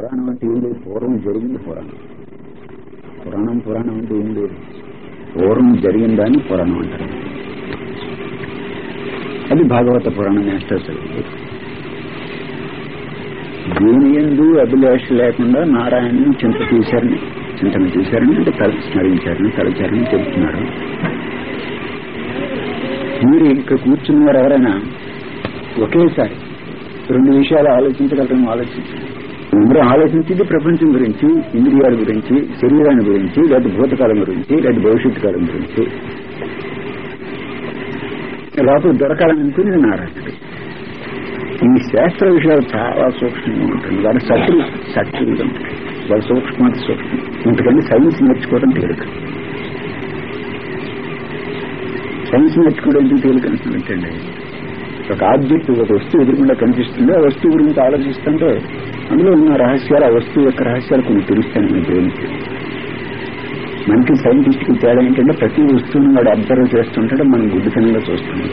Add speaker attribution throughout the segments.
Speaker 1: పురాణం అంటే ఏం లేదు పూర్వం జరిగింది పురాణం పురాణం పురాణం అంటే ఏం లేదు పూర్వం జరిగిందని పురాణం అంటారు అది భాగవత పురాణం నేస్టర్ దీని ఎందు అభిలాష లేకుండా నారాయణని చింత తీశారని చింతన తీశారని అంటే తల స్మరించారని తలచారని చెబుతున్నారు మీరు ఇక్కడ కూర్చున్నవారు ఎవరైనా ఒకేసారి రెండు విషయాలు ఆలోచించగలరని ఆలోచించండి అందరూ ఆలోచించింది ప్రపంచం గురించి ఇంద్రియాల గురించి శరీరాన్ని గురించి లేదా భూతకాలం గురించి లేదా భవిష్యత్తు కాలం గురించి లోపల దొరకాలనుకుని నారాయణుడు ఈ శాస్త్ర విషయాలు చాలా సూక్ష్మంగా ఉంటుంది వారి సత్తులు సత్తులు ఉంటాయి వారి సూక్ష్మాతి సూక్ష్మం ఇంతకంటే సైన్స్ నేర్చుకోవడం తేలిక సైన్స్ నేర్చుకోవడం ఎందుకు తేలిక అంటున్నట్టండి ఒక ఆబ్జెక్ట్ ఒక వస్తువు ఎదురుకుండా కనిపిస్తుంది ఆ వస్తువు గురించి ఆలోచిస్తుంటే అందులో ఉన్న రహస్యాలు ఆ వస్తువు యొక్క రహస్యాలు కొన్ని తెలుస్తాయి మన బ్రెయిన్కి మనకి సైంటిస్ట్కి తేడా ఏంటంటే ప్రతి వస్తువుని వాడు అబ్జర్వ్ చేస్తుంటాడు మనం గుడ్డితనంగా చూస్తున్నాం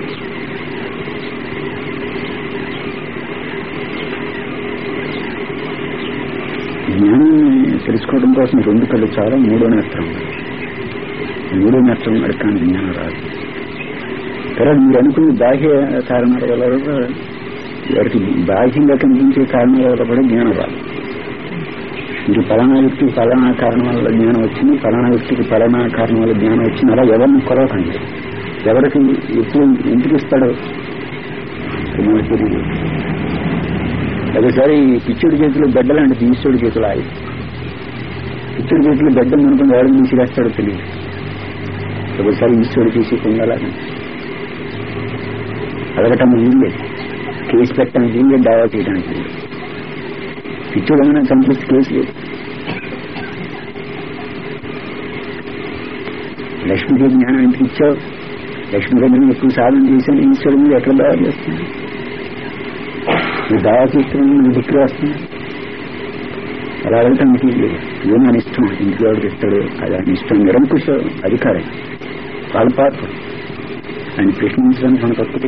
Speaker 1: జ్ఞానాన్ని తెలుసుకోవడం కోసం రెండు కళ్ళు చాలా మూడో నేత్రం మూడో నేత్రం నడకాన్ని జ్ఞానం రాదు తర్వాత మీరు అనుకున్న బాహ్య కారణాల వల్ల కూడా వారికి బాహ్యంగా కనిపించే కారణాల వల్ల కూడా జ్ఞానం రాదు ఇది ఫలానా వ్యక్తికి ఫలానా కారణం వల్ల జ్ఞానం వచ్చింది ఫలానా వ్యక్తికి ఫలానా కారణం వల్ల జ్ఞానం వచ్చింది అలా ఎవరిని కొరవకండి ఎవరికి ఎప్పుడు ఎందుకు ఇస్తాడో మనకు తెలియదు ఒకసారి పిచ్చుడి చేతిలో బెడ్డ లాంటిది ఈశ్వరుడి చేతిలో ఆయి పిచ్చుడి చేతిలో బెడ్డ అనుకుని ఎవరికి తీసిరేస్తాడో తెలియదు ఒకసారి ఈశ్వరుడు చేసి పొందాలని అడగటం వీళ్ళే కేసు పెట్టడానికి వీళ్ళే దావా చేయడానికి వీళ్ళే పిచ్చుడు ఏమైనా చంపేసి కేసు లేదు లక్ష్మీదేవి జ్ఞానం ఎందుకు ఇచ్చావు లక్ష్మీదేవిని ఎక్కువ సాధన చేశాను ఈశ్వరుడు మీద ఎట్లా దావా చేస్తున్నాను నువ్వు దావా చేస్తున్నాను నువ్వు దిక్కు వస్తున్నా అలా అడగటం మీకు లేదు ఏమో అని ఇష్టం ఇంటికి ఎవరికి ఇస్తాడు అది అని ఇష్టం నిరంకుశ అధికారం వాళ్ళ పాత్ర ఆయన ప్రశ్నించడానికి మనకు ఒక్కటే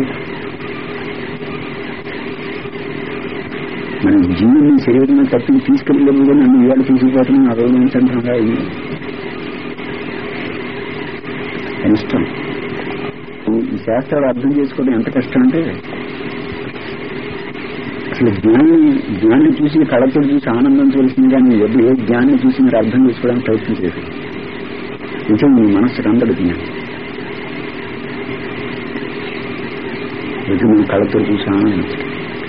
Speaker 1: మన జీవుని శరీరం తప్పి తీసుకెళ్ళలేదు కానీ అన్ని ఇవాళ తీసుకుపోతున్నాం అభినందంగా అయింది ఇష్టం ఈ శాస్త్రాలు అర్థం చేసుకోవడం ఎంత కష్టం అంటే అసలు జ్ఞాని జ్ఞాన్ని చూసి కళతో చూసి ఆనందం తెలిసింది కానీ ఎప్పుడు ఏ జ్ఞాన్ని చూసి మీరు అర్థం చేసుకోవడానికి ప్రయత్నం చేశారు నిజం మీ మనస్సుకు అందడు జ్ఞానం నిజం కళతో చూసి ఆనందించడం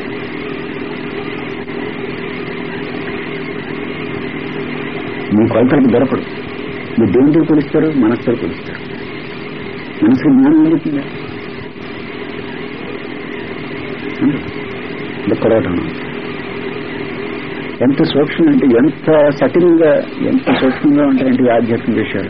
Speaker 1: మీ కొలతలకు దొరకడు మీరు దేంతో కొలుస్తారు మనస్సుతో కొలుస్తారు మనసుకు జ్ఞానం జరుగుతుందా కొడవటం ఎంత సూక్ష్మం అంటే ఎంత సటిల్గా ఎంత సూక్ష్మంగా ఉంటాయంటే ఈ ఆధ్యాత్మిక విషయాలు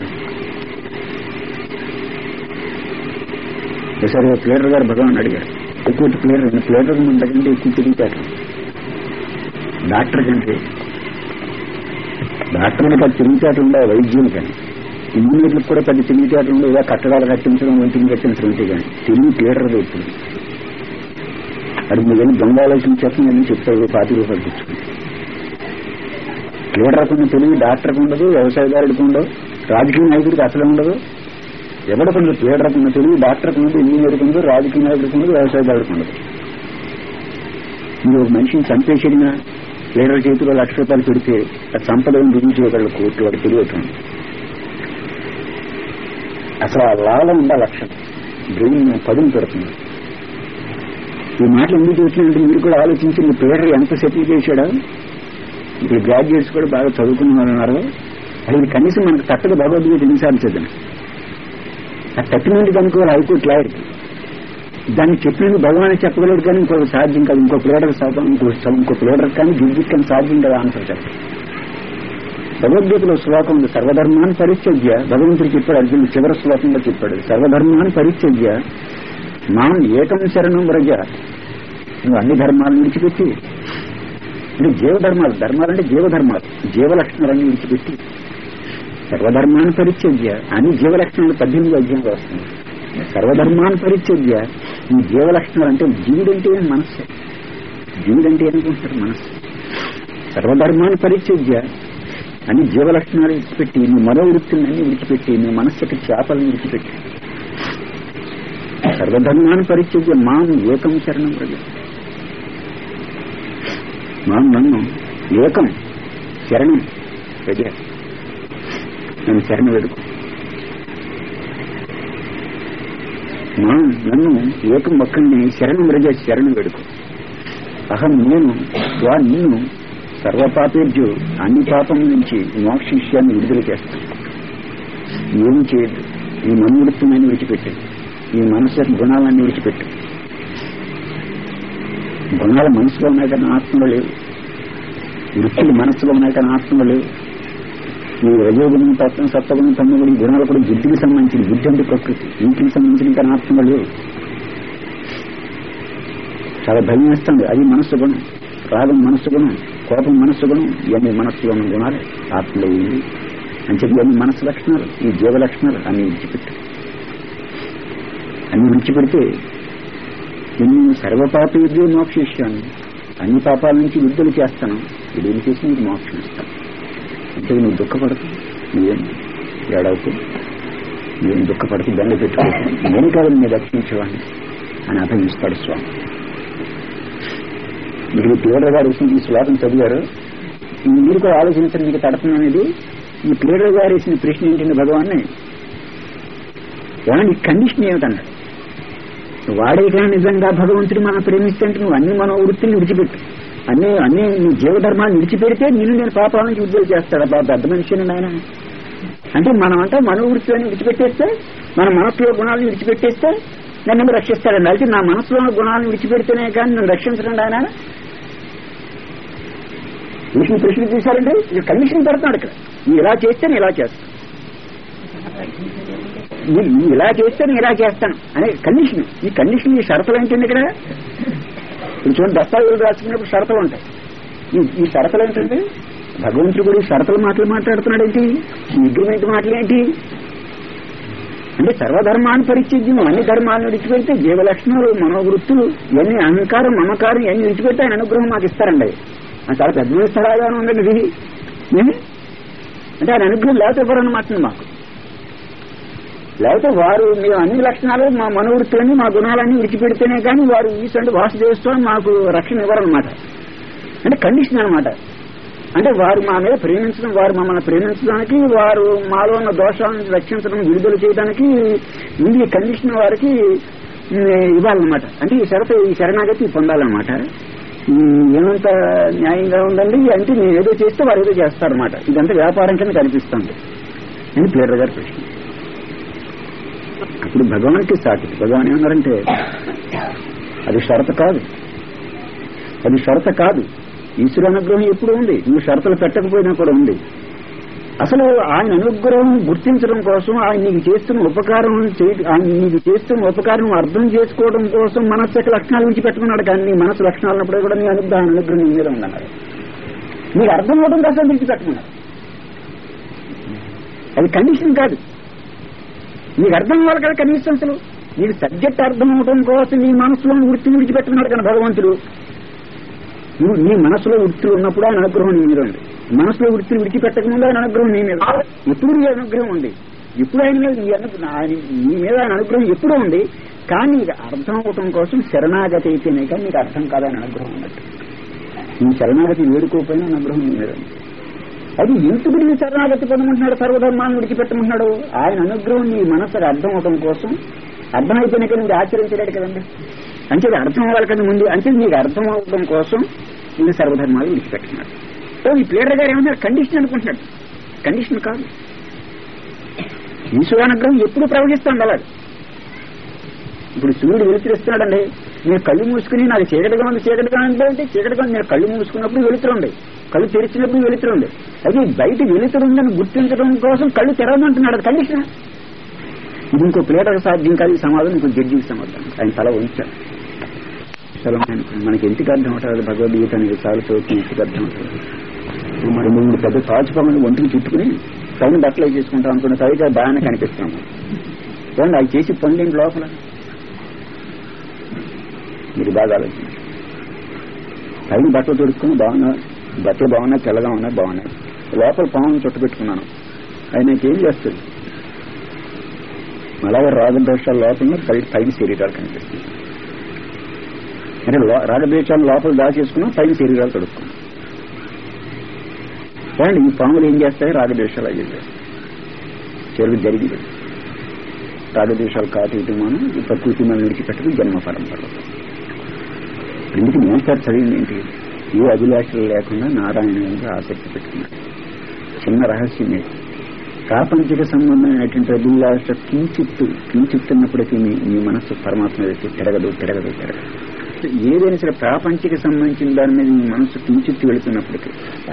Speaker 1: ఒకసారి ప్లేటర్ గారు భగవాన్ అడిగారు ఎక్కువ ప్లేటర్ ప్లేటర్ ముందంటే ఎక్కువ తిరిగితారు డాక్టర్ కంటే డాక్టర్లు పెద్ద తిరిగితేటలు ఉండవు వైద్యులు కానీ ఇంజనీర్లకు కూడా పెద్ద తిరిగితేటలు ఉండవు ఇలా కట్టడాలు కట్టించడం వంటిని కట్టించడం ఉంటే కానీ తిరిగి ప్లేటర్ అవుతుంది అది మీరు దొంగ ఆలోచన చెప్పండి చెప్తారు పాతి రూపాయలు తెచ్చుకుంది లీడర్కు తెలివి డాక్టర్కు ఉండదు వ్యవసాయదారుడికి ఉండదు రాజకీయ నాయకుడికి అసలు ఉండదు ఎవరికి ఉండదు లీడర్కు ఉన్న తెలివి డాక్టర్కు ఉండదు ఇంజనీర్కి ఉండదు రాజకీయ నాయకుడికి ఉండదు వ్యవసాయదారుడికి ఉండదు మీరు ఒక మనిషిని చంపేసిన లీడర్ చేతిలో లక్ష రూపాయలు పెడితే ఆ సంపదను విధించేవాళ్ళు కోర్టు వాడు తెలియటం అసలు ఆ లాభం ఉందా లక్ష్యం బ్రెయిన్ పదును పెడుతుంది ఈ మాటలు ఎందుకు వచ్చినాయంటే మీరు కూడా ఆలోచించి మీ పేరు ఎంత సెటిల్ చేశాడా ఈ గ్రాడ్యుయేట్స్ కూడా బాగా చదువుకున్నారు అది కనీసం మనకు తట్టగా భగవద్గీత ఎన్నిసార్లు చదివాను ఆ తట్టినందుకు కనుక్కోవాలి హైకోర్టు లాయర్ దాన్ని చెప్పినందుకు భగవాన్ చెప్పగలడు కానీ ఇంకొక సాధ్యం కాదు ఇంకో ప్లేడర్ సాధ్యం ఇంకో ఇంకో ప్లేడర్ కానీ గిడ్జిట్ కానీ సాధ్యం కదా ఆన్సర్ చెప్పండి భగవద్గీతలో శ్లోకం ఉంది సర్వధర్మాన్ని పరిత్యజ్య భగవంతుడు చెప్పాడు అర్జునుడు చివరి శ్లోకంలో చెప్పాడు సర్వధర్మాన్ని పరిత్యజ్య మాం ఏకం శరణం వ్రజ నువ్వు అన్ని ధర్మాలను విడిచిపెట్టి అంటే జీవధర్మాలు ధర్మాలంటే జీవధర్మాలు జీవలక్షణాలన్నీ విడిచిపెట్టి సర్వధర్మాన్ని పరిత్యజ్య అన్ని జీవలక్షణాలు పద్దెనిమిది అధ్యాయంలో వస్తుంది సర్వధర్మాన్ని పరిత్యజ్య ఈ జీవలక్షణాలు అంటే జీవుడంటే మనస్సు జీవుడంటే ఏమనుకుంటారు మనస్సు సర్వధర్మాన్ని పరిచర్య అన్ని జీవలక్షణాలు విడిచిపెట్టి నీ మరో వృత్తులన్నీ విడిచిపెట్టి నీ మనస్సుకి చేపలను విడిచిపెట్టి సర్వధర్మాన్ని పరిచర్య మాం ఏకం శరణం ప్రజ మాం నన్ను ఏకం శరణం ప్రజ నన్ను శరణ వేడుకో మా నన్ను ఏకం ఒక్కడిని శరణం రజ శరణం వేడుకో అహం నేను వా నిన్ను సర్వపాపేర్జు అన్ని పాపం నుంచి మోక్షిష్యాన్ని విడుదల చేస్తాను ఏం చేయదు ఈ మనోవృత్తిని విడిచిపెట్టు ఈ మనసు గుణాలన్నీ విడిచిపెట్టు గుణాలు మనసులో ఉన్నాయి కానీ ఆత్మలో లేవు వృత్తులు మనసులో ఉన్నాయి కానీ ఆత్మలో లేవు ఈ రజోగుణం తత్వం సత్వగుణం తమ్ముడు ఈ గుణాలు కూడా బుద్ధికి సంబంధించిన బుద్ధి అంటే ప్రకృతి ఇంటికి సంబంధించిన కానీ ఆత్మలో లేవు చాలా భయం వేస్తుంది అది మనస్సు గుణం రాగం మనస్సు గుణం కోపం మనస్సు గుణం ఇవన్నీ మనస్సులో ఉన్న గుణాలు ఆత్మలో ఉంది అని చెప్పి ఇవన్నీ మనస్సు లక్షణాలు ఈ జీవ లక్షణాలు అన్ని విడిచిపెట్టు అన్ని విడిచిపెడితే నేను సర్వపాపేద్యో మోక్షిష్యాన్ని అన్ని పాపాల నుంచి విడుదల చేస్తాను విడుదల చేసి నీకు మోక్షం ఇస్తాను అంటే నువ్వు దుఃఖపడదు నువ్వేం ఏడవుతూ నువ్వేం దుఃఖపడుతూ దండ పెట్టుకోవచ్చు నేను కాదు నేను రక్షించేవాడిని అని అభిమిస్తాడు స్వామి మీరు ప్లేడర్ గారు వేసిన ఈ శ్లోకం చదివారు మీరు కూడా ఆలోచించండి మీకు తడపం అనేది ఈ ప్లేడర్ గారు వేసిన ప్రశ్న ఏంటంటే భగవాన్ని ఏమండి ఈ కండిషన్ ఏమిటన్నాడు వాడేగా నిజంగా భగవంతుడు మనం ప్రేమిస్తుంటే నువ్వు అన్ని మన వృత్తిని విడిచిపెట్టు అన్ని అన్ని నీ జీవధర్మాన్ని విడిచిపెడితే నిన్ను నేను పాపాల నుంచి విడుదల చేస్తాడా బాబు పెద్ద మనిషిని నాయన అంటే మనం అంటే మన వృత్తిని విడిచిపెట్టేస్తే మన మనసులో గుణాలను విడిచిపెట్టేస్తే నన్ను రక్షిస్తాడండి అయితే నా మనసులో ఉన్న గుణాలను విడిచిపెడితేనే కానీ నన్ను రక్షించడండి ఆయన ప్రశ్న ప్రశ్న చూశారంటే ఇది కండిషన్ పెడుతున్నాడు ఇక్కడ నువ్వు ఇలా చేస్తే నేను ఇలా చేస్తాను నువ్వు నువ్వు ఇలా చేస్తే నేను ఇలా చేస్తాను అనే కండిషన్ ఈ కండిషన్ ఈ షరతులు ఏంటండి ఇక్కడ కొంచెం దస్తావేజులు రాసుకున్నప్పుడు షరతులు ఉంటాయి ఈ- ఈ షరతులు ఏంటంటే భగవంతుడు కూడా ఈ షరతుల మాటలు మాట్లాడుతున్నాడు ఏంటి ఈ అగ్రిమెంట్ మాటలు ఏంటి అంటే సర్వధర్మాన్ని పరిచయం అన్ని ధర్మాలను విడిచిపెడితే జీవలక్షణాలు మనోవృత్తులు ఇవన్నీ అహంకారం మమకారం ఇవన్నీ విడిచిపెట్టి ఆయన అనుగ్రహం మాకు ఇస్తారండి ఆ చాలా పెద్ద స్థలాగా ఉందండి ఇది ఏ? అంటే ఆయన అనుగ్రహం లేకపోతే ఇవ్వరన్నమాట మాకు లేకపోతే వారు మేము అన్ని లక్షణాలు మా మనోవృత్తులన్నీ మా గుణాలన్నీ విడిచిపెడితేనే కానీ వారు ఈశ్వరుడు వాసుదేవస్వామి మాకు రక్షణ ఇవ్వరన్నమాట అంటే కండిషన్ అన్నమాట అంటే వారు మా మీద ప్రేమించడం వారు మమ్మల్ని ప్రేమించడానికి వారు మాలో ఉన్న దోషాలను రక్షించడం విడుదల చేయడానికి ముందు ఈ కండిషన్ వారికి ఉమ్, ఇవ్వాలన్నమాట అంటే ఈ షరత ఈ శరణాగతి పొందాలన్నమాట ఉమ్, ఏమంత న్యాయంగా ఉందండి అంటే నేను ఏదో చేస్తే వారు ఏదో చేస్తారన్నమాట ఇదంతా వ్యాపారం కింద కనిపిస్తుంది అని పేర్ల గారి ప్రశ్న అప్పుడు భగవాన్కి సాటి భగవాన్ ఏమన్నారంటే అది షరత కాదు అది షరత కాదు ఈశ్వర అనుగ్రహం ఎప్పుడు ఉంది నువ్వు షరతులు పెట్టకపోయినా కూడా ఉంది అసలు ఆయన అనుగ్రహం గుర్తించడం కోసం ఆయన నీకు చేస్తున్న ఉపకారం చేయ- ఆయన నీకు చేస్తున్న ఉపకారం అర్థం చేసుకోవడం కోసం మనస్సు యొక్క లక్షణాల నుంచి పెట్టుకున్నాడు కానీ నీ మనసు లక్షణాలు ఉన్నప్పుడు కూడా నీ అనుగ్రహం ఆయన అనుగ్రహం నీ మీద ఉందన్నాడు నీకు అర్థం అవడం కోసం విడిచిపెట్టుకున్నాడు అది కండిషన్ కాదు నీకు అర్థం అవ్వాలి కదా కనీసం అసలు నీకు సబ్జెక్ట్ అర్థం అవడం కోసం నీ మనసులో వృత్తిని విడిచిపెట్టుకున్నాడు కానీ భగవంతుడు నువ్వు నీ మనసులో వృత్తులు ఉన్నప్పుడు ఆయన అనుగ్రహం నీ మీద ఉంది మనసులో వృత్తిని విడిచిపెట్టకముందు ఆయన అనుగ్రహం నీ మీద ఎప్పుడు నీ అనుగ్రహం ఉంది ఎప్పుడు ఆయన మీద నీ అను- ఆయన- నీ మీద ఆయన అనుగ్రహం ఎప్పుడూ ఉంది కానీ నీకు అర్థం అవటం కోసం శరణాగతి అయితేనే కానీ నీకు అర్థం కాదని అనుగ్రహం ఉన్నట్టు నీ శరణాగతి వేడుకోకపోయినా అనుగ్రహం నీ మీద ఉంది అది ఎందుకు నీ శరణాగతి పొందమంటున్నాడు సర్వధర్మాన్ని విడిచిపెట్టమంటున్నాడు ఆయన అనుగ్రహం నీ మనసుకు అర్థం అవటం కోసం అర్థమైపోయినా కానీ మీరు ఆచరించలేడు కదండి అంటే ఇది అర్థం అవ్వాలి కదా ముందు అంటే నీకు అర్థం అవడం కోసం నేను సర్వధర్మాలు విడిచిపెట్టున్నాడు సో ఈ ప్లేయర్ గారు ఏమన్నారు కండిషన్ అనుకుంటున్నాడు కండిషన్ కాదు ఈశ్వరానుగ్రహం ఎప్పుడు ప్రవహిస్తుంది అలాగే ఇప్పుడు సూర్యుడు వెలుతురిస్తున్నాడండి నేను కళ్ళు మూసుకుని నాకు చీకటిగా ఉంది చీకటిగా ఉంది అంటే చీకటిగా ఉంది నేను కళ్ళు మూసుకున్నప్పుడు వెలుతురుంది కళ్ళు తెరిచినప్పుడు వెలుతురుంది అయితే బయట వెలుతురుందని గుర్తించడం కోసం కళ్ళు తెరవమంటున్నాడు అది కండిషన్ ఇది ఇంకో ప్లేటకు సాధ్యం కాదు ఈ సమాధానం ఇంకో జడ్జికి సమాధానం ఆయన తల ఉంచారు అసలు మన- మనకి ఎందుకు అర్థం అవుతుంది భగవద్గీత అనేది సార్లు చదువుతుంది ఎందుకు అర్థం అవుతుంది రెండు మూడు పెద్ద తాజు పనులు ఒంటికి చుట్టుకుని సౌండ్ అప్లై చేసుకుంటాం అనుకున్న సరిగా బాగానే కనిపిస్తున్నాం చూడండి అవి చేసి పనులేంటి లోపల మీరు బాగా ఆలోచించండి పైన బట్టలు తొడుక్కుని బాగున్నా బట్టలు బాగున్నాయి తెల్లగా ఉన్నాయి బాగున్నాయి లోపల పామును చుట్టబెట్టుకున్నాను అది నాకేం చేస్తుంది అలాగే రాగద్వేషాల లోపల బయట పైన శరీరాలు కనిపిస్తుంది అంటే లో- రాగద్వేషాలు లోపల దాచేసుకున్నా పైన శరీరాలు తడుపుకున్నాం కానీ ఈ పాములు ఏం చేస్తాయి రాగద్వేషాలు అయ్యి చెరువు జరిగింది రాగద్వేషాలు కాటు మనం ఈ ప్రకృతి మనం విడిచిపెట్టదు జన్మ పరంపర ఎందుకు నేస్తారు చదివింది ఏంటి ఏ అభిలాషలు లేకుండా నారాయణ మీద ఆసక్తి పెట్టుకున్నాడు చిన్న రహస్యం ఇది ప్రాపంచిక సంబంధమైనటువంటి అభిలాష కించిత్తు కించిత్తున్నప్పటికీ మీ మీ మనస్సు పరమాత్మ వైపు తిరగదు తిరగదు తిరగదు ఏదైనా సరే ప్రాపంచిక సంబంధించిన దాని మీద మీ మనస్సు కించిత్తు వెళుతున్నప్పటికీ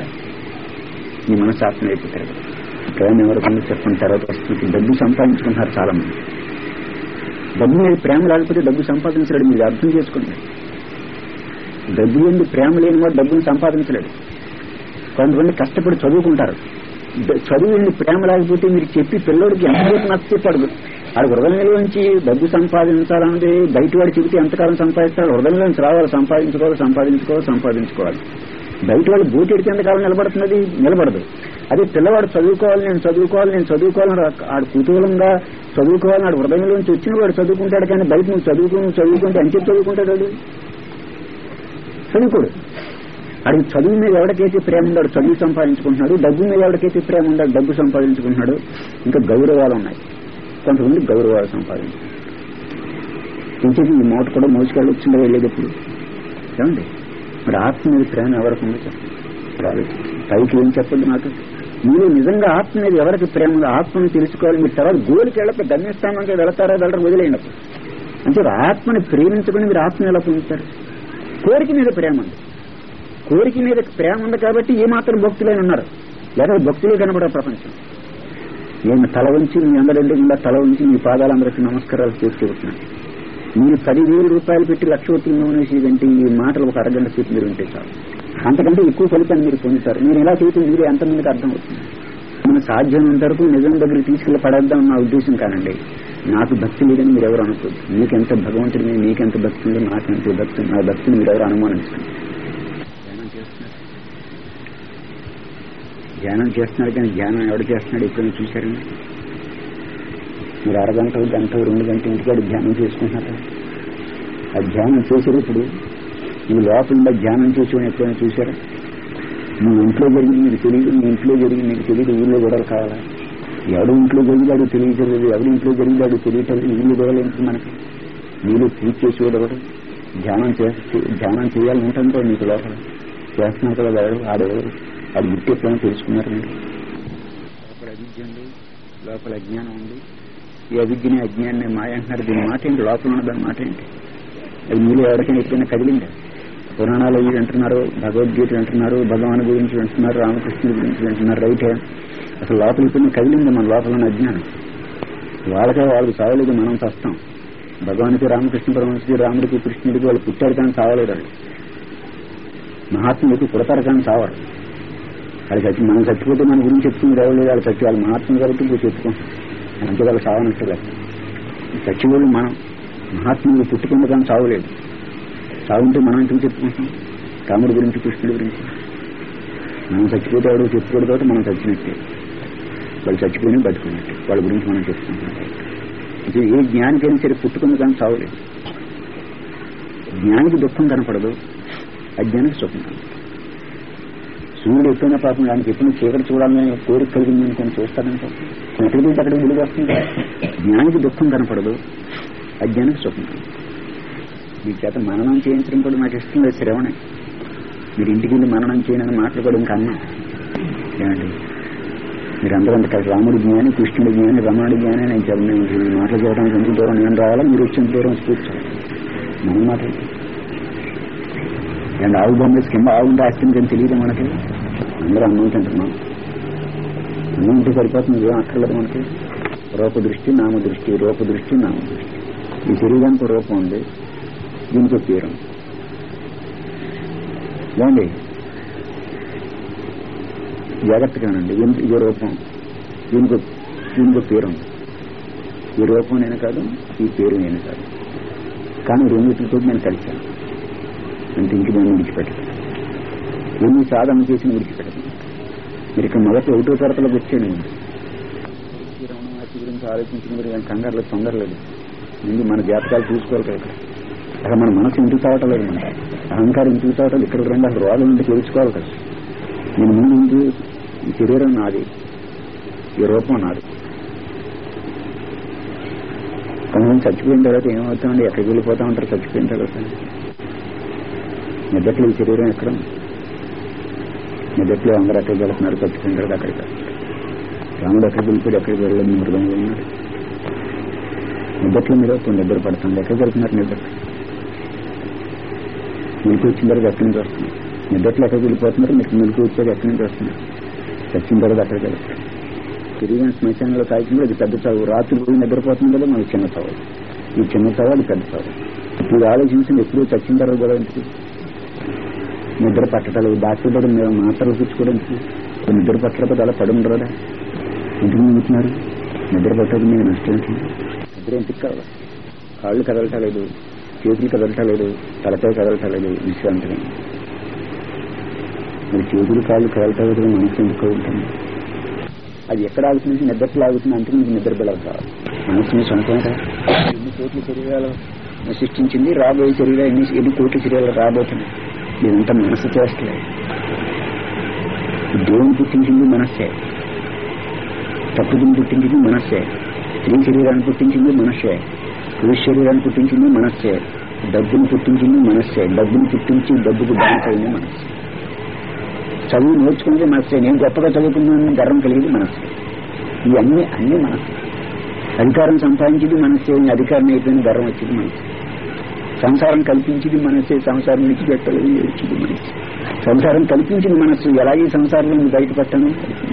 Speaker 1: మీ మనసు ఆత్మ వైపు తిరగదు ప్రేమ ఎవరికన్నా చెప్పిన తర్వాత వస్తుంది డబ్బు సంపాదించుకుంటున్నారు చాలా మంది డబ్బు మీద ప్రేమ లేకపోతే డబ్బు సంపాదించలేడు మీరు అర్థం చేసుకోండి డబ్బు ఎందు ప్రేమ లేని వాడు డబ్బును సంపాదించలేడు కొంతమంది కష్టపడి చదువుకుంటారు ద- చదువు ఎందు ప్రేమ లేకపోతే మీరు చెప్పి పిల్లోడికి ఎంతసేపు నచ్చచెప్పాడు ఆడు హృదయంలోంచి డబ్బు సంపాదించాలన్నది బయట వాడు చెబితే ఎంతకాలం సంపాదిస్తాడు హృదయంలోంచి రావాలి సంపాదించుకోవాలి సంపాదించుకోవాలి సంపాదించుకోవాలి బయట వాళ్ళు బూటెడితే ఎంతకాలం నిలబడుతున్నది నిలబడదు అదే పిల్లవాడు చదువుకోవాలి నేను చదువుకోవాలి నేను చదువుకోవాలని రా- ఆడు కుతూహలంగా చదువుకోవాలని ఆడు హృదయంలోంచి వచ్చిన వాడు చదువుకుంటాడు కానీ బయట నువ్వు చదువుకు నువ్వు చదువుకుంటే ఎంతసేపు చదువుకుంటాడు వాడు చదువుకోడు అడిగి చదువు మీద ఎవరికైతే ప్రేమ ఉండాడు చదువు సంపాదించుకుంటున్నాడు డబ్బు మీద ఎవరికైతే ప్రేమ ఉండాడు డబ్బు సంపాదించుకుంటున్నాడు ఇంకా గౌరవాలు ఉన్నాయి కొంతమంది గౌరవాలు సంపాదించుకుంటారు ఇంటికి ఈ మూట కూడా మోసుకెళ్ళి వచ్చిందో వెళ్ళేటప్పుడు ఏమండి మరి ఆత్మ మీద ప్రేమ ఎవరికి ఉందో చెప్పండి రాదు. పైకి ఏం చెప్పండి నాకు మీరు నిజంగా ఆత్మ మీద ఎవరికి ప్రేమ ఉందో ఆత్మని తెలుసుకోవాలి మీరు తర్వాత గోలికి వెళ్ళక గమ్యస్థానంకి వెళతారా వెళ్ళరు వదిలేయండి అప్పుడు. అంటే ఆత్మని ప్రేమించుకుని మీరు ఆత్మని ఎలా పొందుతారు కోరిక మీద ప్రేమ ఉంది కోరిక మీద ప్రేమ ఉంది కాబట్టి ఏ మాత్రం భక్తులైన ఉన్నారు లేదా భక్తులే కనబడే ప్రపంచం నేను తల ఉంచి మీ అందరి గుండా తల ఉంచి మీ పాదాలందరికీ నమస్కారాలు చేసి చెబుతున్నాను మీరు పదివేల రూపాయలు పెట్టి లక్ష ఒత్తులు నూనెసేదంటే ఈ మాటలు ఒక అరగంట సేపు మీరు ఉంటే చాలు అంతకంటే ఎక్కువ ఫలితాన్ని మీరు పొందుతారు నేను ఇలా చేస్తే మీరు ఎంతమందికి అర్థం అవుతుంది మన సాధ్యమైనంత వరకు నిజం దగ్గరికి తీసుకెళ్లి పడేద్దాం నా ఉద్దేశం కానండి నాకు భక్తి లేదని మీరు ఎవరు అనుకోదు మీకెంత భగవంతుడి మీద మీకెంత భక్తి ఉందో నాకెంత భక్తి ఉంది. నా భక్తిని మీరు ఎవరు అనుమానించండి ధ్యానం చేస్తున్నారు ధ్యానం చేస్తున్నారు కానీ ధ్యానం ఎవడు చేస్తున్నాడు ఎప్పుడైనా చూశారండి మీరు అరగంట గంట రెండు గంటల ఇంటికాడ ధ్యానం చేసుకుంటున్నారు ఆ ధ్యానం చేసేటప్పుడు మీ లోపల ధ్యానం చేసేవాడిని ఎప్పుడైనా చూశారా మీ ఇంట్లో జరిగింది మీకు తెలియదు మీ ఇంట్లో జరిగింది మీకు తెలియదు ఊళ్ళో గొడవలు కావాలా ఎవడు ఇంట్లో జరిగాడు తెలియటలేదు ఎవరి ఇంట్లో జరిగాడు తెలియటలేదు ఊళ్ళో గొడవలు ఏంటి మనకి మీరు పూజ చేసేవాడు ఒకడు ధ్యానం చేస్తే ధ్యానం చేయాలని ఉంటుంది కదా మీకు లోపల చేస్తున్నారు కదా ఎవరు ఆడెవరు అది గుర్తు ఎప్పుడైనా తెలుసుకున్నారు మీరు లోపల అవిద్య ఉంది లోపల అజ్ఞానం ఉంది ఈ అవిద్యని అజ్ఞాన్ని మాయ అంటున్నారు దీని మాట ఏంటి లోపల ఉన్న దాని మాట ఏంటి అది మీలో ఎవరికైనా ఎప్పుడైనా కదిలిందా పురాణాలు ఇవి వింటున్నారు భగవద్గీత వింటున్నారు భగవాన్ గురించి వింటున్నారు రామకృష్ణుడి గురించి వింటున్నారు రైటే అసలు లోపల ఇప్పుడు కదిలింది మన లోపల ఉన్న అజ్ఞానం వాళ్ళకే వాళ్ళకి చావలేదు మనం చస్తాం భగవానికి రామకృష్ణ పరమహంసకి రాముడికి కృష్ణుడికి వాళ్ళు పుట్టారు కానీ చావలేదు వాళ్ళు మహాత్ముడికి పుడతారు కానీ చావరు వాళ్ళు చచ్చి మనం చచ్చిపోతే మన గురించి చెప్తుంది ఎవరు వాళ్ళు చచ్చి వాళ్ళు మహాత్ములు కాబట్టి ఇప్పుడు చెప్పుకుంటాం అంతే వాళ్ళు చావనట్టుగా చచ్చిపోళ్ళు మనం మహాత్ములు పుట్టుకుంటే కానీ చావలేదు చావుంటే మనం ఎందుకు చెప్పుకుంటాం రాముడి గురించి కృష్ణుడి గురించి మనం చచ్చిపోతే ఎవడో చెప్పుకోడు కాబట్టి మనం చచ్చినట్టే వాళ్ళు చచ్చిపోయినా బతుకున్నట్టే వాళ్ళ గురించి మనం చెప్పుకుంటాం ఇది ఏ జ్ఞానికైనా సరే పుట్టుకుంది కానీ చావలేదు జ్ఞానికి దుఃఖం కనపడదు అజ్ఞానికి సుఖం కనపడదు సూర్యుడు ఎప్పుడైనా పాపం దానికి ఎప్పుడు చీకటి చూడాలని కోరిక కలిగింది అనుకొని చూస్తాడంటే ఎక్కడికి వెళ్తే అక్కడికి విలువ వస్తుంది జ్ఞానికి దుఃఖం కనపడదు అజ్ఞానికి సుఖం కనపడదు మీ చేత మననం చేయించడం కూడా నాకు ఇష్టం లేదు శ్రవణే మీరు ఇంటికి వెళ్ళి మననం చేయనని మాట్లాడుకోవడం కన్నా ఏమండి మీరు అందరూ అంత కలిసి రాముడి జ్ఞాని కృష్ణుడి జ్ఞాని రమణుడి జ్ఞాని నేను చెప్పిన ఈ మాటలు చెప్పడానికి ఎంత దూరం నేను రావాలా మీరు వచ్చిన దూరం కూర్చోవాలి మనం మాట్లాడుతాం అండ్ ఆవు బొమ్మ కింద ఆవు ఉంటే ఆస్తిని కానీ తెలియదు మనకి అందరూ అన్నం తింటున్నాం అన్నం ఉంటే సరిపోతుంది ఏం అక్కర్లేదు మనకి రూప దృష్టి నామ దృష్టి రూప దృష్టి నామ దృష్టి ఈ శరీరానికి రూపం ఉంది దీనికి పేరు ఏమండి జాగ్రత్తగానండి దీనికి ఇది రూపం దీనికి దీనికి పేరు ఉంది ఈ రూపం నేను కాదు ఈ పేరు నేను కాదు కానీ రెండింటితో నేను కలిశాను అంటే ఇంక నేను విడిచిపెట్టాను ఎన్ని సాధన చేసిన విడిచిపెట్టదు మీరు ఇక్కడ మొదటి ఒకటో తరగతిలోకి వచ్చాను రమణమహర్షి గురించి ఆలోచించిన మీరు కానీ కంగారులో తొందరలేదు ముందు మన జాతకాలు చూసుకోవాలి కదా ఇక్కడ అసలు మన మనసు ఇంటికి తాగటలేదు మన అహంకారం ఇంటికి తాగటలేదు ఇక్కడ రెండు అసలు రోగం ఇంటికి తెలుసుకోవాలి కదా నేను ముందు ముందు ఈ శరీరం నాది ఈ రూపం నాది కొంతమంది చచ్చిపోయిన తర్వాత ఏమవుతామండి ఎక్కడికి వెళ్ళిపోతా ఉంటారు చచ్చిపోయిన తర్వాత నిద్దట్లో ఈ శరీరం ఎక్కడ ఉంది? నిద్దట్లో అందరూ ఎక్కడికి వెళ్తున్నారు చచ్చిపోయిన తర్వాత అక్కడికి రాముడు ఎక్కడికి వెళ్ళిపోయి ఎక్కడికి వెళ్ళలేదు మీ మృగంలో ఉన్నాడు నిద్దట్లో మీరు ఇప్పుడు నిద్ర పడుతుంది ఎక్కడికి వెళ్తున్నారు నిద్ర మిల్కు వచ్చిన తర్వాత ఎక్కడి నుంచి వస్తుంది నిద్దట్లో ఎక్కడికి వెళ్ళిపోతున్నారు మీకు మిల్కు వచ్చాక ఎక్కడి నుంచి వస్తున్నారు చచ్చిన తర్వాత అక్కడికి వెళ్తారు తిరిగిన శ్మశానంలో కాల్చిన అది పెద్ద చావు రాత్రి పోయి నిద్రపోతుంది కదా మనకి చిన్న చావు ఈ చిన్న చావు అది పెద్ద చావు ఇప్పుడు ఆలోచించింది ఎప్పుడు చచ్చిన తర్వాత కూడా ఎందుకు నిద్ర పట్టలేదు డాక్టర్ దగ్గర మేము మాత్రలు పుచ్చుకోవడానికి నిద్ర పట్టకపోతే అలా పడి ఉండరా ఎందుకు మింగుతున్నారు నిద్ర పట్టదు మీకు నష్టం ఏంటి నిద్ర ఎందుకు కావాలి కాళ్ళు కదలటలేదు చేతులు కదలటలేదు తలకాయ కదలటలేదు విశ్రాంతిగా మరి చేతులు కాళ్ళు కదలటలేదు మనసు ఎందుకు ఉంటుంది అది ఎక్కడ ఆగుతుంది నిద్రలో ఆగుతుంది అంటే మీకు నిద్ర బిళ్ళలు కావాలి మనసుని సొంతంగా ఎన్ని కోట్ల శరీరాలు సృష్టించింది రాబోయే శరీరాలు ఎన్ని ఎన్ని కోట్ల శరీరాలు రాబోతున్నాయి ఇదంతా మనసు చేస్తలేదు దేవుని పుట్టించింది మనస్సే తప్పుదిని పుట్టించింది మనస్సే స్త్రీ శరీరాన్ని పుట్టించింది మనస్సే పురుష శరీరాన్ని పుట్టించింది మనస్సే డబ్బుని పుట్టించింది మనస్సే డబ్బుని పుట్టించి డబ్బుకు బానిసైంది మనస్సే చదువు నేర్చుకుంటే మనస్సే నేను గొప్పగా చదువుకున్నాను గర్వం కలిగింది మనస్సే ఇవన్నీ అన్ని మనస్సే అధికారం సంపాదించింది మనస్సే అధికారం అయిపోయిన గర్వం వచ్చింది మనస్సే సంసారం కల్పించింది మనస్సే సంసారం నుంచి పెట్టలేదు నేర్చింది మనస్సు సంసారం కల్పించిన మనస్సు ఎలాగే సంసారం నుంచి బయటపడతాను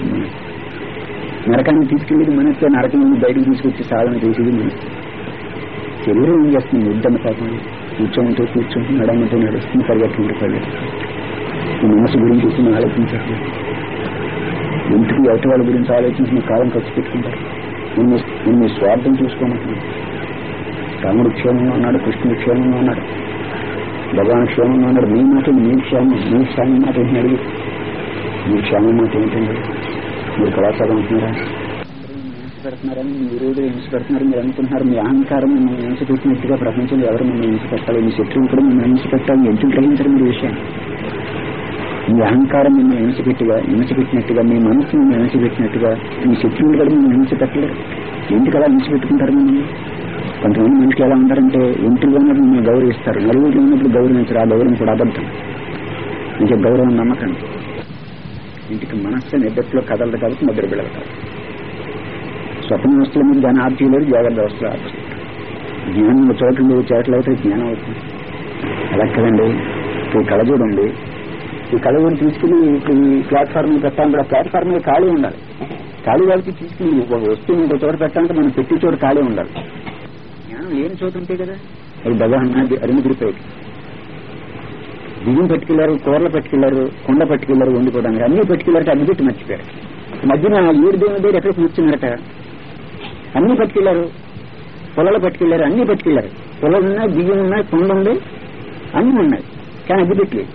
Speaker 1: నరకాన్ని తీసుకెళ్ళేది మనస్సే నరకం నుంచి బయటకు తీసుకొచ్చి సాధన చేసేది మనస్సు శరీరం ఏం చేస్తుంది యుద్ధం పాపం కూర్చోమంటే కూర్చొని నడమంటే నడుస్తుంది పరిగెత్తుంటే పరిగెత్తుంది ఈ మనసు గురించి వచ్చి ఆలోచించారు ఇంటికి ఎవటి వాళ్ళ గురించి ఆలోచించిన కాలం ఖర్చు పెట్టుకుంటారు నిన్ను నిన్ను స్వార్థం చూసుకోమంటున్నాడు రాముడు క్షేమంగా ఉన్నాడు కృష్ణుడు క్షేమంగా ఉన్నాడు భగవాన్ క్షేమంగా ఉన్నాడు మీ మాట మీ క్షేమం మీ క్షేమం మాట ఏంటని అడిగి మీ క్షేమం మాట ఏంటండి మీరు కళాశాల ఉంటున్నారా పెడుతున్నారని మీరు హింస పెడుతున్నారు మీరు అనుకుంటున్నారు మీ అహంకారం మిమ్మల్ని హింస పెట్టినట్టుగా ప్రపంచంలో ఎవరు మిమ్మల్ని హింస పెట్టాలి మీ శత్రువులు కూడా మిమ్మల్ని హింస పెట్టాలి ఎందుకు గ్రహించరు మీరు విషయం మీ అహంకారం మిమ్మల్ని హింస పెట్టిగా హింస పెట్టినట్టుగా మీ మనసు మిమ్మల్ని హింస పెట్టినట్టుగా మీ శత్రువులు కూడా మిమ్మల్ని హింస పెట్టలేరు ఎందుకు అలా హింస పెట్టుకుంటారు మిమ్మల్ని కొంతమంది మనుషులు ఎలా ఉంటారంటే ఒంటిలో ఉన్నప్పుడు మిమ్మల్ని గౌరవిస్తారు నలుగురిలో ఉన్నప్పుడు గౌరవించరు ఆ గౌరవం కూడా అబద్ధం ఇంకా గౌరవం నమ్మకండి ఇంటికి మనస్సు నిద్రలో కదలదు కాబట్టి నిద్ర పెడతారు స్వప్న వస్తువుల మీద జ్ఞానం ఆర్జీలేదు జాగ్రత్త వస్తువులు ఆర్జీ జ్ఞానం చోట్ల లేదు చోట్ల అయితే జ్ఞానం అవుతుంది అలా కదండి ఈ కళ చూడండి ఈ కళను తీసుకుని ఇప్పుడు ఈ ప్లాట్ఫామ్ పెట్టాలంటే ఆ ప్లాట్ఫామ్ మీద ఖాళీ ఉండాలి ఖాళీ వాళ్ళకి తీసుకుని ఒక వస్తువు ఇంకో చోట పెట్టాలంటే మనం పెట్టి చోట ఖాళీ ఉండాలి జ్ఞానం లేని చోట ఉంటే కదా అది భగవాన్ అరిమిదిరిపోయి బియ్యం పట్టుకెళ్లారు కూరలు పట్టుకెళ్లారు కొండ పట్టుకెళ్లారు వండుకోవడానికి అన్ని పట్టుకెళ్లారట అన్ని పెట్టి మర్చిపోయారు మధ్యన ఏడు దేవుని దగ్గర ఎక్కడ కూర్చున్నారట అన్ని పట్టుకెళ్లారు పొలాలు పట్టుకెళ్లారు అన్ని పట్టుకెళ్లారు పొలాలు ఉన్నాయి బియ్యం ఉన్నాయి కొండ ఉంది అన్ని ఉన్నాయి కానీ అగ్గి పెట్టలేదు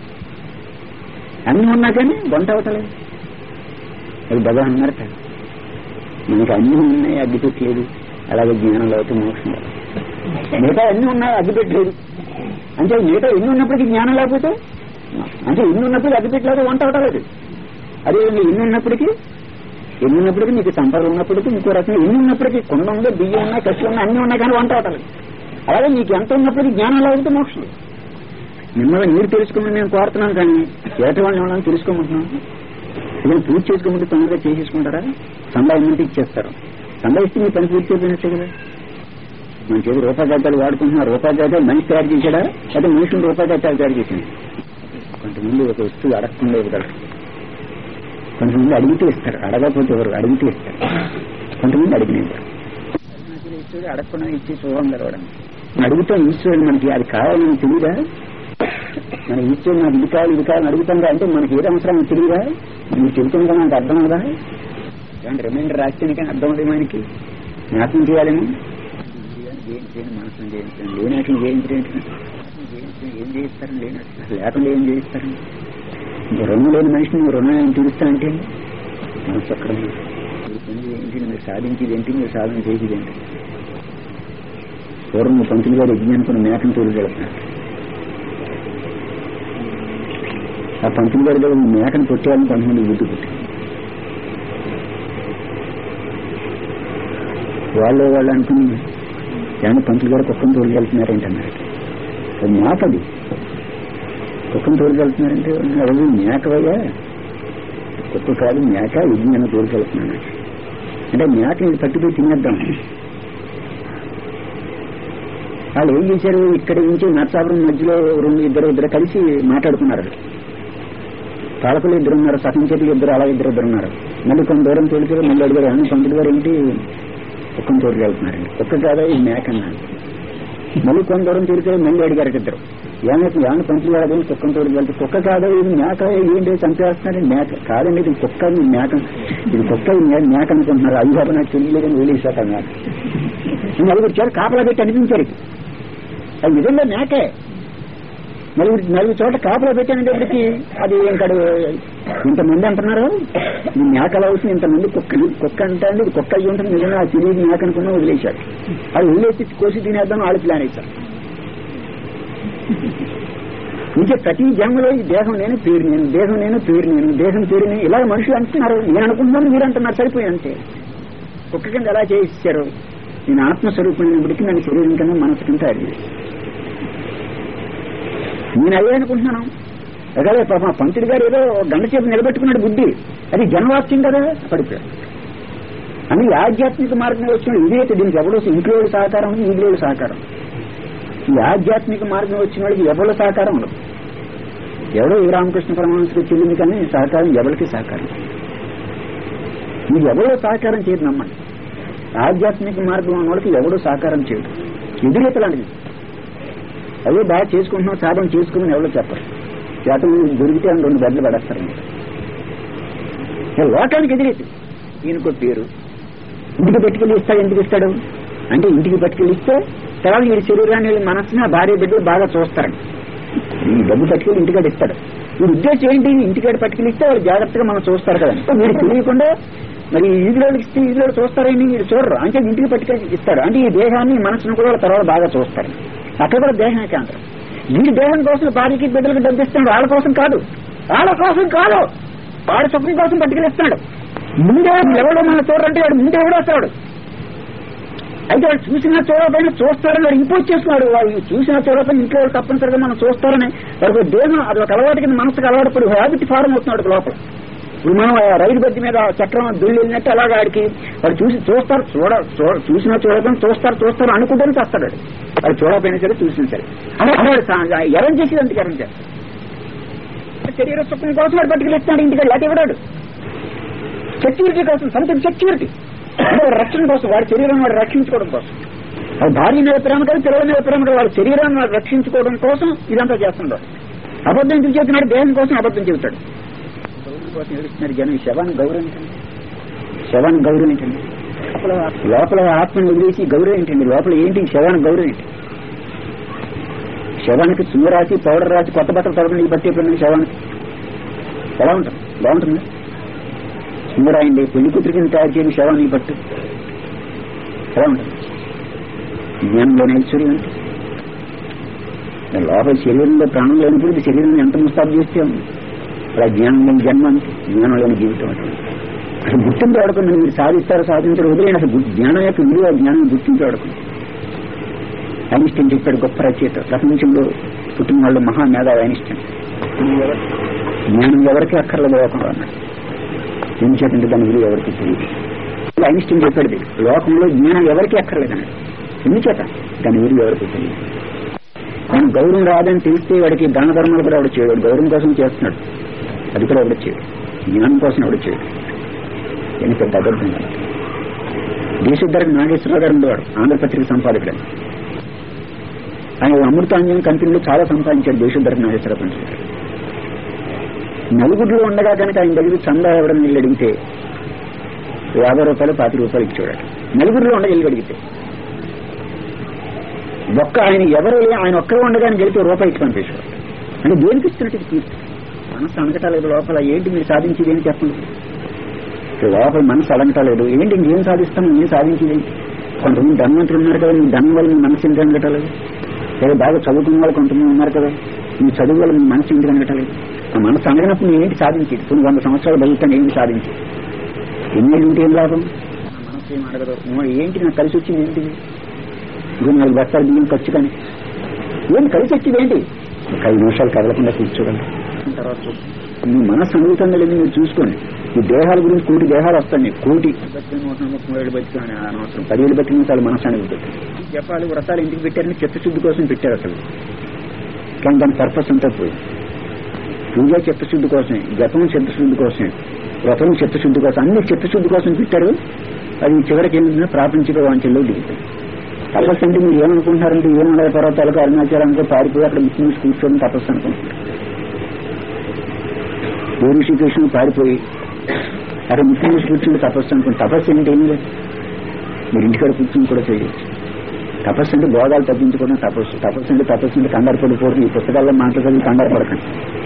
Speaker 1: అన్ని ఉన్నా కానీ వంట అవతలేదు అది భగవాన్ అన్నారట మనకి అన్ని ఉన్నాయి అగ్గి పెట్టలేదు అలాగే జ్ఞానంలో అయితే మోక్షం రాదు. మిగతా అన్ని ఉన్నాయి అగ్గి పెట్టలేదు అంటే మిగతా ఎన్ని ఉన్నప్పటికీ జ్ఞానం లేకపోతే అంటే ఎన్ని ఉన్నప్పుడు అగ్గి పెట్టలేదు వంట అవటలేదు అదే ఎన్ని ఉన్నప్పటికీ ఎన్ని ఉన్నప్పటికీ మీకు సంపదలు ఉన్నప్పటికీ ఇంకో రకంగా ఎన్ని ఉన్నప్పటికీ కొండ ఉందో బియ్యం ఉన్నాయి కష్టం ఉన్నాయి అన్ని ఉన్నాయి కానీ వంట అవటలేదు అలాగే మీకు ఎంత ఉన్నప్పటికీ జ్ఞానం లేకపోతే మోక్షం లేదు. మిమ్మల్ని మీరు తెలుసుకోమని నేను కోరుతున్నాను కానీ ఏట వాళ్ళని ఎవరైనా తెలుసుకోమంటున్నాను ఇదే పూర్తి చేసుకోమంటే తొందరగా చేసేసుకుంటారా సందా ఇమ్మంటే ఇచ్చేస్తారు సందా ఇస్తే మీ పని పూర్తి అయిపోయినట్టే కదా మన చేతి రూపాయి జాతాలు వాడుకుంటున్నారు రూపాయి జాతాలు మనిషి తయారు చేశాడా అయితే మనుషులు రూపాయి జాతాలు తయారు చేసింది కొంతమంది ఒక వస్తువు అడగకుండా ఇవ్వగలరు కొంతమంది అడిగితే ఇస్తారు అడగకపోతే ఎవరు అడిగితే ఇస్తారు కొంతమంది అడిగినారు ఇచ్చేది అడగకుండా ఇచ్చే స్వభావం కలవడం అడుగుతాం ఈశ్వరుడు మనకి అది కావాలని తెలియదా మన ఈశ్వరుడు నాకు ఇది కావాలి ఇది కావాలని అడుగుతాం అంటే మనకి ఏది అవసరం తెలియదా నువ్వు చెబుతుందా నాకు అర్థం అవుదా ఇలాంటి రిమైండర్ రాస్తే కానీ అర్థం అవుతుంది మనకి జ్ఞాపకం చేయాలని మనసును జయించండి లేనట్లు జయించడం ఏం చేయిస్తారు లేనట్లు లేకుండా ఏం చేయిస్తారండి రుణం లేని మనిషిని నువ్వు రుణాన్ని తీరుస్తా అంటే మనసు అక్కడ ఉంది. మీరు పొందేది ఏంటి మీరు సాధించేది ఏంటి మీరు సాధన చేసేది ఏంటి పూర్వం పంతులు గారు యజ్ఞం అనుకున్న మేకను తోలుకెళ్తున్నారు ఆ పంతులు గారి దగ్గర మేకను కొట్టేయాలని కొంతమంది బుద్ధి పుట్టి వాళ్ళు వాళ్ళు అనుకుని ఏమన్నా పంతులు గారు కుక్కను తోలుకెళ్తున్నారేంటన్నారు అది మేకది కుక్కను తోలుకెళ్తున్నారంటే అది మేకవయ్యా కుక్క కాదు మేక యజ్ఞాన్ని తోలుకెళ్తున్నాను అంటే మేకని పట్టిపోయి తినేద్దాం వాళ్ళు ఏం చేశారు ఇక్కడి నుంచి నర్సాపురం మధ్యలో రెండు ఇద్దరు ఇద్దరు కలిసి మాట్లాడుకున్నారు పాలకులు ఇద్దరు ఉన్నారు సగం చేతులు ఇద్దరు అలా ఇద్దరు ఇద్దరు ఉన్నారు మళ్ళీ కొంత దూరం తోలికి మళ్ళీ అడిగారు ఏమన్నా పంతులు గారు ఏంటి కుక్కను తోలికి వెళ్తున్నారండి కుక్క కాదా ఈ మేక అన్నాను మళ్ళీ కొంత దూరం తోలికి మళ్ళీ అడిగారు ఇద్దరు ఏమైనా ఏమైనా పంతులు గారు అదే కుక్కను తోలికి వెళ్తే కుక్క కాదా ఇది మేక ఏంటి చంపేస్తున్నారండి మేక కాదండి ఇది కుక్క ఇది మేక ఇది కుక్క ఇది మే- మేక అనుకుంటున్నారు అయ్యి బాబు నాకు తెలియలేదని వదిలేసాక మేక నలుగురు చేరు కాపలా పెట్టి అనిపించారు అది నిజంగా మేకే నలుగురు నలుగురు చోట కాపలా పెట్టానంటప్పటికి అది ఇంకడు ఇంతమంది అంటున్నారు ఈ మేక అలా అవుతుంది ఇంతమంది కుక్క కుక్క అంటే ఇది కుక్క అయ్యి ఉంటుంది నిజంగా ఆ తెలియదు మేక అనుకున్నా వదిలేశాడు అది వదిలేసి కోసి తినేద్దాం వాళ్ళు ప్లాన్ వేశారు ఇంకా ప్రతి జన్మలో ఈ దేహం నేను పేరు నేను దేహం నేను పేరు నేను దేహం పేరు నేను ఇలా మనుషులు అంటున్నారు నేను అనుకుంటున్నాను మీరు అంటున్నారు సరిపోయి అంతే కుక్క కింద ఎలా చేయిస్తారు నేను ఆత్మస్వరూపుడైనప్పటికీ నన్ను శరీరం కింద మనసు కింద తయారు చేసి నేను అదే అనుకుంటున్నాను అదే పాప పంతులు గారు ఏదో గంట చేతి నిలబెట్టుకున్నాడు బుద్ధి అది జన్మవాక్యం కదా పడిపోయాడు అని ఈ ఆధ్యాత్మిక మార్గంలో వచ్చిన ఇదైతే దీనికి ఎవడో ఇంట్లో సహకారం ఉంది ఇంట్లో సహకారం ఈ ఆధ్యాత్మిక మార్గం వచ్చిన వాడికి ఎవరి సహకారం ఉండదు ఎవడో ఈ రామకృష్ణ పరమహంసకి చెల్లింది కానీ సహకారం ఎవరికి సహకారం మీకు ఎవరో సహకారం చేయదు నమ్మండి ఆధ్యాత్మిక మార్గం ఉన్న వాళ్ళకి ఎవడో సహకారం చేయడు ఎదురేత లాంటిది అదే బాగా చేసుకుంటున్నాం సాధన చేసుకుని ఎవరో చెప్పరు శాతం దొరికితే అని రెండు బెడ్లు పడేస్తారు మీరు. ఏ లోకానికి ఎదిరేసి ఈయనకో పేరు ఇంటికి పట్టుకెళ్ళి ఇస్తాడు ఎందుకు ఇస్తాడు అంటే ఇంటికి పట్టుకెళ్ళి ఇస్తే తర్వాత వీడి శరీరాన్ని వీడి మనసుని ఆ భార్య బిడ్డలు బాగా చూస్తారండి ఈ డబ్బు పట్టుకెళ్ళి ఇంటికాడ ఇస్తాడు వీడి ఉద్దేశం ఏంటి ఇంటికాడ పట్టుకెళ్ళి ఇస్తే వాళ్ళు జాగ్రత్తగా మనం చూస్తారు కదా సో వీడు తెలియకుండా మరి ఈదులోకి ఇస్తే ఈదులో చూస్తారని వీడు చూడరు అంటే ఇంటికి పట్టుకెళ్ళి ఇస్తాడు అంటే ఈ దేహాన్ని ఈ మనసును కూడా వాళ్ళ తర్వాత బాగా చూస్తారు అక్కడ కూడా దేహమే కేంద్రం వీడి దేహం కోసం భార్యకి బిడ్డలకు డబ్బు ఇస్తాడు వాళ్ళ కోసం కాదు వాళ్ళ కోసం కాదు వాడి సుఖం కోసం పట్టుకెళ్ళిస్తున్నాడు ముందే ఎవడో మన చూడంటే వాడు ముందే ఎవడో వస్తాడు అయితే వాడు చూసినా చూడకపోయినా చూస్తారని వాడు ఇంపోజ్ చేస్తున్నాడు వాడు చూసినా చూడకపోయినా ఇంట్లో వాళ్ళు తప్పనిసరిగా మనం చూస్తారని వాడికి ఒక దేహం అది ఒక అలవాటు కింద మనసుకు అలవాటు పడి హ్యాబిట్ ఫారం అవుతున్నాడు లోపల ఇప్పుడు మనం ఆ రైలు బద్ది మీద ఆ చక్రం దుల్లి వెళ్ళినట్టు అలాగా ఆడికి వాడు చూసి చూస్తారు చూడ చూడ- చూసినా చూడకపోయినా చూస్తారు చూస్తారు అనుకుంటేనే చేస్తాడు వాడు. వాడు చూడకపోయినా సరే చూసినా సరే అలా వాడు సా- ఎరం చేసేది అంతే ఎరం చేస్తాడు శరీర సుఖం కోసం వాడు పట్టుకెళ్ళిస్తున్నాడు ఇంటికి లేకపోతే ఇవ్వడాడు సెక్యూరిటీ కోసం సంథింగ్ సెక్యూరిటీ అంటే వాడి రక్షణ కోసం వాడి శరీరాన్ని వాడు రక్షించుకోవడం కోసం వాడి భార్య మీద ప్రేమ కాదు పిల్లల మీద ప్రేమ కాదు వాడి శరీరాన్ని వాడు రక్షించుకోవడం కోసం ఇదంతా చేస్తున్నాడు అబద్ధం ఎందుకు చెబుతున్నాడు దేహం కోసం అబద్ధం చెబుతాడు గౌరవం కోసం ఏడుస్తున్నారు జనం ఈ శవాన్ని గౌరవం ఏంటండి శవాన్ని గౌరవం ఏంటండి లోపల లోపల ఆత్మను వదిలేసి గౌరవం ఏంటండి లోపల ఏంటి ఈ శవానికి గౌరవం ఏంటి శవానికి సుమ్మ రాసి పౌడర్ రాసి కొత్త బట్టలు తొడగని ఈ బట్టి ఎప్పుడు శవానికి ఎలా ఉంటుంది బాగుంటుంది సుందరాయండి పెళ్లి కూతురికి తయారు చేయని శవాన్ని పట్టు ఎలా ఉంటుంది జ్ఞానంలోని ఐశ్వర్యం అంటే మరి లోపల శరీరంలో ప్రాణం లేనప్పుడు ఇది శరీరం ఎంత ముస్తాబు చేస్తే ఉంది అలా జ్ఞానం లేని జన్మ అంటే జ్ఞానం లేని జీవితం అంటే అసలు గుర్తింపు ఆడుకుని మీరు సాధిస్తారు సాధించారు వదిలేని అసలు గు- జ్ఞానం యొక్క విలువ జ్ఞానం గుర్తింపు ఆడుకుని ఐన్స్టీన్ చెప్పాడు గొప్ప రచయిత ప్రపంచంలో పుట్టిన వాళ్ళు మహామేధావి ఐన్స్టీన్ జ్ఞానం ఎవరికి అక్కర్లేదు లోకంలో అన్నాడు ఎందుచేతంటే దాని విలువ ఎవరికి తెలియదు ఇలా ఐన్స్టీన్ చెప్పాడు ఇది. లోకంలో జ్ఞానం ఎవరికి అక్కర్లేదన్నాడు ఎందుచేత దాని విలువ ఎవరికి తెలియదు కానీ గౌరవం రాదని తెలిస్తే వాడికి దాన ధర్మాలు కూడా ఎవడు చేయడు వాడు గౌరవం కోసం చేస్తున్నాడు అది కూడా ఎవడు చేయడు జ్ఞానం కోసం ఎవడు చేయడు అని పెద్ద అబద్ధం కదా దేశోద్ధరకు నాగేశ్వరరావు గారు ఉండేవాడు ఆంధ్రపత్రిక సంపాదకుడు అని. ఆయన అమృతాంజనం కంపెనీలో చాలా సంపాదించాడు దేశోద్ధరకు నాగేశ్వరరావు పంచారు నలుగురిలో ఉండగా కనుక ఆయన దగ్గర చందా ఎవడని వెళ్ళి అడిగితే యాభై రూపాయలు పాతి రూపాయలు ఇచ్చేవాడు నలుగురిలో ఉండగా వెళ్ళి అడిగితే ఒక్క ఆయన ఎవరు లే- ఆయన ఒక్కరే ఉండగానే గెలిపి రూపాయి ఇచ్చి పంపేసేవాడు అంటే దేనికి ఇస్తున్నట్టు కీర్తి మనసు అనగటలేదు లోపల ఏంటి మీరు సాధించేది ఏంటి చెప్పండి లోపల మనసు అడగటలేదు ఏంటి ఇంకేం సాధిస్తాం ఏం సాధించేది ఏంటి? కొంతమంది ధనవంతులు ఉన్నారు కదా మీ ధనం వల్ల మీ మనసు ఎందుకు అనగటలేదు లేదా బాగా చదువుకున్న వాళ్ళు కొంతమంది ఉన్నారు కదా మీ చదువు వల్ల మీ మనసు ఎందుకు అనగటలేదు ఆ మనసు అనగినప్పుడు నేను ఏంటి సాధించేది కొన్ని వంద సంవత్సరాలు బతుకుతాను ఏంటి సాధించేది ఎన్నేళ్ళు ఉంటే ఏం లాభం ఆ మనసు ఏం అడగదు నువ్వు ఏంటి నాకు కలిసి వచ్చింది ఏంటిది ఇది నాలుగు బస్తాలు బియ్యం ఖర్చు కానీ ఏంటి కలిసి వచ్చింది ఏంటి ఒక ఐదు నిమిషాలు కదలకుండా కూర్చోగలరు తర్వాత చూద్దాం. మీ మనసు అనుగుతుందో లేదు మీరు చూసుకోండి ఈ దేహాల గురించి కోటి దేహాలు వస్తాయి మీకు. కోటి బతికిన నూట ముప్పై ఏళ్ళు బతికాను అనవసరం పదివేలు బతికిన చాలు మనసు అనుగుతుంది జపాలు వ్రతాలు ఎందుకు పెట్టారని చిత్తశుద్ధి కోసం పెట్టారు అసలు కానీ దాని పర్పస్ అంతా పోయింది పూజ చిత్తశుద్ధి కోసమే జపం చిత్తశుద్ధి కోసమే వ్రతం చిత్తశుద్ధి కోసం అన్ని చిత్తశుద్ధి కోసం పెట్టారు అది చివరికి ఏంటంటే ప్రాపంచిక వాంఛల్లో దిగుతాయి తపస్సు అంటే మీరు ఏమనుకుంటున్నారంటే ఏమన్నా పర్వతాలకు అరుణాచలానికి పారిపోయి అక్కడ ముస్లిమ్స్ కూర్చొని తపస్సు అనుకుంటున్నారు ఏ ఋషికేషన్ పారిపోయి అక్కడ ముస్లిమ్స్ కూర్చుని తపస్సు అనుకుంటే తపస్సు ఏంటి ఏం లేదు మీరు ఇంటికాడ కూర్చుని కూడా చేయొచ్చు తపస్సు అంటే భోగాలు తగ్గించుకోవడం తపస్సు తపస్సు అంటే తపస్సు అంటే కంగారు పడిపోవడం ఈ పుస్తకాల్లో మాటలు చదివి కంగారు పడకండి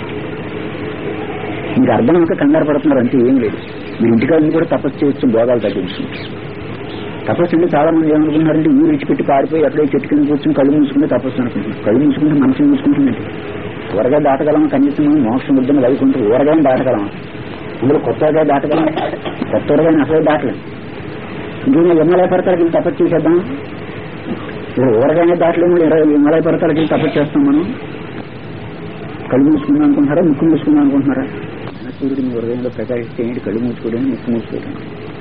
Speaker 1: మీరు అర్థం అవ్వక కంగారు పడుతున్నారు అంటే ఏం లేదు మీరు ఇంటికాడ ఉండి కూడా తపస్సు చేయొచ్చు భోగాలు తగ్గించుకుంటారు తపస్సు అంటే చాలా మంది ఏమనుకుంటున్నారంటే ఊరు విడిచిపెట్టి పారిపోయి ఎక్కడో చెట్టు కింద కూర్చుని కళ్ళు మూసుకుంటే తపస్సు అనుకుంటున్నారు కళ్ళు మూసుకుంటే మనసుని మూసుకుంటుందండి ఊరగా దాటగలం కనీసం మనం మోక్షం వద్దని వైకుంఠం ఊరగానే దాటగలం ఇందులో కొత్తగా దాటగలం కొత్త ఊరగానే అసలే దాటలేం ఇంకేమో హిమాలయ పర్వతాలకు వెళ్ళి తపస్సు చేసేద్దాం ఇప్పుడు ఊరగానే దాటలేము ఇరవై హిమాలయ పర్వతాలకు వెళ్ళి తపస్సు చేస్తాం మనం కళ్ళు మూసుకుందాం అనుకుంటున్నారా ముక్కు మూసుకుందాం అనుకుంటున్నారా సూర్యుడు మీ హృదయంలో ప్రకాశిస్తే ఏంటి కళ్ళు మూసుకోవడం ముక్కు మూసుకోవడం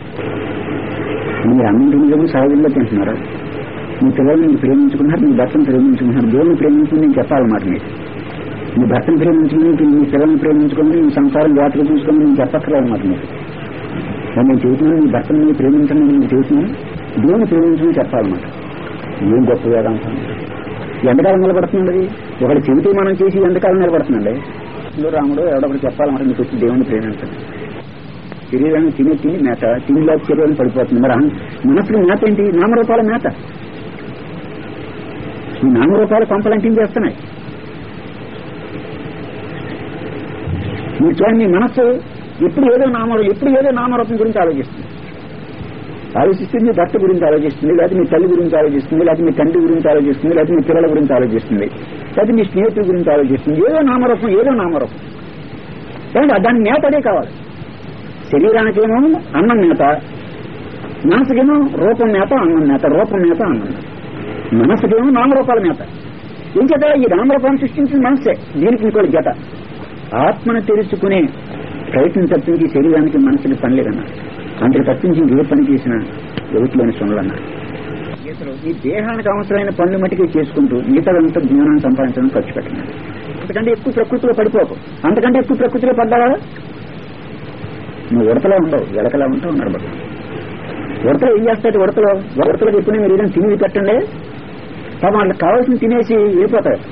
Speaker 1: మీరు అన్నింటినీ సహజంగా తింటున్నారా మీ పిల్లల్ని మీరు ప్రేమించుకున్నారు మీ భర్తను ప్రేమించుకున్నారు దేవుని ప్రేమించుకుని నేను చెప్పాలన్నమాట మీరు మీ భర్తను ప్రేమించుకుని మీ పిల్లల్ని ప్రేమించుకుని మీ సంసారం జాతర చూసుకుని నేను చెప్పక్కర్లేదన్నమాట మీరు మరి నేను చెబుతున్నాను మీ భర్తను మీరు ప్రేమించండి నేను చెబుతున్నాను దేవుని ప్రేమించుకుని చెప్పాలన్నమాట ఏం గొప్ప వేదాంతం ఎంతకాలం నిలబడుతుంది అది ఒకటి చెబితే మనం చేసి ఎంతకాలం నిలబడుతుందండి ఇందులో రాముడు ఎవడొకటి చెప్పాలన్నమాట మీకు వచ్చి దేవుని ప్రేమించండి శరీరాన్ని తినే తిని మేత తిండిలో శరీరం పడిపోతుంది మరి అహం- మనసులో మేత ఏంటి నామరూపాల మేత ఈ నామరూపాలు కొంపలంటింగ్ చేస్తున్నాయి మీరు చూడండి మీ మనస్సు ఎప్పుడు ఏదో నామరూపం ఎప్పుడు ఏదో నామరూపం గురించి ఆలోచిస్తుంది ఆలోచిస్తుంది మీ భర్త గురించి ఆలోచిస్తుంది లేకపోతే మీ తల్లి గురించి ఆలోచిస్తుంది లేకపోతే మీ తండ్రి గురించి ఆలోచిస్తుంది లేకపోతే మీ పిల్లల గురించి ఆలోచిస్తుంది లేకపోతే మీ స్నేహితుల గురించి ఆలోచిస్తుంది ఏదో నామరూపం ఏదో నామరూపం ఏమంటే దాని మేత అదే కావాలి శరీరానికేమో అన్నం మేత మనసుకేమో రూపం మేత అన్నం మేత రూపం మేత అన్నం మేత మనసుకేమో నామరూపాల మేత ఏం చేత ఈ నామరూపాన్ని సృష్టించిన మనసే దీనికి ఇంకోటి జత ఆత్మను తెలుసుకునే ప్రయత్నం తప్పించి శరీరానికి మనసుని పని లేదన్నారు అందుకు తప్పించి ఇంకే పని చేసిన ఎవరిలోని సునులన్నారు గీతలో ఈ దేహానికి అవసరమైన పనులు మటుకే చేసుకుంటూ మిగతాదంతా జ్ఞానాన్ని సంపాదించడం ఖర్చు పెట్టినాడు అంతకంటే ఎక్కువ ప్రకృతిలో పడిపోకు అంతకంటే ఎక్కువ ప్రకృతిలో పడ్డావా నువ్వు ఉడతలా ఉండవు ఎలకలా ఉంటావు నడబడు ఉడతలు ఏం చేస్తాడు ఉడతలో ఉడతలకు ఎప్పుడు మీరు ఏదైనా తిని పెట్టండి పాపం వాళ్ళకి కావాల్సిన తినేసి వెళ్ళిపోతారు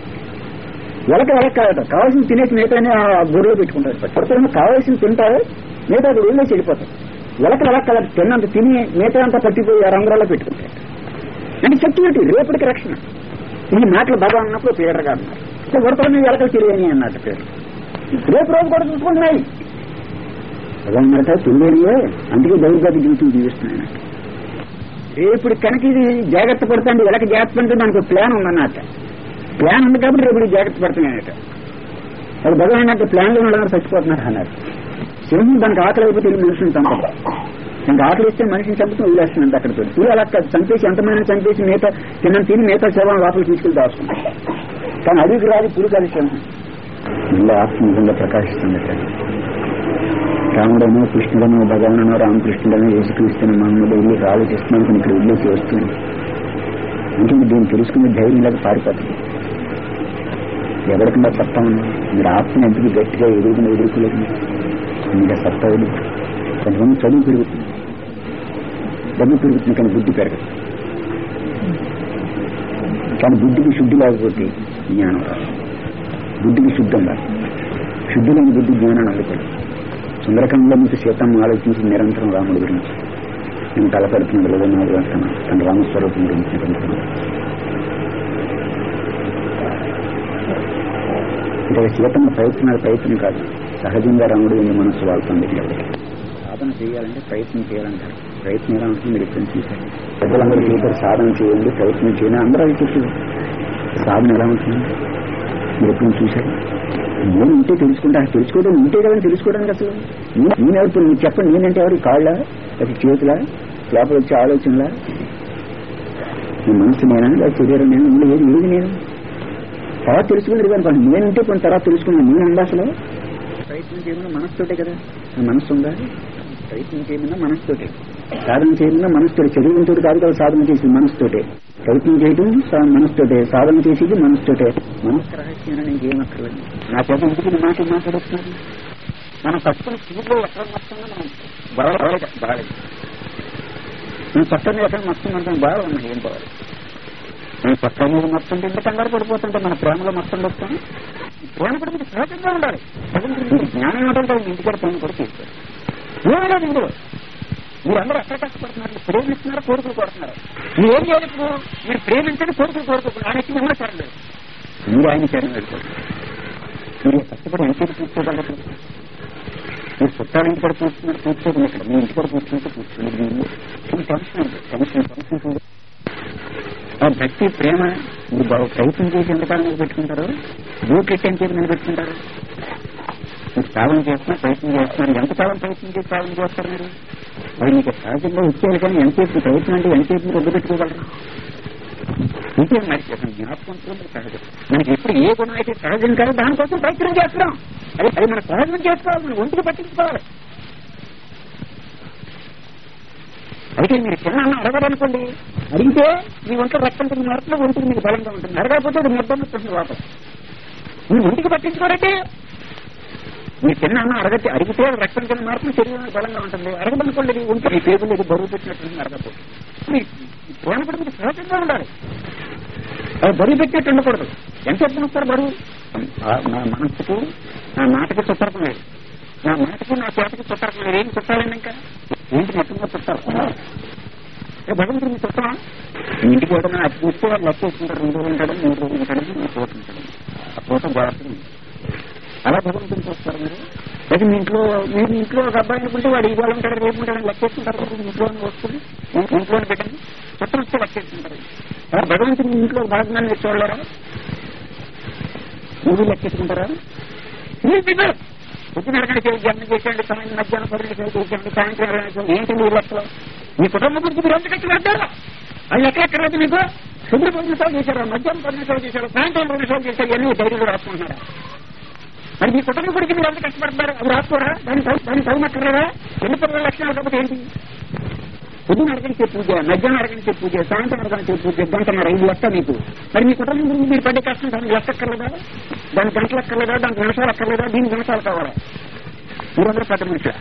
Speaker 1: ఎలక ఎలక కాదట కావాల్సిన తినేసి మిగతానే ఆ గొడవలో పెట్టుకుంటారు ఉడతలు కావాల్సిన తింటారు మిగతా గొడవలో వెళ్ళిపోతారు ఎలక ఎలక కాదు తిన్నంత తిని మిగతా అంతా పట్టిపోయి ఆ రంధ్రాల్లో పెట్టుకుంటారు అంటే సెక్యూరిటీ రేపటికి రక్షణ ఈ మాటలు బాగా అన్నప్పుడు పీడర్ గారు అన్నారు ఉడతల మీద ఎలకలు తెలియని అన్నట్టు పేరు రేపు రోజు కూడా చూసుకుంటున్నాయి అదన్నమాట తెలియనివే అందుకే దౌర్భాగ్య జీవితం జీవిస్తున్నాయి రేపు కనుక ఇది జాగ్రత్త పడుతుంది ఎలక జాగ్రత్త పడితే దానికి ఒక ప్లాన్ ఉందన్నమాట ప్లాన్ ఉంది కాబట్టి రేపు ఇది జాగ్రత్త పడుతున్నాయట అది భగవాన్ అన్నట్టు ప్లాన్ లో ఉండగా చచ్చిపోతున్నారు అన్నారు సింహం దానికి ఆకలి అయిపోతే వెళ్ళి మనుషుని చంపదు దానికి ఆకలి ఇస్తే మనిషిని చంపుతూ వదిలేస్తున్నట్టు అక్కడ పెట్టి ఇది అలా కాదు చంపేసి ఎంతమంది చంపేసి మిగతా తిన్న తిని మిగతా శవం లోపలికి తీసుకెళ్లి దాచుకుంటాం కానీ అడిగి రాదు పులి కాదు సింహం ఇలా ఆత్మ నిజంగా ప్రకాశిస్తుంది రాముడనో కృష్ణుడనో భగవానో రామకృష్ణుడనో యేసుక్రీస్తుని మహమ్మద్ వెళ్ళి ఆలోచిస్తున్నాను కొన్ని ఇక్కడ వెళ్ళేసి వస్తుంది అంటే దీన్ని తెలుసుకునే ధైర్యం లేక పారిపోతుంది ఎవరికన్నా సత్తా ఉంది మీరు ఆత్మని ఎందుకు గట్టిగా ఎదుగుతున్న ఎదుర్కోలేదు ఇంకా సత్తా ఎదుగు కొంతమంది చదువు పెరుగుతుంది డబ్బు పెరుగుతుంది కానీ బుద్ధి పెరగదు కానీ బుద్ధికి శుద్ధి లేకపోతే జ్ఞానం రాదు బుద్ధికి శుద్ధి ఉండాలి శుద్ధి లేని బుద్ధి జ్ఞానాన్ని అందుకోలేదు సుందరకంలో మీకు సీతమ్మ ఆలోచించి నిరంతరం రాముడి గురించి నేను తలపెడుతున్నాడు లేదా నాకు వెళ్తాను తన రామస్వరూపం గురించి నిరంతరం అంటే సీతమ్మ ప్రయత్నాలు ప్రయత్నం కాదు సహజంగా రాముడు ఎన్ని మనసు వాళ్తుంది కాబట్టి సాధన చేయాలంటే ప్రయత్నం చేయాలంటారు ప్రయత్నం ఎలా ఉంటుంది మీరు ఎప్పుడు చూశారు పెద్దలందరూ చూసారు సాధన చేయండి ప్రయత్నం చేయండి అందరూ అది చెప్పారు సాధన ఎలా ఉంటుంది మీరు ఎప్పుడు చూశారు నేను ఉంటే తెలుసుకుంటా ఆ తెలుసుకోవడం ఉంటే కదా తెలుసుకోవడానికి అసలు నేను- నేను ఎవరు మీరు చెప్పండి నేనంటే ఎవరు కాళ్ళ అది చేతుల లోపల వచ్చే ఆలోచనలా నీ మనసు నేనా లేదా శరీరం నేను ఇందులో ఏది ఏది నేను తర్వాత తెలుసుకున్నారు కానీ నేనంటే కొంత తర్వాత తెలుసుకున్నాను నేను అందా అసలు ప్రయత్నం చేయమన్నా మనసుతోటే కదా ఆ మనసు ఉందా ప్రయత్నం చేయమన్నా మనసుతోటే సాధన చేయమన్నా మనసుతోటి శరీరంతో కాదు కదా సాధన చేసేది మనసుతోటే ప్రయత్నం చేయడం సా- మనసుతోటే సాధన చేసేది మనసుతోటే మనసు రహస్యం ఇంకేం అక్కర్లేదు నా చేత ఇంటికి మాట మాట్లాడుతున్నారు మనం పట్టుకుని స్పీడ్లో ఎక్కడ వస్తుందో మనం బాగా బాగాలేదు నేను చట్టం ఎక్కడ మొత్తం అంటే బాగా ఉన్నాయి ఏం బాగా నేను చట్టం మీద మొత్తం ఇంత కంగారు పడిపోతుంటే మన ప్రేమలో మొత్తం వస్తాం ప్రేమ కూడా మీకు సహజంగా ఉండాలి మీకు జ్ఞానం ఏంటంటే మీ ఇంటికాడ ప్రేమ కూడా తీస్తారు ఏమీ లేదు ఇందులో మీరు అందరూ ఎక్కడ కష్టపడుతున్నారు ప్రేమిస్తున్నారు కోరికలు కోరుతున్నారు మీరు ఏం చేయాలి ఇప్పుడు మీరు ప్రేమించండి కోరికలు కోరుకోకుండా ఆయన వచ్చి మిమ్మల్ని సరలేదు మీరు ఆయన చరణం వెళ్ళిపోతారు మీరు కష్టపడి ఎంతసేపు కూర్చోగలరు మీరు చుట్టాల ఇంటి కూడా కూర్చున్నారు కూర్చోకుండా ఇక్కడ మీ ఇంటి కూడా కూర్చుంటే కూర్చున్నారు మీరు ఫుల్ టెన్షన్ ఉంది టెన్షన్ టెన్షన్ ఉంది. ఆ భక్తి ప్రేమ మీరు బాగా ప్రయత్నం చేసి ఎంతకాలం మీద పెట్టుకుంటారు బూకెట్ అని చెప్పి నిలబెట్టుకుంటారు మీరు సాధన చేస్తున్నా ప్రయత్నం చేస్తున్నారు ఎంతకాలం ప్రయత్నం చేసి సాధన చేస్తారు మీరు అది మీకు సహజంగా వచ్చేయాలి కానీ ఎంతసేపు ప్రయత్నం అంటే ఎంతసేపు మీరు వద్దు పెట్టుకోగలరు ఇంకే మరి చెప్పండి జ్ఞాపకం ఉంటుంది సహజం మనకి ఎప్పుడు ఏ గుణం అయితే సహజం కాదు దానికోసం ప్రయత్నం చేస్తున్నాం అది అది మన సహజం చేసుకోవాలి మన ఒంటికి పట్టించుకోవాలి అయితే మీరు చిన్న అన్న అడగదనుకోండి అడిగితే మీ ఒంట్లో రక్తం తిరిగి మార్పులో ఒంటికి మీకు బలంగా ఉంటుంది అడగకపోతే అది నిర్బంధం ఉంటుంది వాపస్ మీ ఒంటికి పట్టించుకోరంటే మీ చిన్న అన్న అడగతే అడిగితే రక్తం తిరిగి మార్పులు శరీరం బలంగా ఉంటుంది అడగదనుకోండి ఇది ఒంటి మీ పేగులు ఇది బరువు పెట్టినట్టు అడగకపోతే మీ ప్రేమ కూడా మీకు సహజంగా ఉండాలి అది బరువు పెట్టినట్టు ఉండకూడదు ఎంత ఎప్పుడు వస్తారు బరువు ఆ- నా మనసుకు నా మాటకి చుట్టరకం లేదు నా మాటకి నా చేతకి చుట్టరకం లేదు ఏం చుట్టాలండి ఇంకా ఏంటి మొత్తంగా చుట్టాలి ఏ భగవంతుడు మీ చుట్టమా మీ ఇంటికి ఎవరైనా అది చూస్తే వాళ్ళు లెక్క వేసుకుంటారు రెండు రోజులు ఉంటాడు మూడు రోజులు ఉంటాడు మూడు రోజులు ఉంటాడు ఆ ఫోటో గోడతుంది అలా భగవంతుని చూస్తారు మీరు అయితే మీ ఇంట్లో మీరు మీ ఇంట్లో ఒక అబ్బాయి అనుకుంటే వాడు ఇవాళ ఉంటాడు రేపు ఉంటాడు లెక్క వేసుకుంటారు కదా మీ ఇంట్లో వస్తుంది ఇంట్లో పెట్టండి చుట్టం వస్తే లెక్క వేసుకుంటారు అలా భగవంతుని మీ ఇంట్లో భాగంగా మీరు చూడలేరా నువ్వు లెక్కేసుకుంటారా మీరు పిల్లలు పొద్దున అరగంట సేవ జన్మ చేసేయండి సాయంత్రం మధ్యాహ్నం పదిహేను సేవ చేసేయండి సాయంత్రం ఇరవై సేవ ఏంటి మీరు లెక్కలు మీ కుటుంబం గురించి మీరు ఎంత కట్టి పడ్డారా వాళ్ళు ఎక్కడ ఎక్కర్లేదు మీకు సుందర పది సేవ చేశారు మధ్యాహ్నం పదిహేను సేవ చేశారు సాయంత్రం రెండు సేవ చేశారు ఎన్ని ధైర్యంగా రాసుకుంటున్నారా మరి మీ కుటుంబం గురించి మీరు ఎంత కష్టపడతారు అది రాసుకోరా దాని దాని చదవక్కర్లేదా ఎన్ని పదవి లక్షణాలు కాకపోతే ఏంటి పొద్దున అరగంటే పూజ మధ్యాహ్నం అరగంటే పూజ సాయంత్రం అరగంటే పూజ గంటన్నర ఐదు లెక్క మీకు మరి మీ కుటుంబం గురించి మీరు పడే కష్టం దానికి లెక్క అక్కర్లేదా దాని గంటలు అక్కర్లేదా దానికి నిమిషాలు అక్కర్లేదా దీనికి నిమిషాలు కావాలా మీరందరూ పెద్ద మనుషుల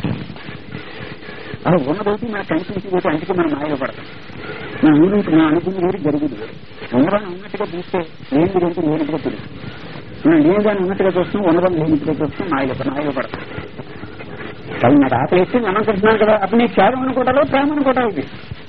Speaker 1: అలా ఉన్నదైతే మనకు కనిపించి పోతే అందుకే మనం మాయలో పడతాం నా ఊరికి నా అనుకున్న ఊరికి జరుగుతుంది ఉన్నదాన్ని ఉన్నట్టుగా చూస్తే లేనిది అంటే లేనట్టుగా తెలుసు మనం లేనిదాన్ని ఉన్నట్టుగా చూస్తాం ఉన్నదాన్ని లేనట్టుగా చూస్తాం మాయలో మాయలో పడతాం కానీ నాకు ఆకలి ఇస్తే నేను అనుకుంటున్నాను కదా అప్పుడు నీకు త్యాగం అనుకుంటారో ప్రేమ అనుకుంటారు ఇది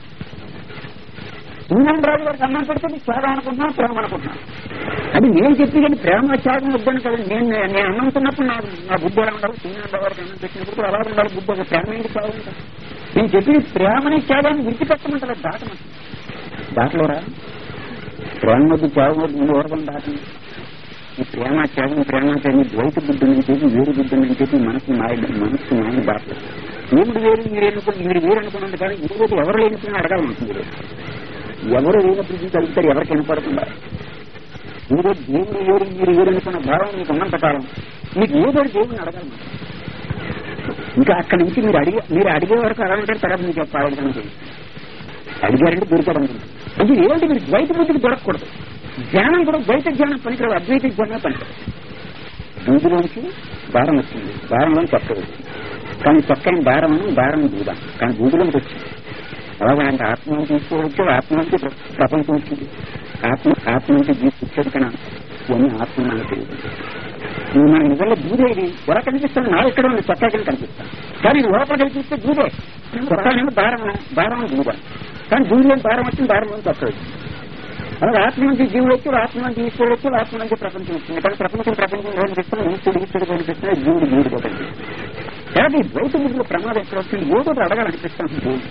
Speaker 1: సూర్యనారాయణ రాజు గారికి అన్నం పెడితే నీకు త్యాగం అనుకుంటున్నాను ప్రేమ అనుకుంటున్నాను అది నేను చెప్పి కానీ ప్రేమ త్యాగం వద్దని కదా నేను నేను అన్నం తిన్నప్పుడు నా నా బుద్ధి ఎలా ఉండాలి సూర్యనారాయణ గారికి అన్నం పెట్టినప్పుడు కూడా అలా ఉండాలి బుద్ధి ఒక ప్రేమ ఏంటి త్యాగం ఉంటుంది. నేను చెప్పి ప్రేమని త్యాగాన్ని విడిచిపెట్టమంటారు దాటమంటారు దాటలోరా ప్రేమ వద్దు త్యాగం వద్దు ముందు ఎవరికొని దాటండి ఈ ప్రేమ త్యాగం ప్రేమ త్యాగం ద్వైత బుద్ధుని చెప్పి వేరు బుద్ధుని చెప్పి మనసు మాయ మనసు మాయ దాటలేదు దేవుడు వేరు మీరు ఎన్నుకుని మీరు వేరు అనుకున్నాను కానీ ఇంకోటి ఎవరు లేనుకుని అడగాలనుకుంటుంది మీరు ఎవరు లేనప్పుడు కలుగుతారు ఎవరికి వినపడకుండా మీరు దేవుడు వేరు మీరు వేరు అనుకున్న భావం మీకు ఉన్నంత కాలం మీకు ఏదో ఒకటి దేవుడిని అడగాలి మనం. ఇంకా అక్కడి నుంచి మీరు అడిగే మీరు అడిగే వరకు అడగంటారు తర్వాత మీకు చెప్పాలి అడిగారంటే దొరికాడు అనుకుంటుంది అంటే ఏంటి మీరు ద్వైత బుద్ధికి దొరకకూడదు జ్ఞానం కూడా ద్వైత జ్ఞానం పనికిరాదు అద్వైత జ్ఞానం పనికిరాదు దూదులోంచి భారం వస్తుంది భారంలోని చక్క వచ్చింది కానీ చక్కని భారం భారం దూదా కానీ దూదులోకి వచ్చింది అలాగే అంటే ఆత్మను తీసుకోవచ్చు ఆత్మ నుంచి ప్ర- ప్రపంచం వచ్చింది ఆత్మ ఆత్మ నుంచి తీసుకొచ్చేది కానీ ఇవన్నీ ఆత్మ మనకు తెలియదు నువ్వు మన నిజంగా దూదేది ఎలా కనిపిస్తుంది నా ఇక్కడ ఉంది చక్కా కింద కనిపిస్తాను కానీ ఇది లోపల కనిపిస్తే దూదే చక్కా భారం భారం దూద కానీ దూదిలో భారం వచ్చింది భారంలో చక్క వచ్చింది అలాగే ఆత్మ నుంచి జీవుడు వచ్చి ఆత్మ నుంచి ఈశ్వరుడు వచ్చి ఆత్మ నుంచి ప్రపంచం వచ్చింది కానీ ప్రపంచం ప్రపంచం కనిపిస్తుంది ఈశ్వరుడు ఈశ్వరుడు కనిపిస్తుంది జీవుడు జీవుడు కనిపిస్తుంది కాబట్టి ఈ ద్వైత బుద్ధిలో ప్రమాదం ఎక్కడ వస్తుంది ఏదో ఒకటి అడగాలనిపిస్తుంది దేవుడు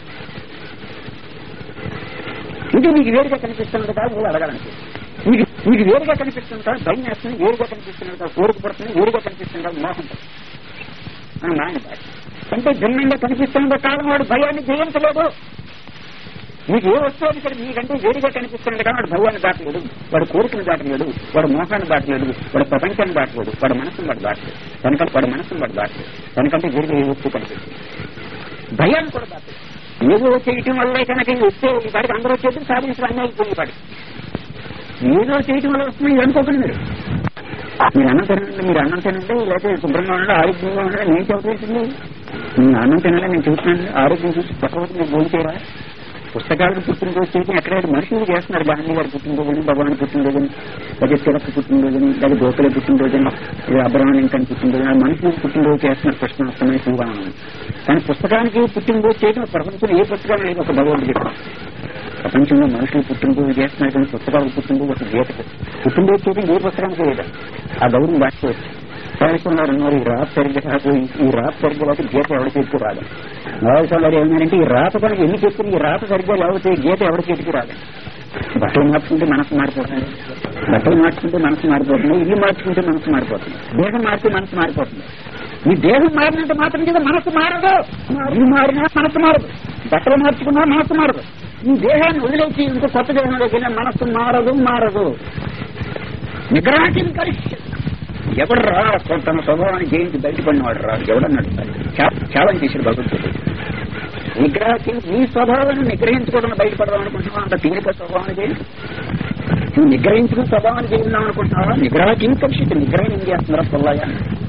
Speaker 1: ఇది నీకు వేరుగా కనిపిస్తున్నది కాదు నువ్వు అడగాలనిపిస్తుంది నీకు నీకు వేరుగా కనిపిస్తుంది కాదు భయం వేస్తుంది వేరుగా కనిపిస్తున్నది కాదు కోరిక పడుతుంది వేరుగా కనిపిస్తుంది కాదు మోహం పడుతుంది అని నాయన భాష అంటే భిన్నంగా కనిపిస్తున్న కాలం వాడు భయాన్ని జయించలేదు నీకు ఏ వస్తువు సరే నీకంటే వేడిగా కనిపిస్తున్నాడు కానీ వాడు భగవాన్ని దాటలేడు వాడు కోరికను దాటలేడు వాడు మోహాన్ని దాటలేడు వాడు ప్రపంచాన్ని దాటలేడు వాడు మనసును వాడు దాటలేడు కనుక వాడు మనసును వాడు దాటలేడు కనుకంటే వేడిగా ఏ వస్తువు కనిపిస్తుంది భయాన్ని కూడా దాటలేదు ఏదో చేయటం వల్లే కనుక ఇది వస్తే ఈ వాడికి అందరూ చేతులు సాధించడం అన్నీ అయిపోయింది వాడికి ఏదో చేయటం వల్ల వస్తుంది ఇది అనుకోకండి మీరు మీరు అన్నం తినండి మీరు అన్నం తినండి లేకపోతే శుభ్రంగా ఉండండి ఆరోగ్యంగా ఉండండి నేను చెబుతుంది నేను అన్నం తినాలి నేను చెబుతున్నాను ఆరోగ్యం చూసి పక్కవద్దు మీరు భోజనం చేయరా పుస్తకాలకు పుట్టినరోజు చేయడం ఎక్కడైతే మనుషులు చేస్తున్నారు గాంధీ గారి పుట్టినరోజుని భగవాన్ పుట్టినరోజుని లేదా తిలక్ పుట్టినరోజుని లేదా గోకుల పుట్టినరోజుని లేదా అబ్రహం లింకన్ పుట్టినరోజుని మనుషులు పుట్టినరోజు చేస్తున్నారు కృష్ణాష్టమి శివానందం కానీ పుస్తకానికి పుట్టినరోజు చేయడం ప్రపంచంలో ఏ పుస్తకం లేదు ఒక భగవంతుడు చెప్పారు ప్రపంచంలో మనుషులు పుట్టినరోజు చేస్తున్నారు కానీ పుస్తకాలకు పుట్టినరోజు ఒక గీతకు పుట్టినరోజు చేయడం ఏ పుస్తకానికి లేదు ఆ గౌరవం దాచుకోవచ్చు సాధిస్తున్నారు అన్నారు ఈ రాత సరిగ్గా రాదు ఈ రాత సరిగ్గా లేకపోతే గీత ఎవరి చేతికి రాదు నవాల్సారు ఏమన్నారంటే ఈ రాత పనికి ఎన్ని చెప్తుంది ఈ రాత సరిగ్గా లేకపోతే గీత ఎవరి చేతికి రాదు బట్టలు మార్చుకుంటే మనసు మారిపోతుంది బట్టలు మార్చుకుంటే మనసు మారిపోతుంది ఇల్లు మార్చుకుంటే మనసు మారిపోతుంది దేహం మారితే మనసు మారిపోతుంది ఈ దేహం మారినంత మాత్రం చేత మనసు మారదు ఇల్లు మారినా మనసు మారదు బట్టలు మార్చుకున్నా మనసు మారదు ఈ దేహాన్ని వదిలేసి ఇంకో కొత్త దేహంలోకి వెళ్ళిన మనసు మారదు మారదు నిగ్రహాన్ని కలిసి ఎవడు రా తన స్వభావాన్ని జయించి బయటపడినవాడు రా ఎవడన్నాడు ఛాలెంజ్ చేశాడు భగవద్గీత నిగ్రహకి నీ స్వభావాన్ని నిగ్రహించుకోవడం బయటపడదాం అనుకుంటున్నావా అంత తీరిక స్వభావాన్ని చేయి నువ్వు నిగ్రహించుకుని స్వభావాన్ని చేద్దాం అనుకుంటున్నావా నిగ్రహకి కలిసి నిగ్రహం ఏం చేస్తున్నారా పొల్లాయా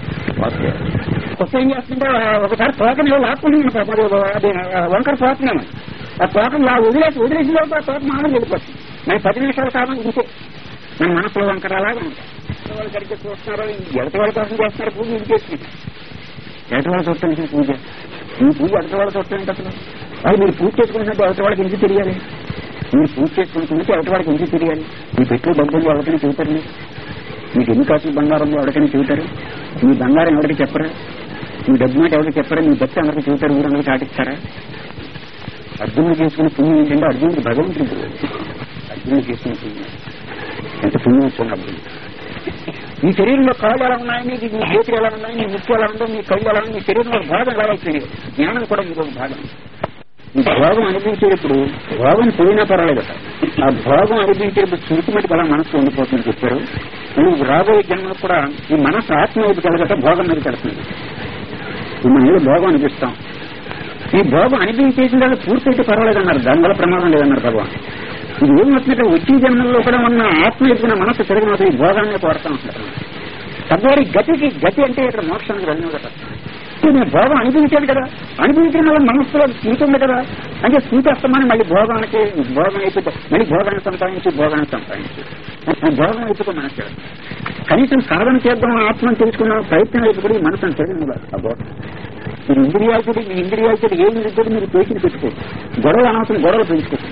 Speaker 1: కొత్త ఏం చేస్తుంటే ఒకసారి తోకని లాక్కుంటున్నాను అది వంకర పోతున్నాను ఆ తోకను లా వదిలేసి వదిలేసి లోపు ఆ తోక మామూలు వెళ్ళిపోతుంది మరి పది నిమిషాల కాలం ఇంతే మన మనసులో వంకర అలాగే ఉంటాయి వాళ్ళు కడితే చూస్తున్నారు ఎడత వాళ్ళ కోసం చేస్తున్నారు పూజ ఇది చేస్తుంది ఎడత వాళ్ళ చూస్తానికి పూజ ఈ పూజ ఎడత వాళ్ళ చూస్తానికి అసలు అది మీరు పూజ చేసుకుంటున్నట్టు ఎడత వాళ్ళకి ఎందుకు తెలియాలి మీరు పూజ చేసుకుంటున్నట్టు ఎడత వాళ్ళకి ఎందుకు తెలియాలి మీ పెట్టులో డబ్బులు ఎవరికైనా చెబుతారు మీరు మీకు ఎన్ని కాసులు బంగారం ఎవరికైనా చెబుతారు మీ బంగారం ఎవరికి చెప్పరా మీ డబ్బు మాట ఎవరికి చెప్పరా మీ భక్తి అందరికి చెబుతారు ఊరందరికి చాటిస్తారా అర్జునుడు చేసుకునే పుణ్యం ఏంటంటే అర్జునుడు భగవంతుడు అర్జునుడు చేసుకునే పుణ్యం ఎంత పుణ్యం వచ్చింది అర్జునుడు ఈ శరీరంలో కాళ్ళు ఎలా ఉన్నాయి నీ చేతులు ఎలా ఉన్నాయి నీ ముక్కు ఎలా ఉందో నీ కళ్ళు ఎలా ఉన్నాయి నీ శరీరంలో భాగం ఎలా అయిపోయింది జ్ఞానం కూడా ఇంకొక భాగం ఈ భోగం అనిపించేటప్పుడు భోగం పోయినా పర్వాలేదు ఆ భోగం అనిపించేటప్పుడు చురుకుమట్టి అలా మనసు ఉండిపోతుంది చెప్పారు నువ్వు రాబోయే జన్మలో కూడా ఈ మనసు ఆత్మ వైపు కలగట భోగం మీద కడుతుంది మనం ఏదో భోగం అనిపిస్తాం ఈ భోగం అనిపించేసిన తర్వాత పూర్తయితే పర్వాలేదన్నారు దానివల్ల ప్రమాదం లేదన్నారు భగవాన్ ఇది ఏమవుతుందంటే వచ్చే జన్మల్లో కూడా ఉన్న ఆత్మ ఎదుగున మనసు తిరగనవుతుంది ఈ భోగాన్ని కోరుతా ఉంటారు తద్వారి గతికి గతి అంటే ఇక్కడ మోక్షానికి వెళ్ళిన కదా నేను భోగం అనిపించాడు కదా అనిపించడం వల్ల మనస్సులో స్మృతి ఉంది కదా అంటే స్మృతి వస్తామని మళ్ళీ భోగానికి భోగం అయిపోతే మళ్ళీ భోగాన్ని సంపాదించి భోగాన్ని సంపాదించి భోగం అయిపోతే మనసు కనీసం సాధన చేద్దాం ఆత్మను తెలుసుకున్నాం ప్రయత్నం అయిపోయి మనసును తెలియదు ఆ భోగం మీరు ఇంద్రియాలతో మీ ఇంద్రియాలతో ఏం ఇంద్రియాలు మీరు పేచిన పెట్టుకోండి గొడవ అనవసరం గొడవలు పెంచుకోండి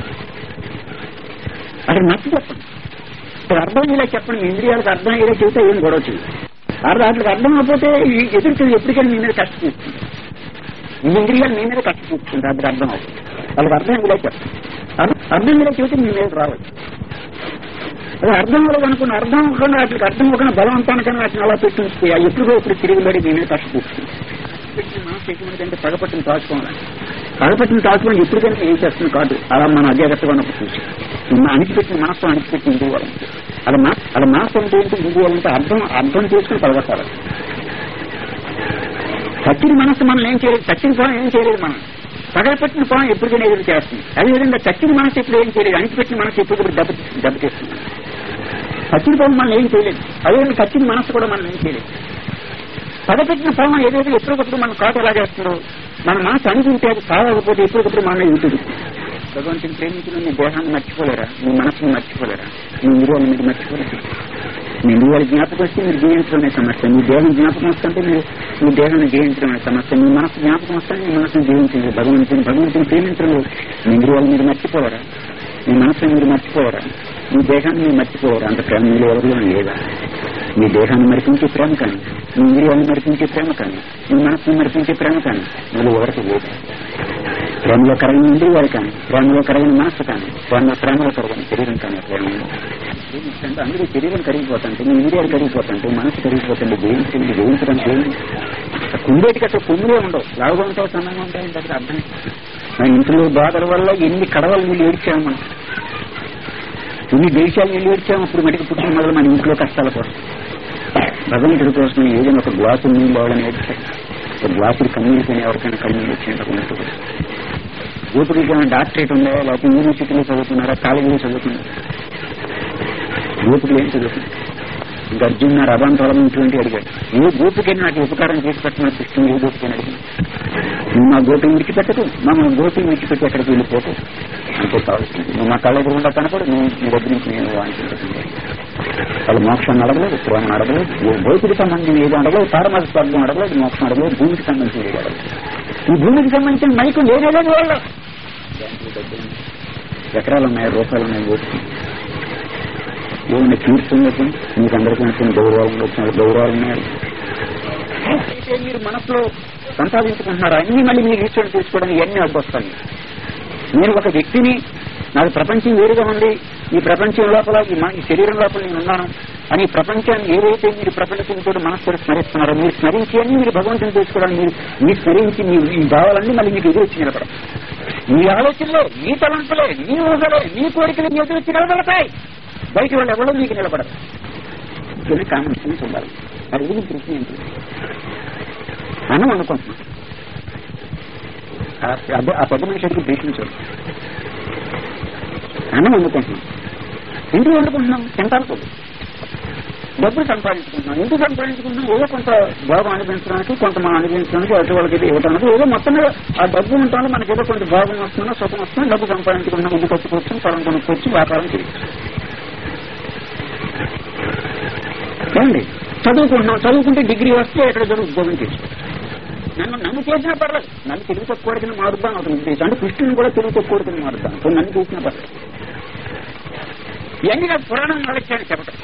Speaker 1: అక్కడ నచ్చ చెప్పండి ఇక్కడ అర్థం ఇలా చెప్పండి మీ ఇంద్రియాలకు అర్థం ఇలా చెబితే ఏం గొడవ చేయండి అర్థం వాటికి అర్థం అయిపోతే ఈ ఎదురు ఎప్పటికైనా మీ మీద కష్టం చూస్తుంది మీ ఇంద్రియాలు మీ మీద కష్టం చూస్తుంది అది అర్థం అవుతుంది వాళ్ళకి అర్థం ఇలా చెప్పండి అర్థం ఇలా చెబితే మీ మీద రావచ్చు అది అర్థం అవ్వదు అనుకున్న అర్థం అవ్వకుండా వాటికి అర్థం అవ్వకుండా బలవంతానికన్నా వాటిని అలా పెట్టి అవి ఎప్పుడో ఇప్పుడు తిరిగిబడి మీ మీద కష్టం చూస్తుంది మనసు ఎటువంటిదంటే పగపట్టిన దాచుకోవాలి పగపట్టిన దాచుకోవడం ఎప్పటికైనా ఏం చేస్తుంది కాదు అలా మన అజాగ్రత్తగా ఉన్నప్పుడు చూసి మన అణిచిపెట్టిన మనస్సు అణిచిపెట్టి ఇందుకోవాలి అలా మా అలా మనస్సు అంటే ఏంటి ఇందుకోవాలంటే అర్థం అర్థం చేసుకుని పగబట్టాలి చచ్చిన మనస్సు మనం ఏం చేయలేదు చచ్చిన పొలం ఏం చేయలేదు మనం పగలపెట్టిన పొలం ఎప్పటికైనా ఎదురు చేస్తుంది అదేవిధంగా చచ్చిన మనసు ఇప్పుడు ఏం చేయలేదు అణిచిపెట్టిన మనసు ఎప్పటికప్పుడు దెబ్బ దెబ్బతీస్తుంది చచ్చిన పొలం మనం ఏం చేయలేదు అదేవిధంగా చచ్చిన మనసు కూడా మనం ఏం చేయలేదు పదపెట్టిన పొలం ఏదైతే ఎప్పటికప్పుడు మనం కాటు ఎలా చేస్తుందో మన మనసు అనుకుంటే అది సాగకపోతే ఎప్పటికప్పుడు మన ఉంటుంది భగవంతుని ప్రేమించిన మీ దేహాన్ని మర్చిపోలేరా మీ మనసుని మర్చిపోలేరా మీ ఇంద్రియాలను మీరు మర్చిపోలేరు మీ ఇంద్రియాలు జ్ఞాపకం వస్తే మీరు జీవించడం అనే సమస్య మీ దేహం జ్ఞాపకం వస్తుంటే మీరు మీ దేహాన్ని జీవించడం అనే సమస్య మీ మనసు జ్ఞాపకం వస్తే మీ మనసును జీవించలేదు భగవంతుని భగవంతుని ప్రేమించడం మీ ఇంద్రియాలు మీరు మర్చిపోలేరా మీ మనసుని మీరు మర్చిపోలేరా మీ దేహాన్ని మీరు మర్చిపోరు అంత ప్రేమ మీరు ఎవరిలో లేదా మీ దేహాన్ని మరిపించే ప్రేమ కానీ మీ ఇంద్రియాన్ని మరిపించే ప్రేమ కానీ మీ మనసుని మరిపించే ప్రేమ కానీ మీరు ఎవరికి లేదు ప్రేమలో కరగిన ఇంద్రియాలు కానీ ప్రేమలో కరగిన మనస్సు కానీ ప్రేమ ప్రేమలో కరగిన శరీరం కానీ ప్రేమ ఉంది. అంటే అందరూ శరీరం కరిగిపోతుంటే మీ ఇంద్రియాలు కరిగిపోతుంటే మనసు కరిగిపోతుంటే జయించండి జయించడం చేయండి కుండేటికి అసలు కొమ్ములే ఉండవు లాభంతో సన్నంగా ఉంటాయంటే అక్కడ అర్థం మన ఇంట్లో బాధల వల్ల ఎన్ని కడవలు నీళ్ళు ఏడ్చాము మనం ఇన్ని దేశాలు నీళ్ళు ఏడ్చాము అప్పుడు మటుకు పుట్టిన మొదలు మన ఇంట్లో కష్టాల కోసం భగవంతుడి కోసం ఏదైనా ఒక గ్లాసు నీళ్ళు అవడం ఏడ్చారు ఒక గ్లాసులు కన్నీళ్ళని ఎవరికైనా కన్నీళ్ళు వచ్చినట్టు గోపుడికి ఏమైనా డాక్టరేట్ ఉందా లేకపోతే యూనివర్సిటీలో చదువుతున్నారా కాలేజీలో చదువుతున్నారా గోపుకులు ఏం చదువుతున్నారు ఇంకా అర్జున్ రబాంతరం ఇటువంటి అడిగాడు ఏ గోపికైనా నాకు ఉపకారం చేసి పెట్టిన కృష్ణుడు ఏ గోపికని అడిగాను నువ్వు మా గోపిని విడిచిపెట్టదు మా మా గోపిని విడిచిపెట్టి ఎక్కడికి వెళ్ళిపోతూ అంతే కావాల్సింది నువ్వు మా కళ్ళ ఎదురుండా కనపడు నువ్వు నీ దగ్గర నుంచి నేను అనుకుంటుంది వాళ్ళు మోక్షాన్ని అడగలేదు పురాణం అడగలేదు ఓ భౌతిక సంబంధించి ఏదో అడగలేదు పారమాస స్వర్గం అడగలేదు మోక్షం అడగలేదు భూమికి సంబంధించి ఏదో అడగలేదు ఈ భూమికి సంబంధించిన మైకు లేనే లేదు వాళ్ళు ఎకరాలు ఉన్నాయి రూపాయలు ఉన్నాయి ఓటు ఏమైనా కీర్తున్నట్టు మీకు అందరికీ నచ్చిన గౌరవాలు వచ్చిన గౌరవాలు ఉన్నాయి అయితే మీరు మనసులో సంపాదించుకుంటున్నారు అన్ని మళ్ళీ మీరు ఈశ్వరుడు తీసుకోవడానికి ఎన్ని అడ్డొస్తాయి నేను ఒక వ్యక్తిని నాకు ప్రపంచం వేరుగా ఉంది ఈ ప్రపంచం లోపల ఈ మ- ఈ శరీరం లోపల నేను ఉన్నాను అని ఈ ప్రపంచాన్ని ఏదైతే మీరు ప్రపంచంతో మనస్సులో స్మరిస్తున్నారో మీరు స్మరించి అన్ని మీరు భగవంతుని తెలుసుకోవడానికి మీరు మీ స్మరించి మీ ఈ భావాలన్నీ మళ్ళీ మీకు ఎదురొచ్చి నిలబడవు మీ ఆలోచనలో మీ తలంపులే మీ ఊహలే మీ కోరికలు మీ ఎదురొచ్చి నిలబడతాయి బయట వాళ్ళు ఎవరో మీకు నిలబడరు ఇది కామన్ సెన్స్ ఉండాలి అది ఇది ప్రశ్న ఏంటి మనం అనుకుంటున్నాం ఆ- అదే ఆ పెద్ద మనిషికి భీషించాడు అన్నం వండుకుంటున్నాం ఎందుకు వండుకుంటున్నాం తింటాను కొద్ది డబ్బులు సంపాదించుకుంటున్నాం ఎందుకు సంపాదించుకుంటున్నాం ఏదో కొంత భాగం అనిపించడానికి కొంత మనం అనిపించడానికి అటు వాళ్ళకి ఇది ఇవ్వడానికి ఏదో మొత్తం మీద ఆ డబ్బు ఉంటాను మనకి ఏదో కొంత భాగం వస్తున్నా సుఖం వస్తున్నా డబ్బు సంపాదించుకుంటున్నాం ఇది కొట్టుకోవచ్చు పొలం కొనుక్కోవచ్చు వ్యాపారం చేయొచ్చు ఏమండి చదువుకుంటున్నాం చదువుకుంటే డిగ్రీ వస్తే ఎక్కడ చదువు ఉద్యోగం చేసుకోవచ్చు నన్ను నన్ను చేసినా పర్లేదు నన్ను తెలుగు తక్కువ కింద మారుద్దాం ఒక ఉద్దేశం అంటే కృష్ణుని కూడా తెలుగు తక్కువ కింద మారుద్దాం సో నన్ను చేసినా పర్లేదు ఇవన్నీ నాకు పురాణం నడిచాను చెప్పటం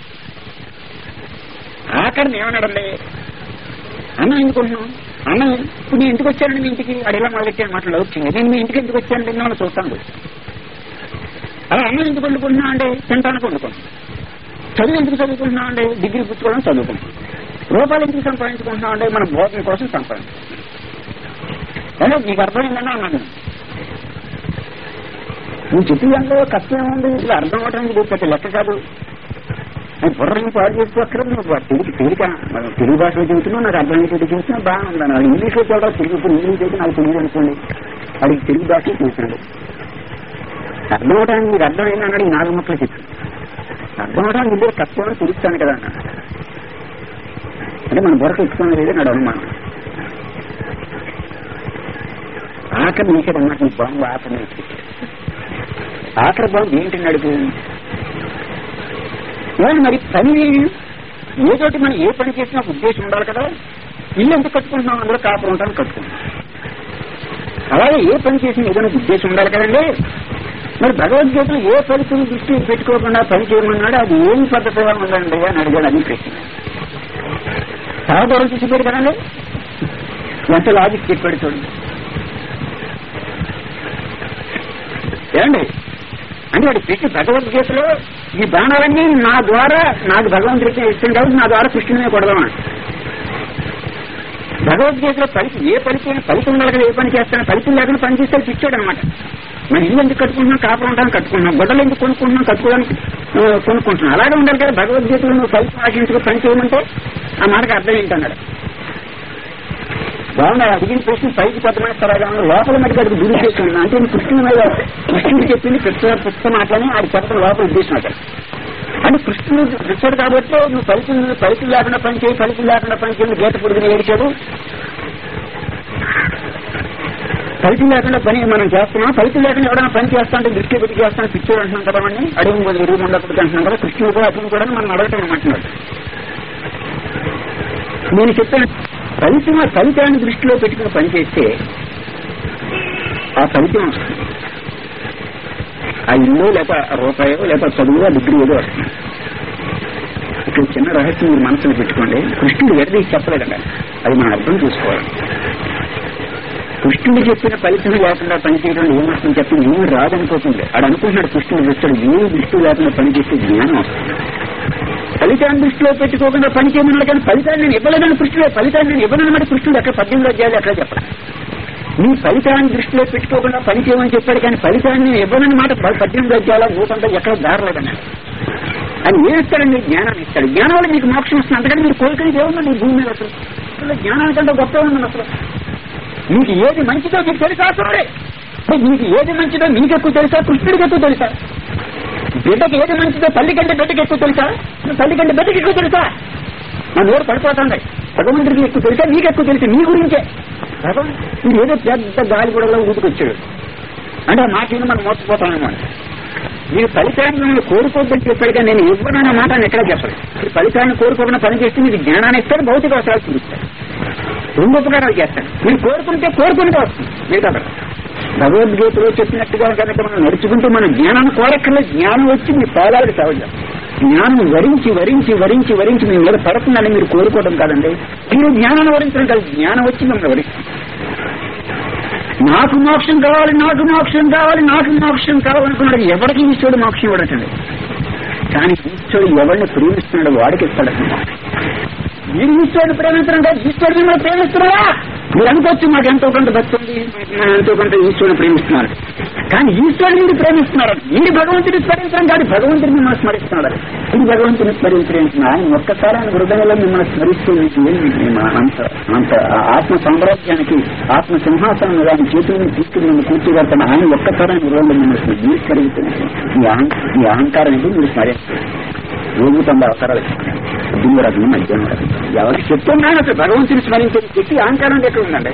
Speaker 1: ఆఖరిని ఏమన్నాడండి అన్నం ఎందుకుంటున్నాం అన్నం ఇప్పుడు నేను ఇంటికి వచ్చానండి మీ ఇంటికి అడిలా మొదలెట్టాను మాటలు వచ్చింది నేను మీ ఇంటికి ఎందుకు వచ్చాను నిన్న చూస్తాను అలా అన్నం ఎందుకు వండుకుంటున్నా అంటే తింటానికి వండుకుంటున్నాను చదువు ఎందుకు చదువుకుంటున్నాం అంటే డిగ్రీ పుచ్చుకోవడం చదువుకుంటున్నాం రూపాయలు ఎందుకు సంపాదించుకుంటున్నాం అంటే మన భోజనం కోసం సంపాదించుకుంటాం అంటే నీకు అర్థమైందన్నా అన్నాను నువ్వు చెప్పిన దాంట్లో కష్టం ఏముంది ఇలా అర్థం అవడానికి ఇది పెద్ద లెక్క కాదు అని బుర్రని పాడు చేసుకోక్కర్లేదు నువ్వు వా- తెలుగు తేలిక మనం తెలుగు భాషలో చెబుతున్నావు నాకు అర్థమయ్యేటట్టు చూసినా బాగుంది నాకు ఇంగ్లీష్లో చూడాలి తెలుగు ఇప్పుడు ఇంగ్లీష్ అయితే నాకు తెలియదు అనుకోండి వాడికి తెలుగు భాషలో చూసినాడు అర్థం అవడానికి మీకు అర్థమైంది అన్నాడు ఈ నాలుగు ముక్కలు చెప్పి అర్థం అవడానికి ఇదే కష్టం అని తెలుస్తాను కదా అన్నాడు అంటే మన బుర్రకు ఎక్కువ లేదు నాడు అనుమానం ఆఖరి నీసాడు అన్నమాట నీ బాంబు ఆఖరి నీసాడు ఆఖరి బాంబు ఏంటి నడుపు ఏమండి మరి పని ఏదోటి మనం ఏ పని చేసినా ఒక ఉద్దేశం ఉండాలి కదా ఇల్లు ఎందుకు కట్టుకుంటున్నాం అందులో కాపురం ఉంటాను కట్టుకుంటున్నాం అలాగే ఏ పని చేసినా ఏదైనా ఉద్దేశం ఉండాలి కదండి మరి భగవద్గీతలో ఏ ఫలితం దృష్టి పెట్టుకోకుండా పని చేయమన్నాడు అది ఏం పద్ధతిగా ఉందండి అని అడిగాడు అది ప్రశ్న చాలా దూరం చూసిపోయాడు కదండి ఎంత లాజిక్ చెప్పాడు చూడండి ఏమండి అంటే వాడి ప్రశ్న భగవద్గీతలో ఈ బాణాలన్నీ నా ద్వారా నాకు భగవంతుడికి ఇష్టం కాబట్టి నా ద్వారా కృష్ణునే కొడదామని భగవద్గీతలో ఫలితం ఏ ఫలితం ఫలితం లేక ఏ పని చేస్తాను ఫలితం లేకుండా పని చేస్తే పిచ్చాడు అనమాట మన ఇల్లు ఎందుకు కట్టుకుంటున్నాం కాపురం ఉంటాను కట్టుకుంటున్నాం గొడ్డలు ఎందుకు కొనుక్కుంటున్నాం కట్టుకోవడానికి ఆ, కొనుక్కుంటున్నాం అలాగే ఉండాలి కదా భగవద్గీతలో నువ్వు ఫలితం ఆశించుకు పని చేయమంటే ఆ మాటకు అర్థం ఏంటన్నాడు బాగున్నా అడిగిన ప్రశ్న పైకి పద్ధతిస్తారా లోపల మటుకు అది గురి చేసి ఉన్నా అంటే నేను కృష్ణుని మీద కృష్ణుడు చెప్పింది పుస్తక పుస్తక మాటలని ఆడి చెప్పడం లోపల ఉద్దేశం అక్కడ అంటే కృష్ణుడు తెచ్చాడు కాబట్టి నువ్వు ఫలితం ఫలితం లేకుండా పని చేయి ఫలితం లేకుండా పని చేయి గీత పొడుగుని ఏడిచాడు ఫలితం లేకుండా పని మనం చేస్తున్నాం ఫలితం లేకుండా ఎవరైనా పని చేస్తా అంటే దృష్టి పెట్టి చేస్తాను పిచ్చోడు అంటున్నాం కదా అండి అడుగు ఎరువు ఉండకపోతే అంటున్నాం కదా కృష్ణుడు కూడా అతను కూడా మనం అడగటం అంటున్నాడు నేను చెప్పాను ఫలితం ఆ ఫలితాన్ని దృష్టిలో పెట్టుకుని పని చేస్తే ఆ ఫలితం వస్తుంది ఆ ఇల్లు లేక రూపాయో లేక చదువు డిగ్రీ ఏదో వస్తుంది ఇక్కడ చిన్న రహస్యం మీరు మనసులో పెట్టుకోండి కృష్ణుడు ఎడదీసి చెప్పలేదండి అది మనం అర్థం చేసుకోవాలి కృష్ణుడు చెప్పిన ఫలితం లేకుండా పనిచేయడం ఏమొస్తుంది చెప్పి ఏమి రాదనుకోకుండా ఆడు అనుకుంటున్నాడు కృష్ణుడు వచ్చాడు ఏ దృష్టి లేకుండా పనిచేస్తే జ్ఞానం వస్తుంది ఫలితాన్ని దృష్టిలో పెట్టుకోకుండా పని చేయమన్నాడు కానీ ఫలితాన్ని నేను ఇవ్వలేదని కృష్ణుడే ఫలితాన్ని నేను ఇవ్వనమాట కృష్ణుడు ఎక్కడ పద్దెనిమిది అధ్యాయులు ఎక్కడ చెప్పాలి నీ ఫలితాన్ని దృష్టిలో పెట్టుకోకుండా పని చేయమని చెప్పాడు కానీ ఫలితాన్ని నేను ఇవ్వనని మాట పద్దెనిమిది అధ్యాయుల నూతంతా ఎక్కడ దారలేదన్నాడు అని ఏం ఇస్తాడండి జ్ఞానాన్ని ఇస్తాడు జ్ఞానం వల్ల మీకు మోక్షం వస్తుంది అందుకని మీరు కోరికని ఏముంది ఈ భూమి మీద అసలు అసలు జ్ఞానానికంటే గొప్ప ఉందండి అసలు మీకు ఏది మంచిదో మీకు తెలుసా అసలుడే మీకు ఏది మంచిదో మీకు ఎక్కువ తెలుసా కృష్ణుడికి ఎక్కువ తెలుసా బిడ్డకి ఏది మంచిదో తల్లి కంటే బిడ్డకి ఎక్కువ తెలుసా తల్లి కంటే బిడ్డకి ఎక్కువ తెలుసా నా నోరు పడిపోతుంది భగవంతుడికి ఎక్కువ తెలుసా మీకు ఎక్కువ తెలుసు మీ గురించే భగవంతుడు ఏదో పెద్ద గాలి గొడవలో ఊటుకొచ్చాడు అంటే ఆ మాట విని మనం మోసపోతామన్నమాట మీరు ఫలితాన్ని మిమ్మల్ని కోరుకోవద్దని చెప్పాడు కానీ నేను ఇవ్వనన్న మాట అని ఎక్కడా చెప్పలేదు మీరు ఫలితాన్ని కోరుకోకుండా పని చేస్తే మీకు జ్ఞానాన్ని ఇస్తాడు భౌతిక అవసరాలు చూపిస్తాడు రెండు ఉపకారాలు చేస్తాడు మీరు కోరుకుంటే కోరుకుంటే వస్తుంది మీరు కదా భగవద్గీతలో చెప్పినట్టుగా కనుక మనం నడుచుకుంటూ మన జ్ఞానాన్ని కోరక్కర్లేదు జ్ఞానం వచ్చి మీ పాదాలకు సేవ చేస్తాం జ్ఞానం వరించి వరించి వరించి వరించి మీ మీద పడుతుందని మీరు కోరుకోవడం కాదండి మీరు జ్ఞానాన్ని వరించడం కాదు జ్ఞానం వచ్చి మిమ్మల్ని వరిస్తుంది నాకు మోక్షం కావాలి నాకు మోక్షం కావాలి నాకు మోక్షం కావాలనుకున్నాడు ఎవరికి ఈశ్వరుడు మోక్షం ఇవ్వడటండి కానీ ఈశ్వరుడు ఎవరిని ప్రేమిస్తున్నాడు వాడికి ఇస్తాడు మీరు ఈశ్వరుడు ప్రేమించడం కాదు ఈశ్వరుడు మిమ్మల్ని ప్రేమిస్తున్నారా మీరు అనుకోవచ్చు మాకు ఎంతో కొంత భక్తి ఉంది మనం ఎంతో కొంత ఈశ్వరుని ప్రేమిస్తున్నారు కానీ ఈశ్వరుడు మీరు ప్రేమిస్తున్నారు మీరు భగవంతుని స్మరించడం కాదు భగవంతుని మిమ్మల్ని స్మరిస్తున్నాడు ఇది భగవంతుని స్మరించడం ఆయన ఒక్కసారి ఆయన హృదయంలో మిమ్మల్ని స్మరిస్తూ మీకు ఏంటి అంత అంత ఆత్మ సామ్రాజ్యానికి ఆత్మ సింహాసనం ఆయన చేతులను తీసుకుని మిమ్మల్ని కూర్చోగలుగుతాను ఆయన ఒక్కసారి ఆయన హృదయంలో మిమ్మల్ని స్మరిస్తున్నారు ఈ అహం ఈ అహంకారానికి మీరు స్మరిస్తారు రోజు తొంభై అవసరాలు పొద్దున్న రకం మధ్యాహ్నం రకం ఎవరికి చెప్తున్నాను అసలు భగవంతుని స్మరించేది చెప్పి అహంకారం ఎక్కడ ఉందండి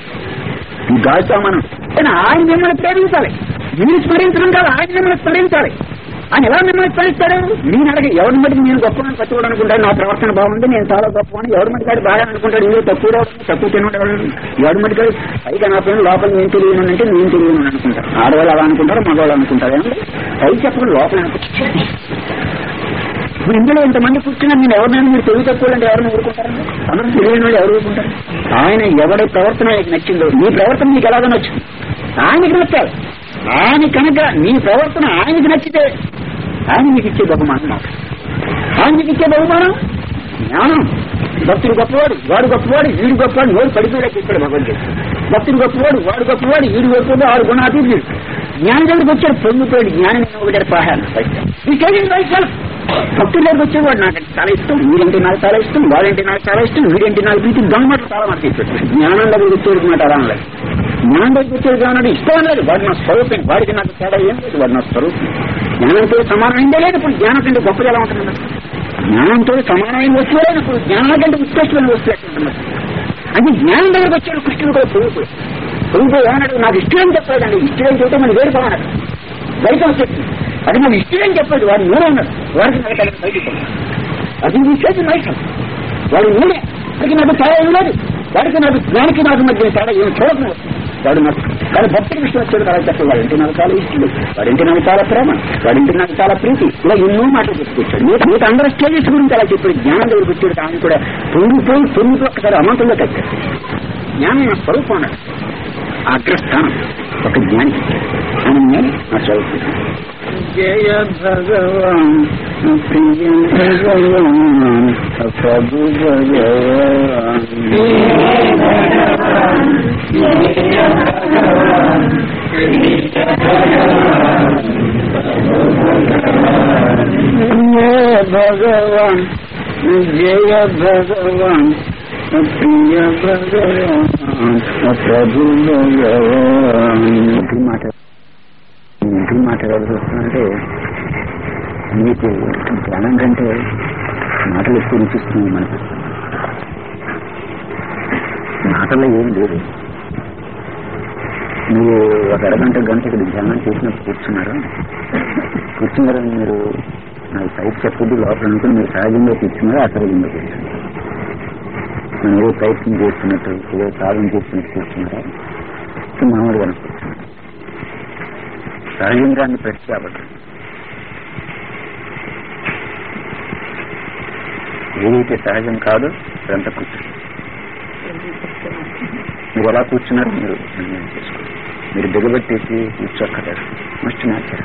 Speaker 1: ఈ గాజుతో మనం కానీ ఆయన మిమ్మల్ని ప్రేమించాలి మీరు స్మరించడం కాదు ఆయన మిమ్మల్ని స్మరించాలి ఆయన ఎలా మిమ్మల్ని స్మరిస్తాడు నేను అడగ ఎవరి మటుకు నేను గొప్పని పట్టుకోవడం అనుకుంటాడు నా ప్రవర్తన బాగుంది నేను చాలా గొప్ప అని ఎవరి మటుకాడు బాగా అనుకుంటాడు ఇదో తక్కువ తక్కువ తినడం ఎవరి మటుకాడు పైగా నా పైన లోపల నేను తెలియను అంటే నేను తెలియను అనుకుంటారు ఆడవాళ్ళు అలా అనుకుంటారు మగవాళ్ళు అనుకుంటారు ఏమండి పై చెప్పకుండా లోపల అనుకుంటారు ఇప్పుడు ఇందులో ఇంతమంది కూర్చున్నా నేను ఎవరినైనా మీరు తెలివి తక్కువ అంటే ఎవరిని ఊరుకుంటారండి అందరూ తెలియని వాళ్ళు ఎవరు ఊరుకుంటారు ఆయన ఎవరి ప్రవర్తన ఆయనకి నచ్చిందో మీ ప్రవర్తన మీకు ఎలాగో నచ్చింది ఆయనకి నచ్చాలి ఆయన కనుక మీ ప్రవర్తన ఆయనకి నచ్చితే ఆయన మీకు ఇచ్చే బహుమానం నాకు ఆయన మీకు ఇచ్చే బహుమానం జ్ఞానం భక్తుడు గొప్పవాడు వాడు గొప్పవాడు వీడు గొప్పవాడు నోరు పడిపోయాడు చెప్పాడు భగవంతుడు భక్తుడు గొప్పవాడు వాడు గొప్పవాడు వీడు గొప్పవాడు ఆడు గుణాతీతుడు జ్ఞానం దగ్గరికి వచ్చాడు పొంగిపోయాడు జ్ఞానం ఒకటి పాహాను ఈ కేజీ వైశాల్ భక్తుల దగ్గరికి వచ్చేవాడు నాకు చాలా ఇష్టం వీడంటే నాకు చాలా ఇష్టం వాడంటే నాకు చాలా ఇష్టం వీడంటే నాకు ప్రీతి దొంగమాట చాలా మాట చెప్పాడు జ్ఞానం దగ్గరికి వచ్చేది మాట అలా అనలేదు జ్ఞానం దగ్గరికి వచ్చేది కావాలి ఇష్టం అనలేదు వాడు నా స్వరూపం వాడికి నాకు తేడా ఏం లేదు వాడు నా స్వరూపం జ్ఞానంతో సమానమైందే లేదు ఇప్పుడు జ్ఞానం కంటే గొప్పది ఎలా ఉంటుంది జ్ఞానంతో సమానమైన వస్తువు లేదు ఇప్పుడు జ్ఞానం కంటే ఉత్కృష్టమైన వస్తువు ఎట్లా అంటే జ్ఞానం దగ్గరకు వచ్చాడు కృష్ణుడు కూడా పొంగిపోయి పొంగిపోయి ఏమన్నాడు నాకు ఇష్టం అని చెప్పలేదండి ఇష్టం అని చెప్తే మనం వేరుకోమన్నాడు బయట వచ్చేసి అది నాకు ఇష్టం అని చెప్పలేదు వాడు నూనె ఉన్నాడు వాడికి నాకు కలిసి బయటికి అది నీ చేతి నైషం వాడు నూనె వాడికి నాకు తేడా ఏం లేదు వాడికి నాకు జ్ఞానికి నాకు మధ్య తేడా ఏం చూడదు వాడు నాకు కానీ భక్తుడి విషయం వచ్చాడు కదా చెప్పాడు వాడింటి నాకు చాలా ఇష్టం వాడింటి నాకు చాలా ప్రేమ వాడింటి నాకు చాలా ప్రీతి ఇలా ఎన్నో మాటలు చెప్పుకొచ్చాడు మీకు మీకు అందరూ స్టేజెస్ గురించి అలా చెప్పాడు జ్ఞానం దగ్గరికి వచ్చాడు ఆయన కూడా పొంగిపోయి పొంగిపోయి ఒకసారి అమంతంలో కట్టాడు జ్ఞానం నా స్వరూపం అన్నాడు అగ్రస్థానం ఒక జ్ఞానికి అని నేను నా చదువుతున్నాను జయ భగవాన్ ప్రియ భగవాన్ ప్రభు భగవాన్ జయ భగవాన్ జయ భగవాన్ ప్రియ భగవాన్ ప్రభు భగవాన్ మాట ఇంటి మాట్లాడాల్సి వస్తుందంటే మీకు ధ్యానం కంటే మాటలు ఎక్కువ అనిపిస్తుంది మనకు మాటల్లో ఏం లేదు మీరు ఒక అరగంట గంట ఇక్కడ ధ్యానం చేసినప్పుడు కూర్చున్నారు కూర్చున్నారని మీరు నాకు సైట్ చెప్పొద్దు లోపల అనుకుని మీరు సహజంగా కూర్చున్నారా అసహజంగా కూర్చున్నారు నేను ఏదో ప్రయత్నం చేస్తున్నట్టు ఏదో సాధన చేస్తున్నట్టు కూర్చున్నారా మామూలుగా కూర్చున్నారు సహజంగాన్ని ప్రతిపాపడు ఏదైతే సహజం కాదో అదంతా కూర్చుని మీరు ఎలా కూర్చున్నారో మీరు నిర్ణయం చేసుకోండి మీరు దిగబెట్టేసి కూర్చోక్కర్లేదు మస్ట్ మార్చారు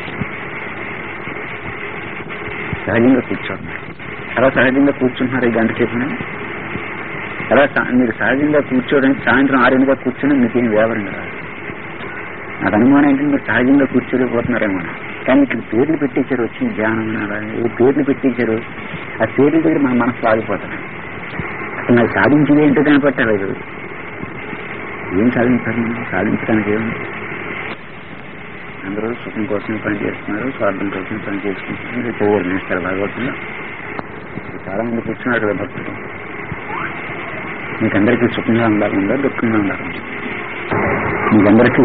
Speaker 1: సహజంగా కూర్చోండి అలా సహజంగా కూర్చుంటున్నారు ఈ గంట సేపున అలా సహ- మీరు సహజంగా కూర్చోవడానికి సాయంత్రం ఆరింటిగా కూర్చొని మీకేం వ్యాపారం రాదు నాకు అనుమానం ఏంటంటే మీరు సహజంగా కూర్చోలేకపోతున్నారేమో కానీ ఇక్కడ పేర్లు పెట్టేశారు వచ్చిన ధ్యానం అలా ఏ పేర్లు పెట్టేశారు ఆ పేర్ల దగ్గర మన మనసు ఆగిపోతున్నాయి అసలు నాకు సాధించేది ఏంటో కనపట్టలేదు ఏం సాధించాలి మనం? సాధించడానికి ఏముంది అందరూ సుఖం కోసం పని చేస్తున్నారు స్వార్థం కోసం పని చేసుకుంటున్నారు పోవాలి నేస్తారు భగవద్గీత చాలా మంది కూర్చున్నారు కదా భక్తులు మీకందరికీ సుఖంగా ఉండాలందా దుఃఖంగా ఉండాలందా మీకందరికీ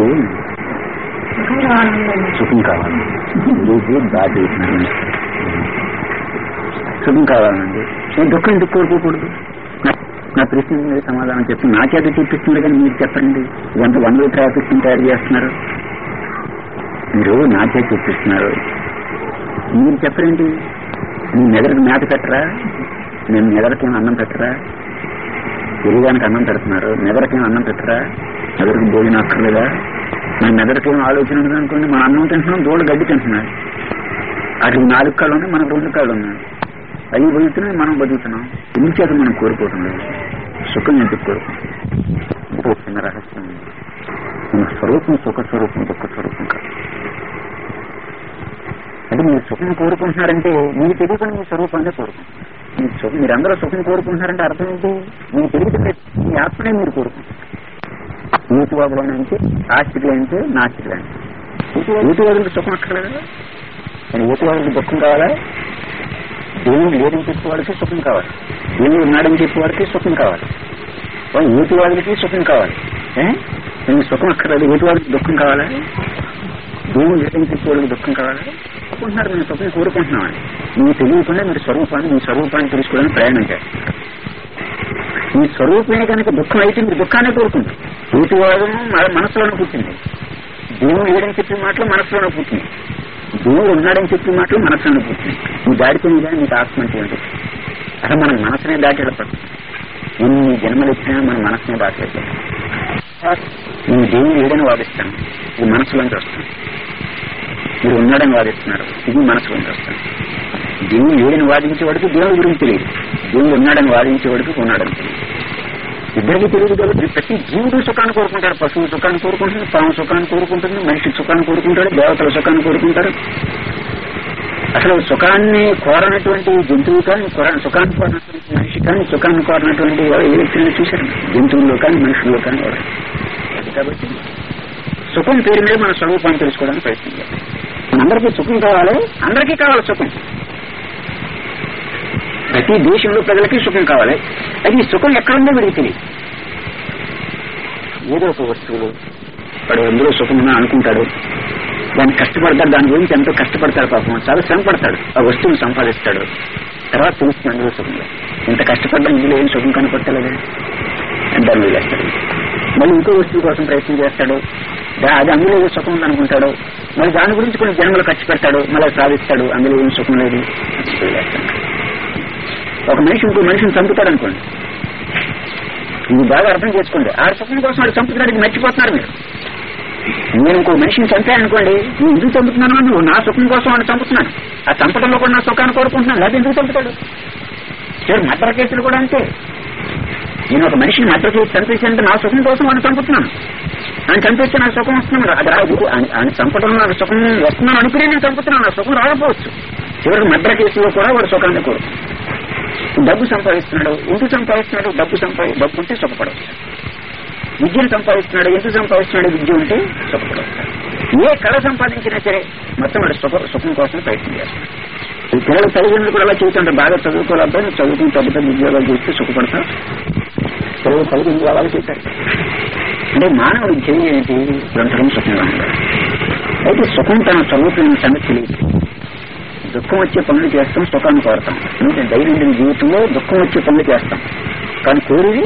Speaker 1: సుఖం కావాలి ఇది దాటి సుఖం కావాలండి నేను దుఃఖం ఎందుకు కోరుకోకూడదు నా- నా ప్రశ్న మీద సమాధానం చెప్పి నా చేత చూపిస్తున్నారు కానీ మీరు చెప్పండి ఇదంతా వన్ వే ట్రాఫిక్ తయారు చేస్తున్నారు మీరు నా చేత చూపిస్తున్నారు మీరు చెప్పరేంటి మీ మెదడుకు మేత పెట్టరా నేను మెదడుకి అన్నం పెట్టరా శరీరానికి అన్నం పెడుతున్నారు మెదడుకి అన్నం పెట్టరా మెదడుకి భోజనం అక్కర్లేదా మన మెదడుకి ఏం ఆలోచన ఉంది అనుకోండి మన అన్నం తింటున్నాం దూడ గడ్డి తింటున్నాయి అటు నాలుగు కాళ్ళు ఉన్నాయి మనకు రెండు కాళ్ళు ఉన్నాయి అవి బతుకుతున్నాయి మనం బతుకుతున్నాం ఎందుకు చేత మనం కోరుకోవటం లేదు సుఖం ఎందుకు కోరుకుంటాం ఇంకో చిన్న రహస్యం ఉంది. మన స్వరూపం సుఖ స్వరూపం దుఃఖ స్వరూపం కాదు అంటే మీరు సుఖం కోరుకుంటున్నారంటే మీకు తెలియకుండా మీ స్వరూపాన్ని కోరుకుంటున్నారు మీరు సుఖం మీరందరూ సుఖం కోరుకుంటున్నారంటే అర్థం ఏంటి మీకు తెలియకుండా మీ ఆత్మనే మీరు కోరుకుంటున్నారు యూటివాదులు అంటే ఆస్తికులు అంటే నాస్తికులు అంటే యూటివాదులకు సుఖం అక్కర్లేదు కానీ యూటివాదులకు దుఃఖం కావాలా దేవుడు లేదని చెప్పేవాడికి సుఖం కావాలి దేవుడు ఉన్నాడని చెప్పేవాడికి సుఖం కావాలి యూటివాదులకి సుఖం కావాలి ఏ? నీకు సుఖం అక్కర్లేదు యూటివాదులకు దుఃఖం కావాలా దేవుడు లేదని చెప్పేవాడికి దుఃఖం కావాలా అనుకుంటున్నారు మేము సుఖం కోరుకుంటున్నామని మీకు తెలియకుండా మీరు స్వరూపాన్ని మీ స్వరూపాన్ని తెలుసుకోవడానికి ప్రయాణం చేస్తారు మీ స్వరూపమే కనుక దుఃఖం అయితే మీరు దుఃఖాన్ని కోరుకుంటారు యూటివాదం మన మనసులోనే పుట్టింది దేవుడు లేడని చెప్పే మాటలు మనసులోనే పుట్టింది దేవుడు ఉన్నాడని చెప్పే మాటలు మనసులోనే పుట్టింది నువ్వు దాటిపోయిన కానీ నీకు ఆత్మ అంటే ఏంటి అసలు మనం మనసునే దాటి వెళ్ళపడు ఎన్ని జన్మలు ఇచ్చినా మన మనసునే దాటలేదు నేను దేవుడు లేడని వాదిస్తాను ఇది మనసులోంచి వస్తాను మీరు ఉన్నాడని వాదిస్తున్నారు ఇది మనసులోంచి వస్తాను దేవుడు లేడని వాదించేవాడికి దేవుడి గురించి తెలియదు దేవుడు ఉన్నాడని వాదించేవాడికి ఉన్నాడని తెలియదు ఇద్దరికి తెలియదు కాబట్టి ప్రతి జీవుడు సుఖాన్ని కోరుకుంటాడు పశువు సుఖాన్ని కోరుకుంటుంది పాము సుఖాన్ని కోరుకుంటుంది మనిషి సుఖాన్ని కోరుకుంటాడు దేవతల సుఖాన్ని కోరుకుంటారు అసలు సుఖాన్ని కోరనటువంటి జంతువు కానీ కోర- సుఖాన్ని కోరనటువంటి మనిషి కానీ సుఖాన్ని కోరనటువంటి ఎవరు ఏ వ్యక్తిని చూశారు జంతువుల్లో కానీ మనుషుల్లో కానీ ఎవరు కాబట్టి సుఖం పేరు మీద మన స్వరూపాన్ని తెలుసుకోవడానికి ప్రయత్నం చేయాలి అందరికీ సుఖం కావాలి అందరికీ కావాలి సుఖం ప్రతి దేశంలో ప్రజలకి సుఖం కావాలి అది ఈ సుఖం ఎక్కడుందో వీడికి తెలియదు ఏదో ఒక వస్తువులు వాడు ఎందులో సుఖం ఉన్నా అనుకుంటాడు దాన్ని కష్టపడతాడు దాని గురించి ఎంతో కష్టపడతాడు పాపం చాలా శ్రమ పడతాడు ఆ వస్తువుని సంపాదిస్తాడు తర్వాత తెలుస్తుంది అందులో సుఖం లేదు. ఇంత కష్టపడ్డా ఇందులో ఏం సుఖం కనపట్టలేదు దాన్ని వదిలేస్తాడు మళ్ళీ ఇంకో వస్తువు కోసం ప్రయత్నం చేస్తాడు దా- అది అందులో ఏదో సుఖం ఉందనుకుంటాడు మళ్ళీ దాని గురించి కొన్ని జన్మలు ఖర్చు పెడతాడు మళ్ళీ సాధిస్తాడు అందులో ఏం సుఖం లేదు వదిలేస్తాడు ఒక మనిషి ఇంకో మనిషిని చంపుతాడు అనుకోండి ఇది బాగా అర్థం చేసుకోండి ఆ సుఖం కోసం వాడు చంపుతున్నాడు మర్చిపోతున్నారు మీరు నేను ఇంకో మనిషిని చంపాననుకోండి నేను ఎందుకు చంపుతున్నాను నువ్వు నా సుఖం కోసం వాడిని చంపుతున్నాను ఆ చంపడంలో కూడా నా సుఖాన్ని కోరుకుంటున్నాను అది ఎందుకు చంపుతాడు చివరి మర్డర్ కేసులు కూడా అంతే నేను ఒక మనిషిని మర్డర్ చేసి చంపేసానంటే నా సుఖం కోసం వాడిని చంపుతున్నాను ఆయన చంపేస్తే నాకు సుఖం వస్తున్నాను అది రాదు ఆయన ఆయన చంపడంలో నాకు సుఖం వస్తున్నాను అనుకునే నేను చంపుతున్నాను నా సుఖం రాకపోవచ్చు చివరికి మర్డర్ కేసులో కూడా వాడు సుఖాన్ని కోరు డబ్బు సంపాదిస్తున్నాడు ఎందుకు సంపాదిస్తున్నాడు డబ్బు సంపాది డబ్బు ఉంటే సుఖపడవచ్చు విద్యను సంపాదిస్తున్నాడు ఎందుకు సంపాదిస్తున్నాడు విద్య ఉంటే సుఖపడవచ్చు ఏ కళ సంపాదించినా సరే మొత్తం వాడు సుఖ సుఖం కోసం ప్రయత్నం చేస్తాడు ఈ పిల్లలు తల్లిదండ్రులు కూడా అలా చెబుతుంటారు బాగా చదువుకోవాలంటే నువ్వు చదువుకుని పెద్ద పెద్ద ఉద్యోగాలు చేస్తే సుఖపడతావు పిల్లలు తల్లిదండ్రులు అలాగే చెప్పారు అంటే మానవుడి చెవి ఏంటి గ్రంథం సుఖంగా ఉండాలి అయితే సుఖం తన స్వరూపమైన సంగతి తెలియదు దుఃఖం వచ్చే పనులు చేస్తాం సుఖాన్ని కోరతాం అంటే దైనందిన జీవితంలో దుఃఖం వచ్చే పనులు చేస్తాం కానీ కోరేది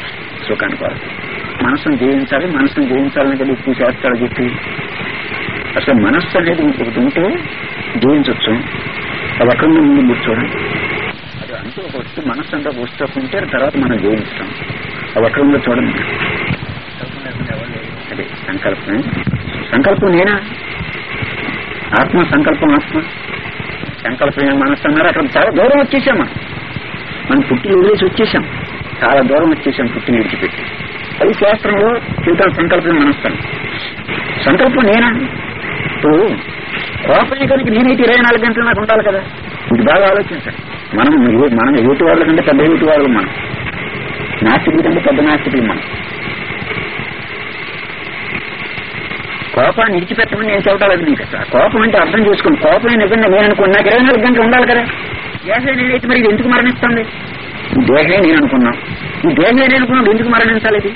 Speaker 1: సుఖాన్ని కోరతాం మనసును జయించాలి మనసును జయించాలని కదా ఎక్కువ చేస్తాడు చెప్పి అసలు మనస్సు అనేది ఇంకొకటి ఉంటే జయించవచ్చు అది ఎక్కడ ఉంది ముందు మీరు చూడండి అది అంటూ ఒక వస్తువు మనస్సు అంటే ఒక వస్తువు ఉంటే తర్వాత మనం జయించుతాం అది ఎక్కడ ఉందో చూడండి అదే సంకల్పం సంకల్పం నేనా ఆత్మ సంకల్పం ఆత్మ సంకల్పం మనస్సు అన్నారు అక్కడ చాలా దూరం వచ్చేసాం మనం మనం పుట్టిన వదిలేసి వచ్చేసాం చాలా దూరం వచ్చేసాం పుట్టిన విడిచిపెట్టి అది శాస్త్రంలో జీవితం సంకల్పం మనస్తాను సంకల్పం నేనా ఇప్పుడు కోపమే కనుక నేనైతే ఇరవై నాలుగు గంటలు నాకు ఉండాలి కదా ఇది బాగా ఆలోచించండి మనం ఏ- మనం ఎదుటి వాళ్ళ కంటే పెద్ద ఎదుటి వాళ్ళు మనం నాస్తికుల కంటే పెద్ద నాస్తికులు మనం కోపాన్ని విడిచిపెట్టమని నేను చెప్పలేదు నీకు అసలు. ఆ కోపం అంటే అర్థం చేసుకోండి కోపమే నిజంగా నేను అనుకున్నా నాకు ఇరవై నాలుగు గంటలు ఉండాలి కదా దేహమే నేనైతే మరి ఇది ఎందుకు మరణిస్తుంది ఈ దేహమే నేను అనుకున్నాం ఈ దేహమే నేను అనుకున్నాడు ఎందుకు మరణించాలి ఇది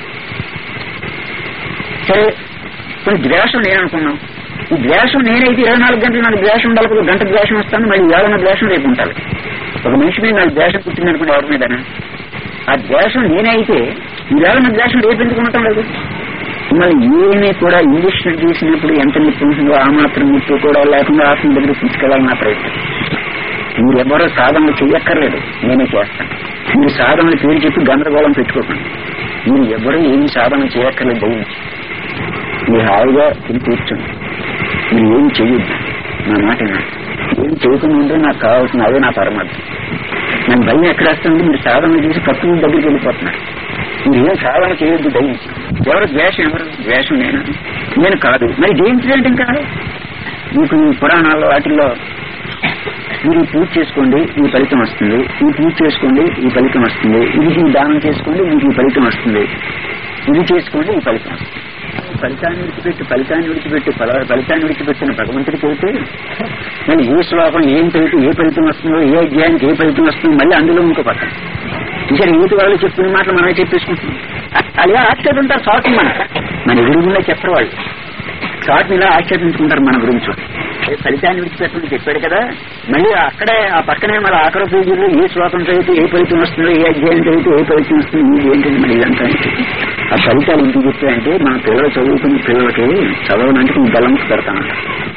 Speaker 1: సరే కొన్ని ద్వేషం నేను అనుకున్నాం ఈ ద్వేషం నేనైతే ఇరవై నాలుగు గంటలు నాకు ద్వేషం ఉండాలి కదా గంట ద్వేషం వస్తాను మళ్ళీ ఏదైనా ద్వేషం రేపు ఉండాలి ఒక మనిషి మీద నాకు ద్వేషం పుట్టింది అనుకుంటే ఎవరి మీదనా ఆ ద్వేషం నేనైతే ఈ ఏదైనా ద్వేషం రేపు ఎందుకు ఉండటం లేదు మళ్ళీ ఏమీ కూడా ఇంగ్లీష్ చేసినప్పుడు ఎంత నిపుణుందో ఆ మాత్రం ముట్టు కూడా లేకుండా ఆత్మ దగ్గర తీసుకెళ్ళాలని నా ప్రయత్నం మీరు ఎవరో సాధనలు చెయ్యక్కర్లేదు నేనే చేస్తాను మీరు సాధనలు పేరు చెప్పి గందరగోళం పెట్టుకోకండి మీరు ఎవరు ఏమి సాధన చేయక్కర్లేదు దయించి మీరు హాయిగా తిని కూర్చోండి మీరు ఏం చెయ్యొద్దు నా మాట వినండి. ఏం చేయకుండా ఉంటే నాకు కావాల్సిన అదే నా పరమార్థం నాకు భయం ఎక్కడ వస్తుంది మీరు సాధన చేసి పక్కన దగ్గరికి వెళ్ళిపోతున్నారు మీరు ఏం సాధన చేయొద్దు దయించి ఎవరు ద్వేషం ఎవరు ద్వేషం నేను నేను కాదు మరి జయించలేంటి ఇంకా మీకు ఈ పురాణాల్లో వాటిల్లో మీరు ఈ పూజ చేసుకోండి ఈ ఫలితం వస్తుంది ఈ పూజ చేసుకోండి ఈ ఫలితం వస్తుంది ఇది ఈ దానం చేసుకోండి మీకు ఈ ఫలితం వస్తుంది ఇది చేసుకోండి ఈ ఫలితం వస్తుంది ఫలితాన్ని విడిచిపెట్టి ఫలితాన్ని విడిచిపెట్టి ఫల- ఫలితాన్ని విడిచిపెట్టిన భగవంతుడికి వెళ్తే మళ్ళీ ఏ శ్లోకం ఏం చదివితే ఏ ఫలితం వస్తుందో ఏ అధ్యాయానికి ఏ ఫలితం వస్తుందో మళ్ళీ అందులో ఇంకో పక్కన ఇంకా యూత్ వాళ్ళు చెప్పిన మాటలు మనమే చెప్పేసుకుంటున్నాం అలా ఆశ్చర్యంటారు షార్ట్ మన మన ఎదురుగుండా చెప్పరు వాళ్ళు షార్ట్ ఇలా ఆశ్చర్యించుకుంటారు మన గురించి ఏ ఫలితాన్ని విడిచిపెట్టమని చెప్పాడు కదా మళ్ళీ అక్కడే ఆ పక్కనే మళ్ళీ ఆఖరి పేజీలో ఏ శ్లోకం చదివితే ఏ ఫలితం వస్తుందో ఏ అధ్యాయం చదివితే ఏ ఫలితం వస్తుందో ఇది ఏంటంటే మరి ఇదంతా ఆ ఫలితాలు ఎందుకు చెప్తాయంటే మన పిల్లలు చదువుకునే పిల్లలకి చదవడానికి కొంచెం బలం పెడతానంట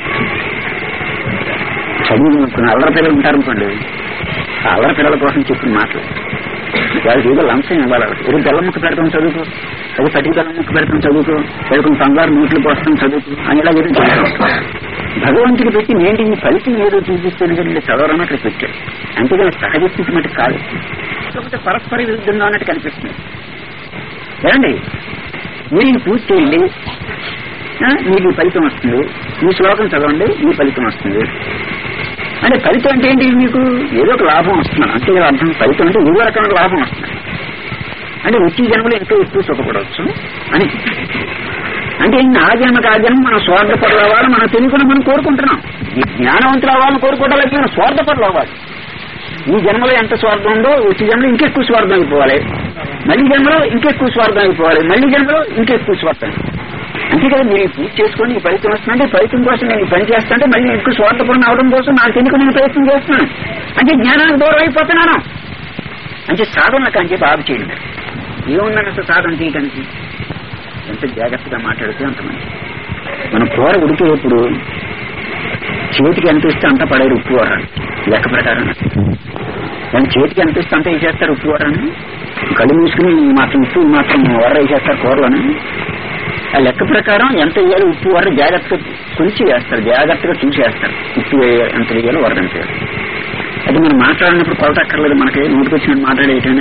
Speaker 1: చదువు కొన్ని అల్లరి పిల్లలు ఉంటారనుకోండి ఆ అల్లరి పిల్లల కోసం చెప్పిన మాటలు వాళ్ళకి ఏదో లంచం ఇవ్వాలి వాళ్ళకి. ఏదో బెల్లం ముక్క పెడతాం చదువుకో ఏదో పట్టి బెల్లం ముక్క పెడతాం చదువుకో ఏదో కొన్ని బంగారు నోట్లు పోస్తాం చదువుకో అని ఇలా ఏదో చేస్తాం భగవంతుడు పెట్టి నేను ఈ ఫలితం ఏదో చూపిస్తాను కానీ చదవరని అక్కడ పెట్టాడు అంతేగాని సహజ స్థితి మట్టి కాదు కాకపోతే పరస్పర విరుద్ధంగా అన్నట్టు కనిపిస్తుంది ఏమండి మీరు ఈ పూజ చేయండి ఆ, మీకు ఈ ఫలితం వస్తుంది ఈ శ్లోకం చదవండి ఈ ఫలితం వస్తుంది అంటే ఫలితం అంటే ఏంటి మీకు ఏదో ఒక లాభం వస్తుంది అంతే కదా అర్థం ఫలితం అంటే ఏదో రకమైన లాభం వస్తుంది అంటే వచ్చే జన్మలో ఎంతో ఎక్కువ సుఖపడవచ్చు అని అంటే ఇంకా ఆ జన్మకు ఆ జన్మ మనం స్వార్థపరులు అవ్వాలి మనం తెలియకుండా మనం కోరుకుంటున్నాం ఈ జ్ఞానవంతులు అవ్వాలని కోరుకోవడానికి మనం స్వార్థపరులు అవ్వాలి ఈ జన్మలో ఎంత స్వార్థం ఉందో వచ్చే జన్మలో ఇంకెక్కువ స్వార్థం అయిపోవాలి మళ్ళీ జన్మలో ఇంకెక్కువ స్వార్థం అయిపోవాలి మళ్ళీ జన్మలో ఇంకెక్కువ స్వార్థం అంతే కదా మీరు ఈ పూజ చేసుకొని ఈ ఫలితం వస్తుందంటే ఈ ఫలితం కోసం నేను ఈ పని చేస్తానంటే మళ్ళీ ఎక్కువ స్వార్థపూర్ణ అవడం కోసం నాకు తెలియక నేను ప్రయత్నం చేస్తున్నాను అంటే జ్ఞానానికి దూరం అయిపోతున్నాను అంటే సాధనకు అని చెప్పి ఆపు చేయండి ఏముందని అసలు సాధన చేయడానికి ఎంత జాగ్రత్తగా మాట్లాడితే అంత మంచి మన కూర ఉడికేటప్పుడు చేతికి ఎంత ఇస్తే అంత పడేరు ఉప్పు వారాన్ని లెక్క ప్రకారం దాని చేతికి ఎంత ఇస్తే అంత వేసేస్తారు ఉప్పు వారాన్ని కళ్ళు మూసుకుని ఈ మాత్రం ఉప్పు ఈ మాత్రం వర వేసేస్తారు కూరలోని ఆ లెక్క ప్రకారం ఎంత వేయాలి ఉప్పు వర జాగ్రత్తగా కొలిచి వేస్తారు జాగ్రత్తగా చూసి వేస్తారు ఉప్పు వేయ- ఎంత వేయాలో వర ఎంత వేయాలి అది మనం మాట్లాడినప్పుడు కొలత అక్కర్లేదు మనకి నోటికి వచ్చినట్టు మాట్లాడేటనే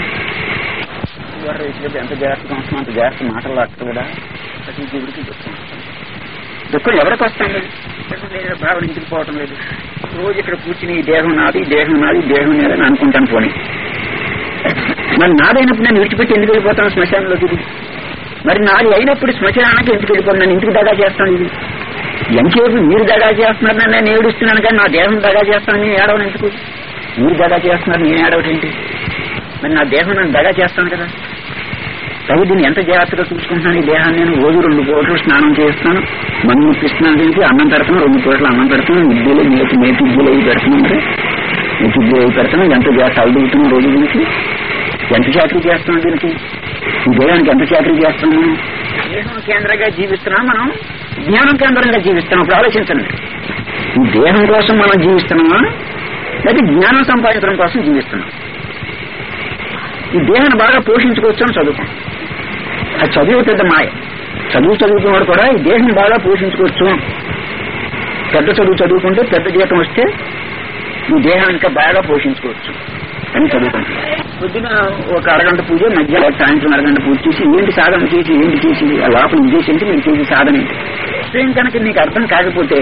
Speaker 1: వర వేసినప్పుడు ఎంత జాగ్రత్తగా వస్తుందో అంత జాగ్రత్త మాటలు అక్కడ కూడా ప్రతి జీవుడికి దుఃఖం వస్తుంది దుఃఖం ఎవరికి వస్తుంది దుఃఖం లేని భావన ఇంటికి పోవటం లేదు రోజు ఇక్కడ కూర్చుని ఈ దేహం నాది ఈ దేహం నాది ఈ దేహం నాదని అనుకుంటాను పోనీ మరి నాదైనప్పుడు నేను విడిచిపెట్టి ఎందుకు వెళ్ళిపోతాను శ్మశానంలోకి ఇది మరి నాది అయినప్పుడు శ్మశానానికి ఎందుకు వెళ్ళిపోతాను నేను ఇంటికి దగా చేస్తాను ఇది ఎంతసేపు మీరు దగా చేస్తున్నారని నేను ఏడుస్తున్నాను కానీ నా దేహం దగా చేస్తాను నేను ఏడవను ఎందుకు మీరు దగా చేస్తున్నారు నేను ఏడవటం ఏంటి మరి నా దేహం నన్ను దగా చేస్తాను కదా తగు దీన్ని ఎంత జాగ్రత్తగా చూసుకుంటున్నాను ఈ దేహాన్ని నేను రోజు రెండు పూటలు స్నానం చేస్తున్నాను మన్ను ముప్పిస్తున్నాను దీనికి అన్నం పెడుతున్నాను రెండు పూటలు అన్నం పెడుతున్నాను ఇడ్లీలు నేతి నేతి ఇడ్లీలు అవి పెడుతున్నాను నేతి ఇడ్లీలు అవి పెడుతున్నాను ఎంత జాగ్రత్త అడుగుతున్నాను రోజు దీనికి ఎంత చాకరీ చేస్తున్నాం దీనికి ఈ దేహానికి ఎంత చాకరీ చేస్తున్నాం దేహం కేంద్రంగా జీవిస్తున్నాం మనం జ్ఞానం కేంద్రంగా జీవిస్తున్నాం ఇప్పుడు ఆలోచించండి ఈ దేహం కోసం మనం జీవిస్తున్నామా లేదా జ్ఞానం సంపాదించడం కోసం జీవిస్తున్నాం ఈ దేహాన్ని బాగా పోషించుకోవచ్చు అని చదువుతాం అది చదువు పెద్ద మాయ చదువు చదువుకున్నవాడు కూడా ఈ దేహం బాగా పోషించుకోవచ్చు పెద్ద చదువు చదువుకుంటే పెద్ద జీతం వస్తే ఈ దేహాన్ని ఇంకా బాగా పోషించుకోవచ్చు అని చదువుకుంటాం పొద్దున ఒక అరగంట పూజ మధ్య సాయంత్రం అరగంట పూజ చేసి ఏంటి సాధన చేసి ఏంటి చేసింది ఆ లోపల ఉద్దేశం ఏంటి మీరు చేసి సాధన ఏంటి విషయం కనుక మీకు అర్థం కాకపోతే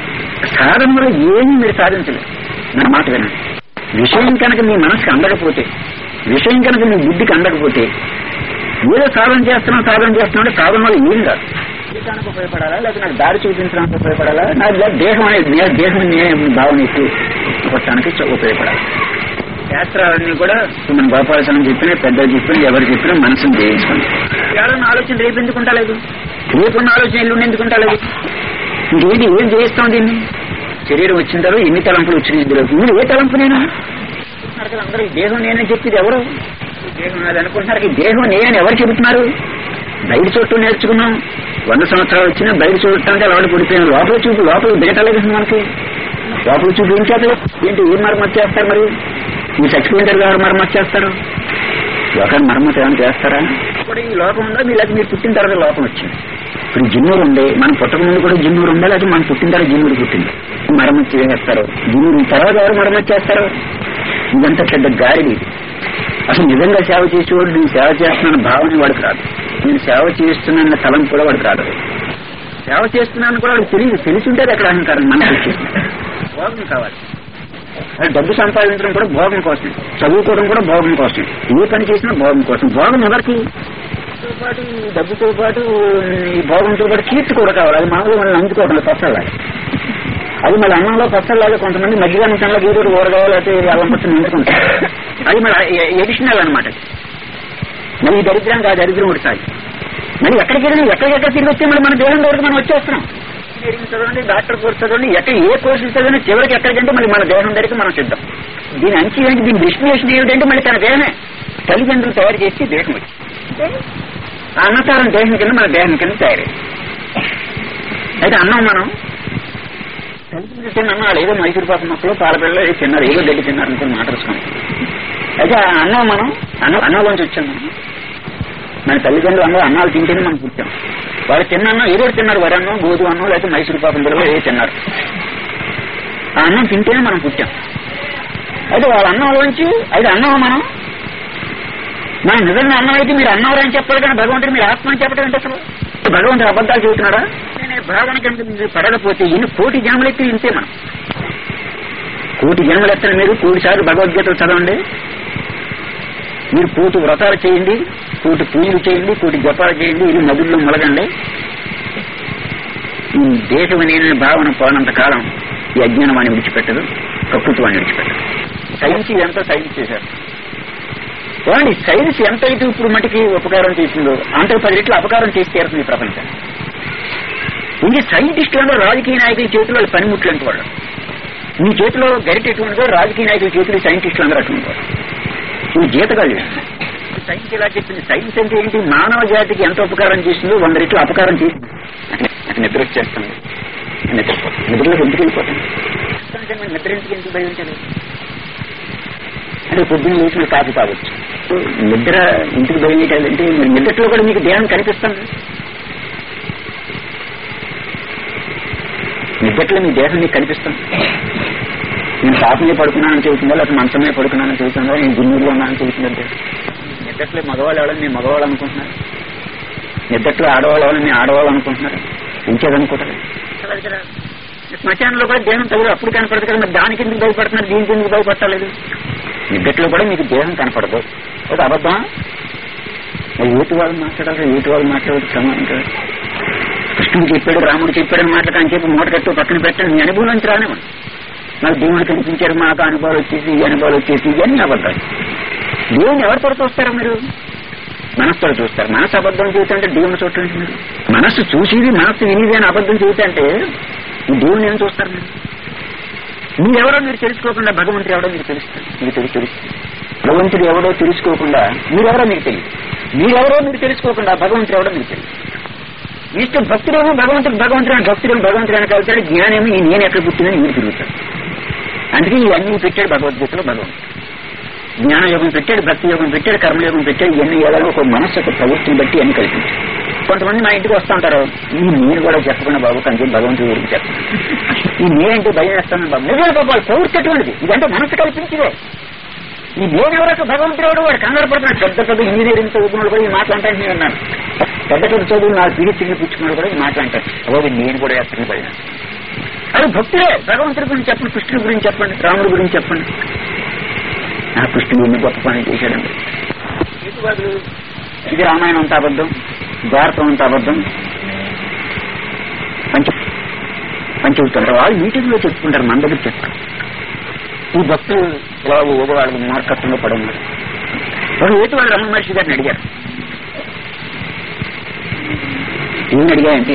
Speaker 1: సాధన వల్ల ఏమీ మీరు సాధించలేదు నా మాట వినండి విషయం కనుక మీ మనసుకు అందకపోతే విషయం కనుక మీ బుద్ధికి అందకపోతే ఏదో సాధన చేస్తున్నాం సాధన చేస్తున్నాం అంటే సాధన వల్ల ఏం కాదు జీవితానికి ఉపయోగపడాలా లేకపోతే నాకు దారి చూపించడానికి ఉపయోగపడాలా నాకు ఇలా దేహం అనేది నే- దేహం నేను భావన ఎక్కువ కొట్టడానికి చ- ఉపయోగపడాలి శాస్త్రాలన్నీ కూడా మన గోపాలస్వామి చెప్పిన పెద్దలు చెప్పిన ఎవరు చెప్పినా మనసును జయించుకోండి కేవలం ఆలోచన రేపు ఎందుకు ఉంటలేదు రేపున్న ఆలోచన ఎల్లుండి ఎందుకు ఉంటలేదు ఇంకేంటి ఏం చేయిస్తాం దీన్ని శరీరం వచ్చిన తర్వాత ఎన్ని తలంపులు వచ్చినాయి ఇందులో మీరు ఏ తలంపు నేను అనుకుంటున్నారు కదా అందరూ ఈ దేహం నేనని చెప్పింది ఎవరు ఈ దేహం నాది అనుకుంటున్నారు ఈ దేహం నేనని ఎవరు చెబుతున్నారు బయట చోటు నేర్చుకున్నాం వంద సంవత్సరాలు వచ్చినా బయట చూడటానికి అలవాటు పడిపోయాం లోపల చూపు లోపల దిగటలేదు మనకి లోపల చూపు ఏం చేతలేదు ఏంటి ఏం మరమ్మతు చేస్తారు మరి మీ చచ్చిపోయిన గారు మరమ్మతు చేస్తారు లోకాన్ని మరమ్మతు ఏమైనా చేస్తారా ఇప్పుడు ఈ లోకం ఉందా మీ లేకపోతే మీరు పుట్టిన తర్వాత లోకం వచ్చింది ఇప్పుడు ఈ జిన్నూరు ఉండే మనం పుట్టక ముందు కూడా జిన్నూరు ఉందా లేకపోతే మనం పుట్టిన తర్వాత జిన్నూరు పుట్టింది మరమ్మతు చేస్తారు జిన్నూరు తర్వాత ఎవరు మరమ్మతు చేస్తారు ఇదంతా పెద్ద గాడిది అసలు నిజంగా సేవ చేసేవాడు నేను సేవ చేస్తున్నాను భావన వాడికి రాదు నేను సేవ చేస్తున్నాన్న తలం కూడా వాడికి రాదు సేవ చేస్తున్నాను కూడా వాడికి తెలియదు తెలిసి ఉంటే అక్కడ అహంకారం మనకు వచ్చేసింది భోగం కావాలి అది డబ్బు సంపాదించడం కూడా భోగం కోసం చదువుకోవడం కూడా భోగం కోసం ఏ పని చేసినా భోగం కోసం భోగం ఎవరికి తో పాటు ఈ డబ్బుతో పాటు ఈ భోగంతో పాటు కీర్తి కూడా కావాలి అది మామూలుగా మనం అందుకోవడం పచ్చళ్ళగా అది మళ్ళీ అన్నంలో పచ్చళ్ళలాగా కొంతమంది మధ్యగా నిమిషంలో ఏదో ఊరగాయలు అయితే అల్లం పచ్చని నింపుకుంటారు అది మళ్ళీ ఎడిషనల్ అనమాట మరి ఈ దరిద్రానికి ఆ దరిద్రం ఒకటి సాగి మరి ఎక్కడికి వెళ్ళినా ఎక్కడికెక్కడ తిరిగి వచ్చే మళ్ళీ మన దేహం దగ్గరకు మనం వచ్చేస్తున్నాం ఇంజనీరింగ్ చదవండి డాక్టర్ కోర్స్ చదవండి ఎక్కడ ఏ కోర్సు చదవండి చివరికి ఎక్కడికంటే మళ్ళీ మన దేహం దగ్గరికి మనం సిద్ధం దీని అంచి ఏంటి దీని డెస్టినేషన్ ఏమిటంటే మళ్ళీ తన దేహమే తల్లిదండ్రులు తయారు చేసి దేహం వచ్చి ఆ అన్నసారం దేహం కింద మన దేహం కింద తయారై అయితే అన్నం మనం తల్లిదండ్రులు తిన్న అన్నం వాళ్ళు ఏదో మైసూరు పాప మొక్కలు పాలపిల్లలు ఏదో తిన్నారు ఏదో గడ్డి తిన్నారు అనుకుని మాట్లాడుకున్నాం అయితే ఆ అన్నం మనం అన్నం అన్నంలోంచి వచ్చాం మనం మన తల్లిదండ్రులు అందరూ అన్నాలు తింటేనే మనం పుట్టాం వాళ్ళు తిన్న అన్నం ఏదో ఒకటి తిన్నారు వరి అన్నం గోధుమ అన్నం లేకపోతే మైసూరు పాపం పిల్లలు ఏదో తిన్నారు ఆ అన్నం తింటేనే మనం పుట్టాం అయితే వాళ్ళ అన్నంలోంచి అయితే అన్నం మనం మనం నిజంగా అన్నం అయితే మీరు అన్నవరు అని చెప్పాలి కానీ భగవంతుడు మీరు ఆత్మ అని చెప్పడం ఏంటి అసలు భగవంతుడు అబద్ధాలు చెబుతున్నాడా నేను భావన కనుక మీరు పడకపోతే ఎన్ని కోటి జన్మలు ఎత్తి ఇంతే మనం కోటి జన్మలు ఎత్తండి మీరు కోటి సార్లు భగవద్గీత చదవండి మీరు కోటి వ్రతాలు చేయండి కోటి పూజలు చేయండి కోటి జపాలు చేయండి ఇది నదుల్లో మొలగండి ఈ దేశం నేను భావన పోనంత కాలం ఈ అజ్ఞానం వాడిని విడిచిపెట్టదు ప్రకృతి వాడిని విడిచిపెట్టదు సైన్స్ ఎంత సైన్స్ చేశారు ఏమండి సైన్స్ ఎంత అయితే ఇప్పుడు మటుకి ఉపకారం చేసిందో అంత పది రెట్లు అపకారం చేసి తీరుతుంది ఈ ప్రపంచం ఇంక సైంటిస్టులలో రాజకీయ నాయకుల చేతిలో వాళ్ళు పనిముట్లు అంటే వాళ్ళు మీ చేతిలో గరిట ఎటువంటిదో రాజకీయ నాయకుల చేతిలో సైంటిస్టులు అందరూ అటువంటి వాళ్ళు ఇది జీతగాళ్ళు సైన్స్ ఇలా చెప్పింది సైన్స్ అంటే ఏంటి మానవ జాతికి ఎంత ఉపకారం చేసిందో వంద రెట్లు అపకారం చేసింది నాకు నిద్ర వచ్చేస్తుంది నిద్రపోతుంది నిద్రలో ఎందుకు వెళ్ళిపోతుంది అంటే మరి నిద్ర ఎందుకు ఎందుకు భయం ఉంటుంది అంటే పొద్దున్న లేచి మీరు కాఫీ తాగొచ్చు నిద్ర ఇంటికి భయం ఏంటంటే మీరు నిద్రలో కూడా మీకు దేహం కనిపిస్తుంది నిద్రలో మీ దేహం మీకు కనిపిస్తుంది నేను పాపమే పడుకున్నానని చెబుతుందా లేకపోతే మంచమే పడుకున్నానని చెబుతుందా నేను గున్నూరులో ఉన్నానని చెబుతుందంటే నిద్రలో మగవాళ్ళు ఎవరని నేను మగవాళ్ళు అనుకుంటున్నారు నిద్రలో ఆడవాళ్ళు ఎవరని నేను ఆడవాళ్ళు అనుకుంటున్నారు ఇంకేదనుకుంటారు శ్మశానంలో కూడా దేహం తగులు అప్పుడు కనపడదు కదా మరి దానికి ఎందుకు భయపడుతున్నారు దీనికి ఎందుకు భయపడలేదు నిద్రలో కూడా మీకు దేహం కనపడదు అది అబద్ధం మరి ఏటి వాళ్ళు మాట్లాడాలి ఏటి వాళ్ళు మాట్లాడదు సమానం కదా కృష్ణుడు చెప్పాడు రాముడు చెప్పాడని మాట్లాడని చెప్పి మూట కట్టు పక్కన పెట్టండి మీ అనుభవం నుంచి రానివ్వండి నాకు దేవుడు కనిపించారు మాకు అనుభవాలు వచ్చేసి ఈ అనుభవాలు వచ్చేసి ఇవన్నీ అబద్ధాలు దేవుని ఎవరితో చూస్తారా మీరు మనస్సుతో చూస్తారు మనసు అబద్ధం చూస్తుంటే దేవుని చూడండి మీరు మనస్సు చూసేది మనస్సు వినిది అని అబద్ధం చూస్తుంటే ఈ దేవుని ఏం చూస్తారు మీరు మీరెవరో మీరు తెలుసుకోకుండా భగవంతుడు ఎవడో మీకు తెలుస్తారు మీకు తెలిసి తెలుస్తుంది భగవంతుడు ఎవడో తెలుసుకోకుండా మీరెవరో మీకు తెలియదు మీరెవరో మీరు తెలుసుకోకుండా భగవంతుడు ఎవడో మీకు తెలియదు ఇష్టం భక్తుడేమో భగవంతుడు భగవంతుడు అని భక్తుడేమో భగవంతుడు అని కలుగుతాడు జ్ఞానేమో ఈ నేను ఎక్కడ పుట్టిందని మీరు తిరుగుతాడు అందుకే ఇవన్నీ పెట్టాడు భగవద్గీతలో భగవంతుడు జ్ఞానయోగం పెట్టాడు భక్తి యోగం పెట్టాడు కర్మయోగం పెట్టాడు ఇవన్నీ ఏదో ఒక మనస్సు యొక్క ప్రవృత్తిని బట్టి అన్ని కల్పించాడు కొంతమంది మా ఇంటికి వస్తూ ఉంటారు ఈ నేను కూడా చెప్పకుండా బాబు కానీ భగవంతుడు గురించి చెప్పండి ఈ నేనంటే భయం వేస్తాను బాబు నిజమే బాబు వాళ్ళ ప్రవృత్తి అటువంటిది ఇదంటే మనసు కల్పించదే ఈ నేను ఎవరికి భగవంతుడు వాడు కంగారు పడుతున్నాడు పెద్ద పెద్ద ఇంజనీరింగ్ చదువుకున్నాడు కూడా ఈ మాట్లాడటానికి నేను ఉన్నాను పెద్ద పెద్ద చదువు నా పిహెచ్డీ పుచ్చుకున్నాడు కూడా ఈ మాట్లాడతాను అవ్వదు నేను కూడా ఎక్కడికి పడినా అది భక్తులే భగవంతుడి గురించి చెప్పండి కృష్ణుడి గురించి చెప్పండి రాముడి గురించి చెప్పండి ఆ కృష్ణుడు ఎన్ని గొప్ప పని చేశాడండి హేతువాదులు ఇది రామాయణం అంత అబద్ధం భారతం అంత అబద్ధం పంచ పంచవుతుంటారు వాళ్ళు మీటింగ్ లో చెప్పుకుంటారు మన దగ్గర చెప్తారు ఈ భక్తులు ఇలా వాళ్ళకి మార్కత్వంలో పడి ఉన్నారు ఒక ఏటి వాళ్ళు రమణ మహర్షి గారిని అడిగారు ఏం అడిగాయంటే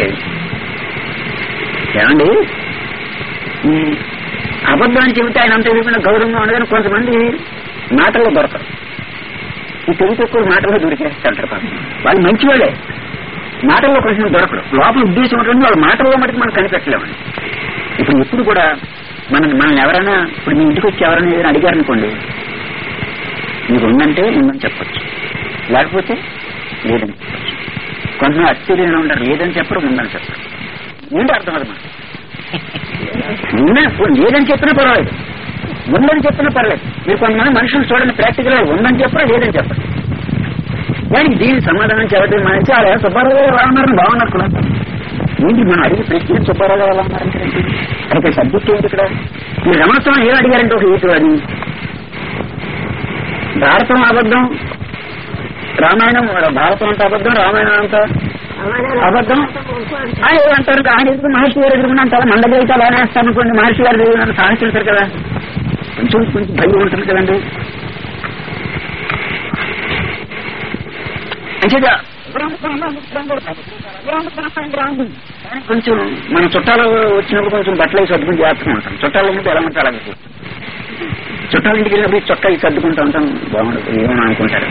Speaker 1: ఏమండి ఈ అబద్ధాన్ని చెబితే ఆయన అంత విధమైన గౌరవంగా ఉండదని కొంతమంది మాటల్లో దొరకరు ఈ తెలుగు తక్కువ మాటల్లో దొరికేస్తుంటారు పాపం. వాళ్ళు మంచివాళ్ళే మాటల్లో కొంచెం దొరకరు లోపల ఉద్దేశం ఉంటుంది వాళ్ళ మాటల్లో మటుకు మనం కనిపెట్టలేమండి ఇప్పుడు ఎప్పుడు కూడా మనం మనం ఎవరైనా ఇప్పుడు మీ ఇంటికి వచ్చి ఎవరైనా ఏదైనా అడిగారనుకోండి మీకు ఉందంటే ఉందని చెప్పొచ్చు లేకపోతే లేదని చెప్పొచ్చు కొంతమంది ఆశ్చర్యంగా ఉంటారు లేదని చెప్పరు ఉందని చెప్పరు ఏంటి అర్థం అది మనకు ఉందని లేదని చెప్పినా పర్వాలేదు ఉందని చెప్పినా పర్లేదు మీరు కొంతమంది మనుషులు చూడండి ప్రాక్టికల్ గా ఉందని చెప్పరా లేదని చెప్పరు దానికి దీనికి సమాధానం చెప్పడం మనకి అలా సుబ్బారావు గారు ఎలా ఉన్నారని బాగున్నారు కూడా ఏంటి మనం అడిగి ప్రశ్న సుబ్బారావు గారు ఎలా ఉన్నారంటే ఏంటి? అయితే సబ్జెక్ట్ ఏంటి ఇక్కడ మీరు రమణస్వామి ఏం అడిగారంటే ఒక హేతు అది భారతం అబద్ధం రామాయణం భారతం అంత అబద్ధం రామాయణం అంత అబద్ధం ఆ, ఏమంటారు ఆయన ఎదురు మహర్షి గారు ఎదురుకుని అంటారు మన దగ్గర అయితే అలానే వేస్తాను అనుకోండి మహర్షి గారు ఎదురు సాధించారు కదా కొంచెం కొంచెం భయం ఉంటుంది కదండి అంచేత కొంచెం మన చుట్టాలు వచ్చినప్పుడు కొంచెం బట్టలు వేసి సర్దుకుని జాగ్రత్తగా ఉంటాం చుట్టాలు ఉన్నప్పుడు ఎలా ఉంటారు అలాగే చుట్టాల ఇంటికి వెళ్ళినప్పుడు ఈ చొక్కా ఈ సర్దుకుంటూ ఉంటాం బాగుండదు ఏమని అనుకుంటారు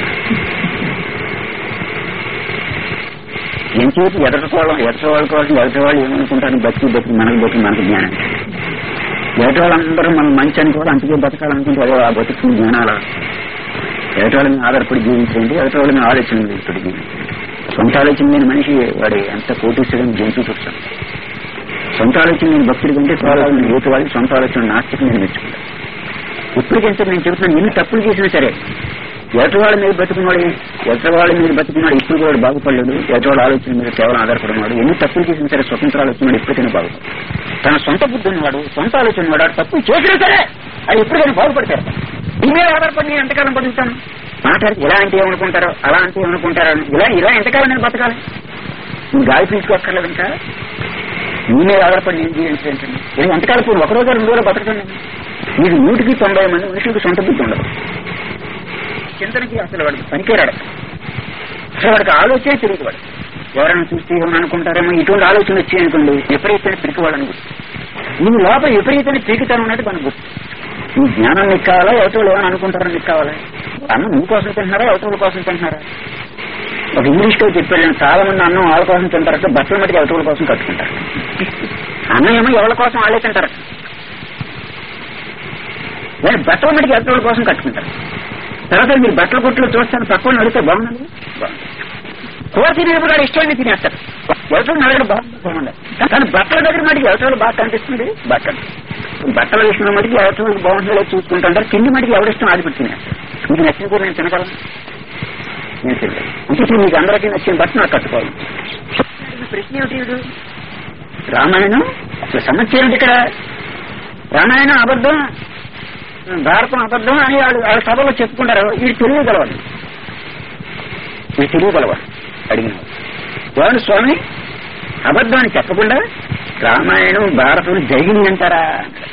Speaker 1: ఎంతసేపు ఎదరకోవడం ఎదటి వాళ్ళ కోసం ఎదటి వాళ్ళు ఏమనుకుంటారు బతికి బతికి మనకు బతికి మనకు జ్ఞానం ఎదటి వాళ్ళందరూ మనం మంచి అనుకోవాలి అందుకే బతకాలనుకుంటే అదే ఆ బతుకు జ్ఞానాలు ఎదటి వాళ్ళని ఆధారపడి జీవించండి ఎదటి వాళ్ళని ఆలోచన ఇప్పుడు సొంత ఆలోచన లేని మనిషి వాడి ఎంత కోటీశ్వరం జంతువు చూస్తాం సొంత ఆలోచన లేని భక్తుడి కంటే తోలాలని యువత వాళ్ళకి సొంత ఆలోచన నాస్తికం నేను మెచ్చుకుంటాను ఇప్పటికంటే నేను చెబుతున్నాను ఎన్ని తప్పులు చేసినా సరే ఎటవాళ్ళ మీద బతుకున్నాడు ఎటవాళ్ళ మీద బతుకున్నాడు ఇప్పుడు కూడా బాగుపడలేదు ఎటవాళ్ళ ఆలోచన మీద కేవలం ఆధారపడినాడు ఎన్ని తప్పులు చేసినా సరే స్వతంత్ర ఆలోచన ఇప్పటికైనా బాగుపడు తన సొంత బుద్ధి ఉన్నవాడు సొంత ఆలోచన ఉన్నవాడు వాడు తప్పులు చేసినా సరే అది ఎప్పటికైనా బాగుపడతారు ఈ మీద ఆధారపడి నేను ఎంతకాలం బతుకుతాను మాట్లాడి ఇలా అంటే ఏమనుకుంటారో అలా అంటే ఏమనుకుంటారో అని. ఇలా ఇలా ఎంతకాలం నేను బతకాలి నువ్వు గాలి పీల్చుకోక్కర్లేదు ఇంకా నీ మీద ఆధారపడి నేను జీవించండి నేను ఎంతకాలం ఇప్పుడు ఒక రోజు రెండు రోజులు బతకండి మీకు నూటికి తొంభై మంది మనుషులకు సొంత బుద్ధి ఉండదు చింతనకి అసలు వాడికి పనికిరాడు అసలు వాడికి ఆలోచన తెలియదు వాడు ఎవరైనా చూస్తే ఏమని అనుకుంటారేమో ఇటువంటి ఆలోచన వచ్చాయి అనుకోండి విపరీతమైన పిరికివాడని గుర్తు నీ లోపల విపరీతమైన పీకితనం ఉన్నట్టు మనకు గుర్తు నీ జ్ఞానం నీకు కావాలా ఎవటోళ్ళు ఏమని అనుకుంటారని నీకు కావాలా అన్నం నీ కోసం తింటున్నారా ఎవటోళ్ళ కోసం తింటున్నారా ఒక ఇంగ్లీష్ లో చెప్పాడు నేను చాలా మంది అన్నం వాళ్ళ కోసం తింటారట బట్టల మటుకు ఎవటోళ్ళ కోసం కట్టుకుంటారు అన్నం ఏమో ఎవరి కోసం వాళ్ళే తింటారు నేను బట్టల మటుకు ఎవటోళ్ళ కోసం కట్టుకుంటారు తర్వాత మీరు బట్టల కొట్లు చూస్తాను పక్కన అడిగితే బాగుందండి బాగుంది కూర తినేప్పుడు వాడు ఇష్టమైన తినేస్తారు ఎవరు నడగడం బాగుంది బాగుంది కానీ బట్టల దగ్గర మటుకు ఎవరి బాగా కనిపిస్తుంది బట్టలు బట్టల విషయంలో మటుకు ఎవరి బాగుంటుందో చూసుకుంటుంటారు తిండి మటుకు ఎవరిష్టం ఆదిపడి తినేస్తారు మీకు నచ్చిన కూర నేను తినగలను నేను తినలేదు అంటే ఇప్పుడు మీకు అందరికీ నచ్చిన బట్ట నాకు కట్టుకోవాలి ప్రశ్న ఏమిటి వీడు? రామాయణం అసలు సమస్య ఏమిటి ఇక్కడ రామాయణం అబద్ధం భారతం అబద్ధం అని వాళ్ళు వాళ్ళ సభలో చెప్పుకుంటారు వీడు తెలియగలవాడు వీడు తెలియగలవాడు అడిగిన వాడు స్వామి అబద్ధం అని చెప్పకుండా రామాయణం భారతం జరిగింది అంటారా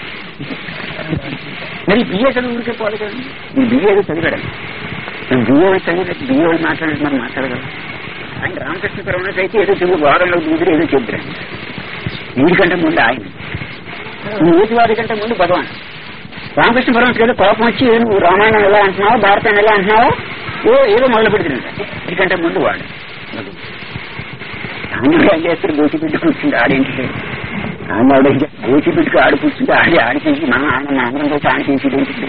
Speaker 1: మరి బిఏ చదువు ఊరికే పోదు కదండి ఈ బిఏ చదివాడు బిఏ చదివి బిఏ మాట్లాడితే మనం మాట్లాడగలం ఆయన రామకృష్ణ పరమేశ్ అయితే ఏదో తెలుగు వారంలో దూదురు ఏదో చెప్తారు వీడికంటే ముందు ఆయన ఈ ఊసి వారి కంటే ముందు భగవాన్ రామకృష్ణ పరమేశ్వర గారు కోపం వచ్చి నువ్వు రామాయణం ఎలా అంటున్నావా భారతాన్ని ఎలా అంటున్నావా ఓ ఏదో మొదలు పెడుతున్నాడు వీడికంటే ముందు వాడు అన్ని ఏం చేస్తారు గోచి పెట్టి కూర్చుంటే ఆడేంటి ఆయన ఆవిడ గోచి పెట్టుకు ఆడి కూర్చుంటే ఆడి ఆడికేసి మనం ఆయన మన అందరం కలిసి ఆడికేసి ఏంటి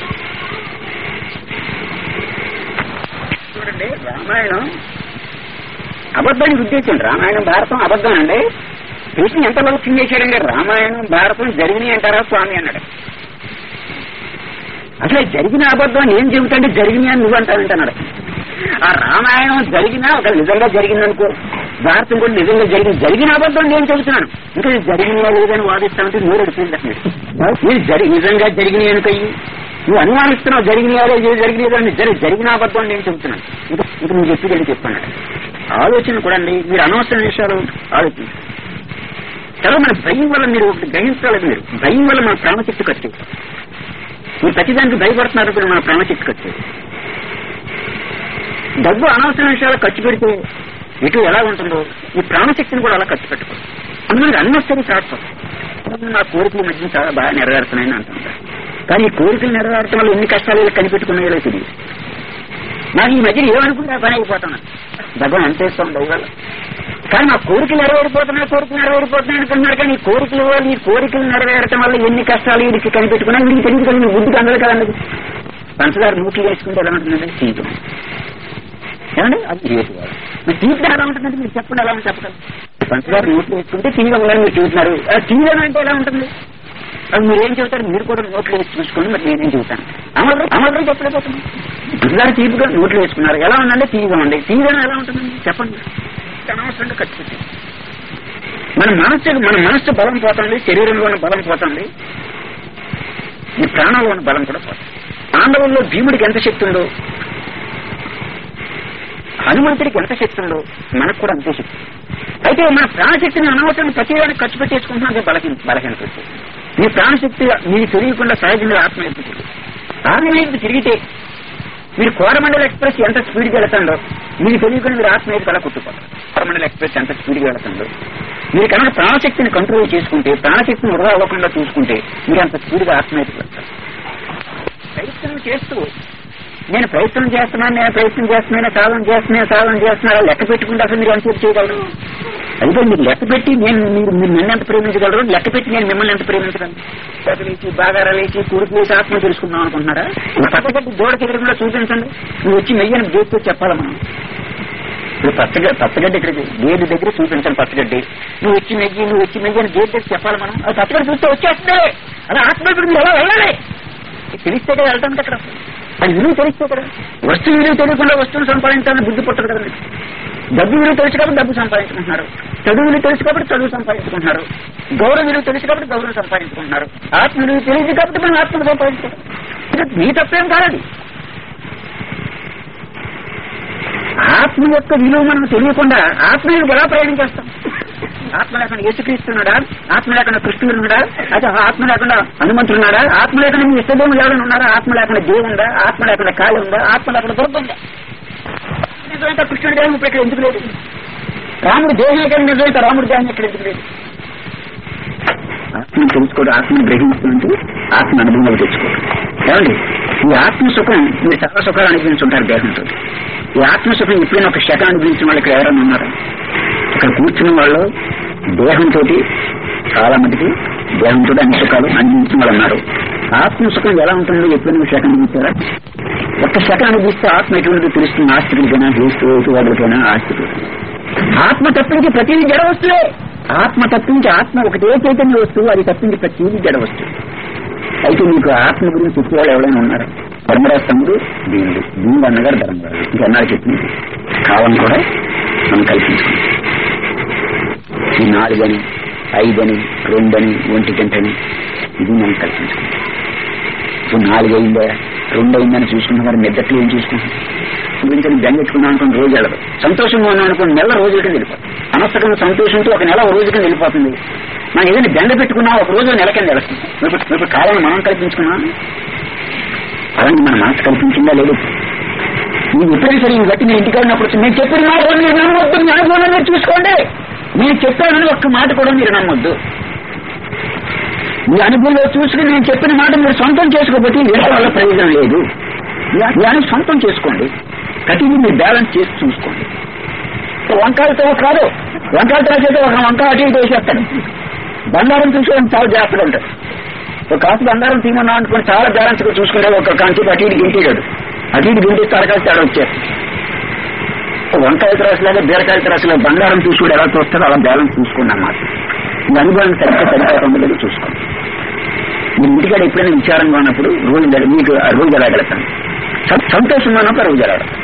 Speaker 1: చూడండి రామాయణం అబద్ధానికి ఉద్దేశం రామాయణం భారతం అబద్ధం అండి కృష్ణ ఎంత లౌక్యం చేశాడండి రామాయణం భారతం జరిగినాయి అంటారా స్వామి అన్నాడు అసలు జరిగిన అబద్ధం ఏం చెబుతాంటే జరిగినాయి అని నువ్వు అంటానంటున్నాడు ఆ రామాయణం జరిగినా ఒక నిజంగా జరిగిందనుకో భారతం కూడా నిజంగా జరిగింది జరిగిన అబద్ధం నేను చెబుతున్నాను ఇంకా ఇది జరిగినా లేదని వాదిస్తానంటే నూరు అడుగుతుంది నేను జరి నిజంగా జరిగినాయి అనుకయ్యి నువ్వు అనుమానిస్తున్నావు జరిగినాయా లేదు జరిగినాయో అని జరి జరిగిన అబద్ధం నేను చెబుతున్నాను ఇంకా ఇంకా నువ్వు చెప్పి వెళ్ళి చెప్పన్నాడు ఆలోచన కూడా అండి మీరు అనవసరం విషయాలు ఆలోచించండి చాలా మన భయం వల్ల మీరు ఒకటి గ్రహించాలి మీరు భయం వల్ల మన ప్రాణశక్తి ఖర్చు మీరు ప్రతిదానికి భయపడుతున్నారు కూడా మన ప్రాణశక్తి ఖర్చు డబ్బు అనవసర విషయాలు ఖర్చు పెడితే ఎటు ఎలా ఉంటుందో ఈ ప్రాణశక్తిని కూడా అలా ఖర్చు పెట్టుకోండి అందులో అన్నొస్తుంది కాకపోతే నా కోరికల మధ్య చాలా బాగా నెరవేరుతున్నాయని అంటుంటారు కానీ ఈ కోరికలు నెరవేరటం వల్ల ఎన్ని కష్టాలు వీళ్ళు కనిపెట్టుకున్నాయో తెలియదు నాకు ఈ మధ్య ఏమనుకుంటే ఆ పని అయిపోతున్నాను భగవాన్ అంతేస్తాం దైవాలు కానీ నా కోరికలు నెరవేరిపోతున్నాయి కోరికలు నెరవేరిపోతున్నాయి అనుకుంటున్నారు కానీ ఈ కోరికలు వల్ల ఈ కోరికలు నెరవేరటం వల్ల ఎన్ని కష్టాలు వీడికి కనిపెట్టుకున్నా వీడికి తెలియదు కదా మీ బుద్ధికి అందదు కదండి పంచదార నూట్లు వేసుకుంటే ఎలా ఉంటుందండి తీయటం ఏమండి అది రేటు కాదు మరి తీపితే ఎలా ఉంటుందంటే మీరు చెప్పండి ఎలా ఉంటుంది చెప్పగలరు పంచదార నోట్లు వేసుకుంటే తీయగా ఉందని మీరు చూస్తున్నారు తీయగా అంటే ఎలా ఉంటుంది అది మీరు ఏం చెబుతారు మీరు కూడా నోట్లు వేసి చూసుకోండి మరి నేనేం చెబుతాను అమలు అమలు చెప్పలేకపోతుంది పంచదార తీపిగా నోట్లు వేసుకున్నారు ఎలా ఉందంటే తీయగా ఉండి తీయగా ఎలా ఉంటుందండి చెప్పండి అనవసరంగా ఖర్చు పెట్టండి మన మనస్సు మన మనస్సు బలం పోతుంది శరీరంలో ఉన్న బలం పోతుంది ఈ ప్రాణంలో ఉన్న బలం కూడా పోతుంది పాండవుల్లో భీముడికి ఎంత శక్తి ఉందో హనుమంతుడికి ఎంత శక్తి ఉందో మనకు కూడా అంతే శక్తి అయితే మన ప్రాణశక్తిని అనవసరం ప్రతిదానికి ఖర్చు పెట్టేసుకుంటున్నాం అదే బలహీన బలహీనత వచ్చేది. మీ ప్రాణశక్తి మీకు తెలియకుండా సహజంగా ఆత్మ వైపు తిరిగి ఆత్మ వైపు తిరిగితే మీరు కోరమండల ఎక్స్ప్రెస్ ఎంత స్పీడ్గా వెళ్తుందో మీకు తెలియకుండా మీరు ఆత్మ వైపు అలా కుట్టుకోవాలి కోరమండల ఎక్స్ప్రెస్ ఎంత స్పీడ్గా వెళ్తుందో మీరు కనుక ప్రాణశక్తిని కంట్రోల్ చేసుకుంటే ప్రాణశక్తిని వృధా అవ్వకుండా చూసుకుంటే మీరు అంత స్పీడ్గా ఆత్మ వైపు వెళ్తారు ప్రయత్నం చేస్తూ నేను ప్రయత్నం చేస్తున్నాను నేను ప్రయత్నం చేస్తున్నాను సాధన చేస్తున్నాను సాధన చేస్తున్నా లెక్క పెట్టుకుంటే అసలు మీరు ఎంతసేపు చేయగలరు అయితే మీరు లెక్క పెట్టి నేను మీరు మీరు నన్ను ఎంత ప్రేమించగలరు లెక్క పెట్టి నేను మిమ్మల్ని ఎంత ప్రేమించగలను లేచి బాగా లేచి కూడుకు వేసి ఆత్మ తెలుసుకుందాం అనుకుంటున్నారా నువ్వు పచ్చగడ్డి గోడకి ఎదురుకుండా చూపించండి నువ్వు వచ్చి మెయ్యని గేట్తో చెప్పాలి మనం ఇప్పుడు పచ్చగడ్డి పచ్చగడ్డి ఇక్కడికి గేటు దగ్గర చూపించాలి పచ్చగడ్డి నువ్వు వచ్చి మెయ్యి నువ్వు వచ్చి మెయ్యి అని గేట్ దగ్గర చెప్పాలి మనం అది పచ్చగడ్డి చూస్తే వచ్చేస్తుంది అలా ఆత్మ ఇప్పుడు మీరు ఎలా వెళ్ళాలి తెలిస్తే కదా వెళ్ళడానికి అక్కడ అది విలువ తెలిస్తే కదా వస్తువు విలువ తెలియకుండా వస్తువును సంపాదించాలని బుద్ధి పుట్టదు కదండి డబ్బు విలువ తెలుసు కాబట్టి డబ్బు సంపాదించుకుంటున్నారు చదువు విలువ తెలుసు కాబట్టి చదువు సంపాదించుకుంటున్నారు గౌరవ విలువ తెలుసు కాబట్టి గౌరవం సంపాదించుకుంటున్నారు ఆత్మ విలువ తెలియదు కాబట్టి మనం ఆత్మను సంపాదించుకుంటాం మీ తప్పేం కాదు ఆత్మ యొక్క విలువ మనం తెలియకుండా ఆత్మ విలువ ఎలా ప్రయాణం చేస్తాం ఆత్మ లేకుండా యేసుక్రీస్తున్నాడా ఆత్మ లేకుండా కృష్ణుడు ఉన్నాడా అయితే ఆత్మ లేకుండా హనుమంతుడున్నాడా ఆత్మ లేకుండా మీ ఇష్టదేవులు ఎవరైనా ఉన్నారా ఆత్మ లేకుండా దేవుడు ఉందా ఆత్మ లేకుండా కాళి ఉందా ఆత్మ లేకుండా దుర్గ ఉందా నిజమైతే కృష్ణుడి దేహం ఇప్పుడు ఇక్కడ ఎందుకు లేదు రాముడు దేహం ఎక్కడ నిజమైతే రాముడి దేహం ఎక్కడ ఎందుకు లేదు ఆత్మను తెలుసుకోవడం ఆత్మను గ్రహించుకుంటూ ఆత్మ అనుభవంలో తెచ్చుకోవడం ఏమండి ఈ ఆత్మ సుఖం మీరు చాలా సుఖాలు అనిపించుంటారు దేహంతో ఈ ఆత్మ సుఖం ఎప్పుడైనా ఒక శకం అనిపించిన వాళ్ళు ఇక్కడ ఎవరైనా ఉన్నారా ఇక్కడ కూర్చున్న వాళ్ళు దేహంతో చాలా మందికి దేహంతో అన్ని సుఖాలు అనిపించిన వాళ్ళు ఉన్నారు ఆత్మ సుఖం ఎలా ఉంటుందో ఎప్పుడైనా శకం అనిపించారా ఒక్క శకం అనిపిస్తే ఆత్మ ఎటువంటిదో తెలుస్తుంది ఆస్తికులకైనా హేస్తువాదులకైనా ఆస్తికులు ఆత్మ తప్పించి ప్రతిదీ జడ వస్తువే ఆత్మ తప్పించి ఆత్మ ఒకటే చైతన్య వస్తువు అది తప్పించి ప్రతిదీ జడ వస్తువు అయితే మీకు ఆత్మ గురించి చెప్పేవాళ్ళు ఎవరైనా ఉన్నారా ధర్మరాజు తమ్ముడు దీనుడు దీనుడు అన్నగారు ధర్మరాజు ఇంకా అన్నారు చెప్పింది కావాలని కూడా మనం కల్పించుకుంటాం ఈ నాలుగని ఐదని రెండని ఒంటి గంటని ఇది మనం కల్పించుకుంటాం ఇప్పుడు నాలుగు అయిందా రెండు అయిందని చూసుకుంటాం మరి నిద్దట్లు ఏం చూసుకుంటాం గురించి బెంగెట్టుకున్నాం అనుకుని రోజు వెళ్ళదు సంతోషంగా ఉన్నాం అనుకుని నెల రోజుల కింద వెళ్ళిపోతుంది అనవసరంగా సంతోషంతో ఒక నెల ఒక రోజు కింద వెళ్ళిపోతుంది మనం ఏదైనా బెంగ పెట్టుకున్నా ఒక రోజు నెల కింద వెళుతుంది ఇప్పుడు ఇప్పుడు కాలం మనం కల్పించుకున్నాం అలాంటి మన మనసు కల్పించిందా లేదు మీరు ఎప్పుడైనా సరే ఈ బట్టి నేను ఇంటికి వెళ్ళినప్పుడు నేను చెప్పిన మాట కూడా మీరు నమ్మవద్దు మీ అనుభవం మీరు చూసుకోండి నేను చెప్పానని ఒక్క మాట కూడా మీరు నమ్మొద్దు మీ అనుభవంలో చూసుకుని నేను చెప్పిన మాట మీరు సొంతం చేసుకోకపోతే వేరే వల్ల ప్రయోజనం లేదు దాన్ని సొంతం చేసుకోండి ప్రతిదీ మీరు బ్యాలెన్స్ చేసి చూసుకోండి అసలు వంకాయతో కాదు వంకాయతో చేస్తే ఒక వంకాయ అటు ఇటు వేసేస్తాడు బంగారం చూసుకోవడం చాలా జాగ్రత్తగా ఉంటాడు ఒక కాసు బంగారం తీమన్నా అనుకుని చాలా జాగ్రత్తగా చూసుకుంటే ఒక కంచి అటు ఇటు గింటాడు అటు ఇటు గింటిస్తే అరకాయ తేడా వచ్చేస్తుంది వంకాయ రాసులాగా బీరకాయ రాసులా బంగారం చూసుకుంటే ఎలా చూస్తారో అలా బ్యాలెన్స్ చూసుకోండి అన్నమాట మీ అనుభవం సరిగ్గా సరిపోవడం లేదు చూసుకోండి మీరు ఇంటికాడ ఎప్పుడైనా విచారంగా ఉన్నప్పుడు రోజు గడ- మీకు ఆ రోజు ఎలా గడతాను సంతోషంగా ఉన్నప్పుడు ఆ రోజు ఎలా గడతాను